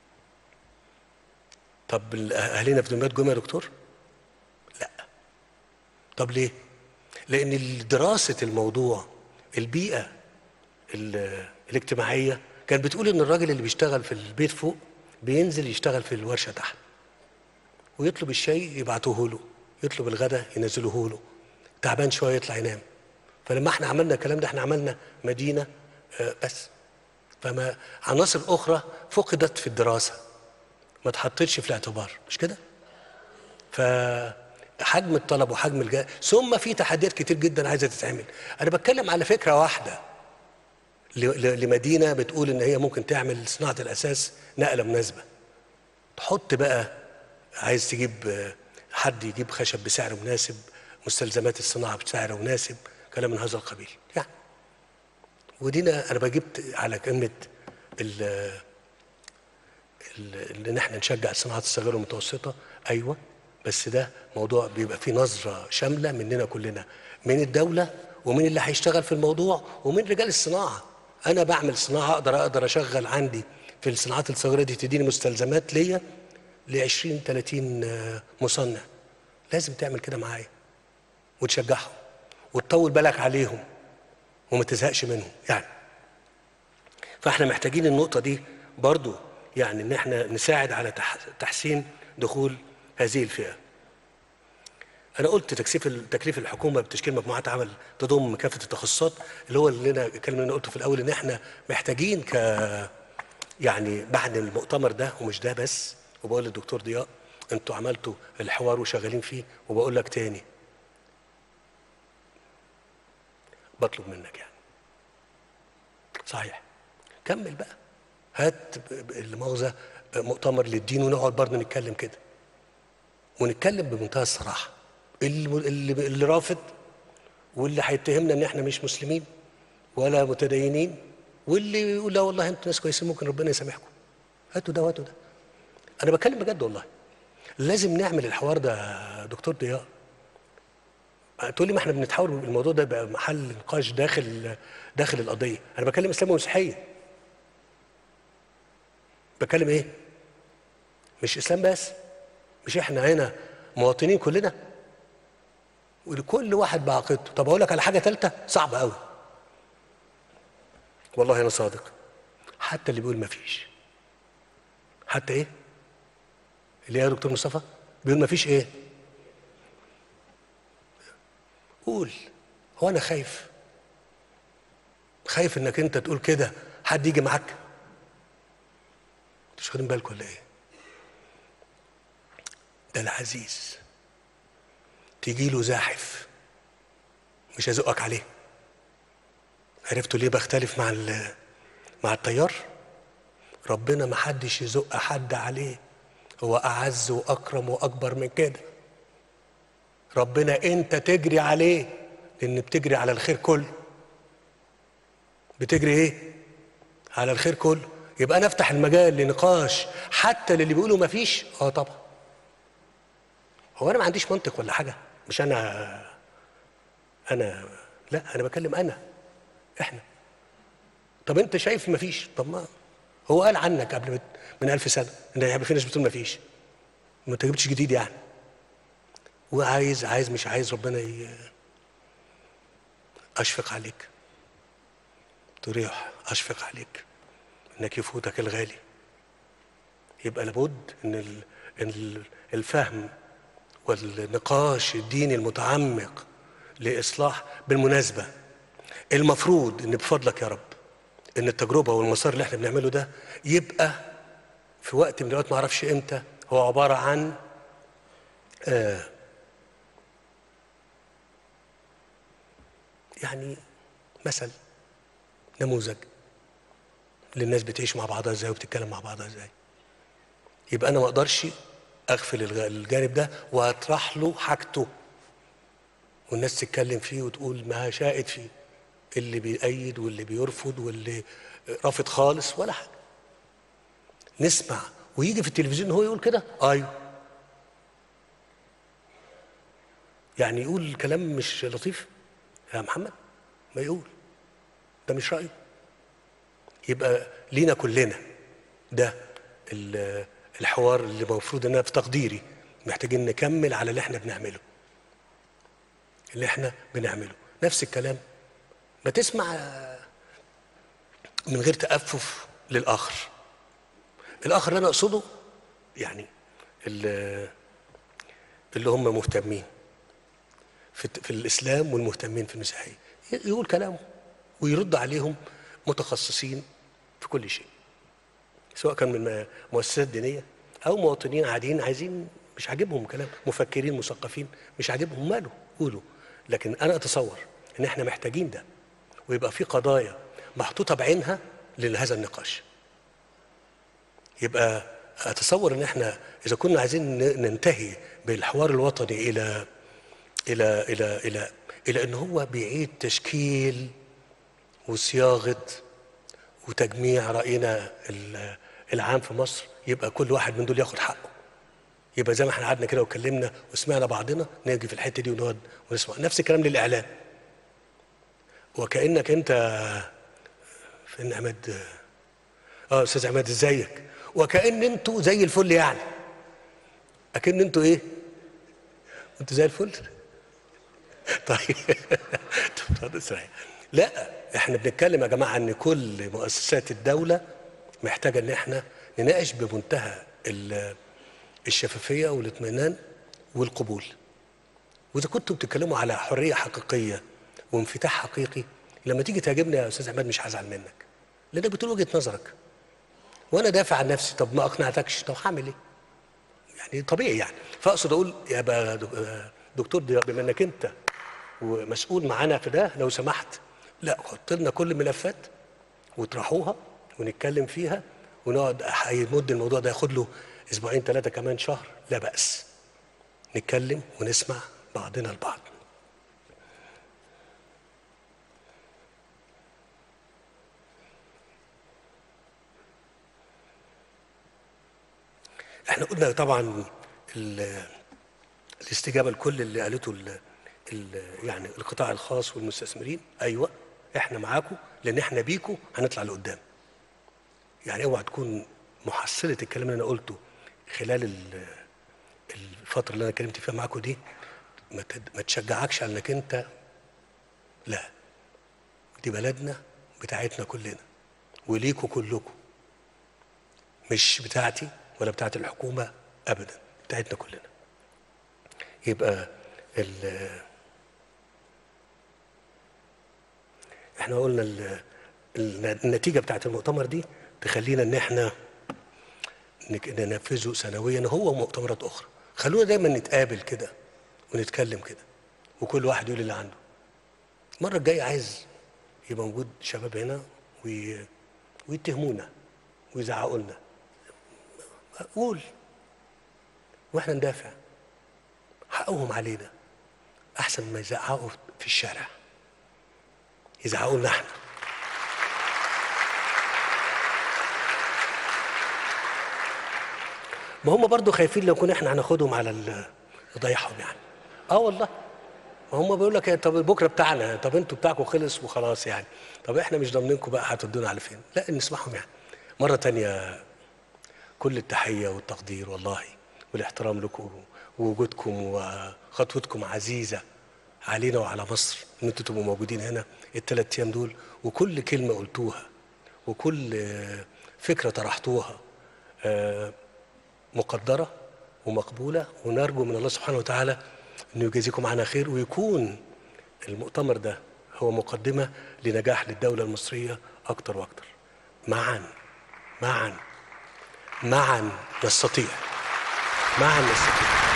طب ال- اهالينا في دمياط جم يا دكتور لا طب ليه لان دراسه الموضوع البيئه ال- الاجتماعيه كانت بتقول ان الراجل اللي بيشتغل في البيت فوق بينزل يشتغل في الورشه تحت ويطلب الشاي يبعتوه له يطلب الغداء ينزلوه له تعبان شويه يطلع ينام فلما احنا عملنا الكلام ده احنا عملنا مدينه آه، بس فما عناصر اخرى فقدت في الدراسه ما اتحطتش في الاعتبار مش كده فحجم الطلب وحجم الجا ثم في تحديات كتير جدا عايزه تتعمل انا بتكلم على فكره واحده ل- ل- لمدينه بتقول ان هي ممكن تعمل صناعه الاساس نقله مناسبه تحط بقى عايز تجيب آه، حد يجيب خشب بسعر مناسب مستلزمات الصناعه بسعر مناسب كلام من هذا القبيل يعني ودينا انا بجبت على كلمه ال ال- ان احنا نشجع الصناعات الصغيره والمتوسطه ايوه بس ده موضوع بيبقى فيه نظره شامله مننا كلنا من الدوله ومن اللي هيشتغل في الموضوع ومن رجال الصناعه انا بعمل صناعه اقدر اقدر اشغل عندي في الصناعات الصغيره دي تديني مستلزمات ليا ل 20 30 آه، مصنع لازم تعمل كده معايا وتشجعهم وتطول بالك عليهم وما تزهقش منهم يعني فاحنا محتاجين النقطة دي برضو يعني ان احنا نساعد على تح- تحسين دخول هذه الفئة انا قلت تكثيف تكليف الحكومه بتشكيل مجموعات عمل تضم كافه التخصصات اللي هو اللي انا الكلام اللي انا قلته في الاول ان احنا محتاجين ك يعني بعد المؤتمر ده ومش ده بس وبقول للدكتور ضياء انتوا عملتوا الحوار وشغالين فيه وبقول لك تاني بطلب منك يعني صحيح كمل بقى هات ب- ب- المؤاخذه مؤتمر للدين ونقعد برضه نتكلم كده ونتكلم بمنتهى الصراحه اللي اللي, اللي رافض واللي هيتهمنا ان احنا مش مسلمين ولا متدينين واللي يقول لا والله انتوا ناس كويسين ممكن ربنا يسامحكم هاتوا ده وهاتوا ده انا بتكلم بجد والله لازم نعمل الحوار ده يا دكتور ضياء تقول لي ما احنا بنتحاول الموضوع ده بقى محل نقاش داخل داخل القضيه انا بكلم اسلام ومسيحيه بكلم ايه مش اسلام بس مش احنا هنا مواطنين كلنا ولكل واحد بعقيدته طب اقول لك على حاجه ثالثه صعبه قوي والله انا صادق حتى اللي بيقول ما فيش حتى ايه اللي إيه يا دكتور مصطفى بيقول ما فيش ايه قول هو انا خايف خايف انك انت تقول كده حد يجي معاك مش واخدين بالكم ولا ايه ده العزيز تيجي له زاحف مش هزقك عليه عرفتوا ليه بختلف مع ال- مع الطيار ربنا ما حدش يزق حد عليه هو اعز واكرم واكبر من كده ربنا انت تجري عليه لان بتجري على الخير كله بتجري ايه على الخير كله يبقى انا افتح المجال لنقاش حتى للي بيقولوا ما فيش اه طبعا هو انا ما عنديش منطق ولا حاجه مش انا انا لا انا بكلم انا احنا طب انت شايف ما فيش طب ما هو قال عنك قبل من- من ألف سنه ان هيبقى في ناس بتقول ما فيش ما انت جبتش جديد يعني وعايز عايز مش عايز ربنا ي... اشفق عليك تريح اشفق عليك انك يفوتك الغالي يبقى لابد ان ال- ال- الفهم والنقاش الديني المتعمق لاصلاح بالمناسبه المفروض ان بفضلك يا رب ان التجربه والمسار اللي احنا بنعمله ده يبقى في وقت من الاوقات ما اعرفش امتى هو عباره عن آه يعني مثل نموذج اللي الناس بتعيش مع بعضها ازاي وبتتكلم مع بعضها ازاي يبقى انا ما اقدرش اغفل الغ- الجانب ده واطرح له حاجته والناس تتكلم فيه وتقول ما شاءت فيه اللي بيأيد واللي بيرفض واللي رافض خالص ولا حاجه نسمع ويجي في التلفزيون هو يقول كده ايوه يعني يقول كلام مش لطيف يا محمد ما يقول ده مش رأيه يبقى لينا كلنا ده ال- الحوار اللي المفروض ان انا في تقديري محتاجين نكمل على اللي احنا بنعمله اللي احنا بنعمله نفس الكلام ما تسمع من غير تأفف للآخر الآخر اللي أنا أقصده يعني اللي, اللي هم مهتمين في, في الإسلام والمهتمين في المسيحية يقول كلامه ويرد عليهم متخصصين في كل شيء سواء كان من مؤسسات دينية أو مواطنين عاديين عايزين مش عاجبهم كلام مفكرين مثقفين مش عاجبهم ماله قولوا لكن أنا أتصور إن إحنا محتاجين ده ويبقى في قضايا محطوطة بعينها لهذا النقاش يبقى أتصور إن إحنا إذا كنا عايزين ن- ننتهي بالحوار الوطني إلى إلى إلى إلى إلى إن هو بيعيد تشكيل وصياغة وتجميع رأينا ال- العام في مصر يبقى كل واحد من دول ياخد حقه يبقى زي ما احنا قعدنا كده واتكلمنا وسمعنا بعضنا نيجي في الحته دي ونقعد ونسمع نفس الكلام للاعلام وكانك انت فين عماد اه استاذ عماد ازيك وكان انتوا زي الفل يعني اكن انتوا ايه انتوا زي الفل طيب طب اتفضل صحيح. لا احنا بنتكلم يا جماعه ان كل مؤسسات الدوله محتاجه ان احنا نناقش بمنتهى ال- الشفافيه والاطمئنان والقبول واذا كنتوا بتتكلموا على حريه حقيقيه وانفتاح حقيقي لما تيجي تهاجمني يا استاذ عماد مش هزعل منك لانك بتقول وجهه نظرك وانا دافع عن نفسي طب ما اقنعتكش طب هعمل ايه؟ يعني طبيعي يعني فاقصد اقول يا بقى دك- آه دكتور ضياء بما انك انت ومسؤول معانا في ده لو سمحت لا حط لنا كل الملفات واطرحوها ونتكلم فيها ونقعد هيمد الموضوع ده ياخد له اسبوعين ثلاثه كمان شهر لا باس نتكلم ونسمع بعضنا البعض احنا قلنا طبعا ال- الاستجابه لكل اللي قالته ال ال يعني القطاع الخاص والمستثمرين ايوه احنا معاكم لان احنا بيكم هنطلع لقدام يعني اوعى تكون محصله الكلام اللي انا قلته خلال ال- الفتره اللي انا اتكلمت فيها معاكم دي ما تد- ما تشجعكش على انك انت لا دي بلدنا بتاعتنا كلنا وليكوا كلكم مش بتاعتي ولا بتاعت الحكومة أبدا بتاعتنا كلنا يبقى ال احنا قلنا ال ال- النتيجة بتاعت المؤتمر دي تخلينا ان احنا نك- ننفذه سنويا هو ومؤتمرات اخرى خلونا دايما نتقابل كده ونتكلم كده وكل واحد يقول اللي عنده المرة الجاية عايز يبقى موجود شباب هنا وي... ويتهمونا ويزعقوا لنا قول واحنا ندافع حقهم علينا احسن ما يزعقوا في الشارع يزعقوا لنا احنا ما هم برضو خايفين لو كنا احنا هناخدهم على ال- نضيعهم يعني اه والله ما هم بيقول لك إيه، طب بكره بتاعنا طب انتوا بتاعكم خلص وخلاص يعني طب احنا مش ضامنينكم بقى هتودونا على فين لا نسمعهم يعني مره تانية كل التحيه والتقدير والله والاحترام لكم ووجودكم وخطوتكم عزيزه علينا وعلى مصر ان انتوا تبقوا موجودين هنا الثلاث ايام دول وكل كلمه قلتوها وكل آه، فكره طرحتوها آه، مقدره ومقبوله ونرجو من الله سبحانه وتعالى انه يجازيكم عنا خير ويكون المؤتمر ده هو مقدمه لنجاح للدوله المصريه اكتر واكتر معا معا معا نستطيع معا نستطيع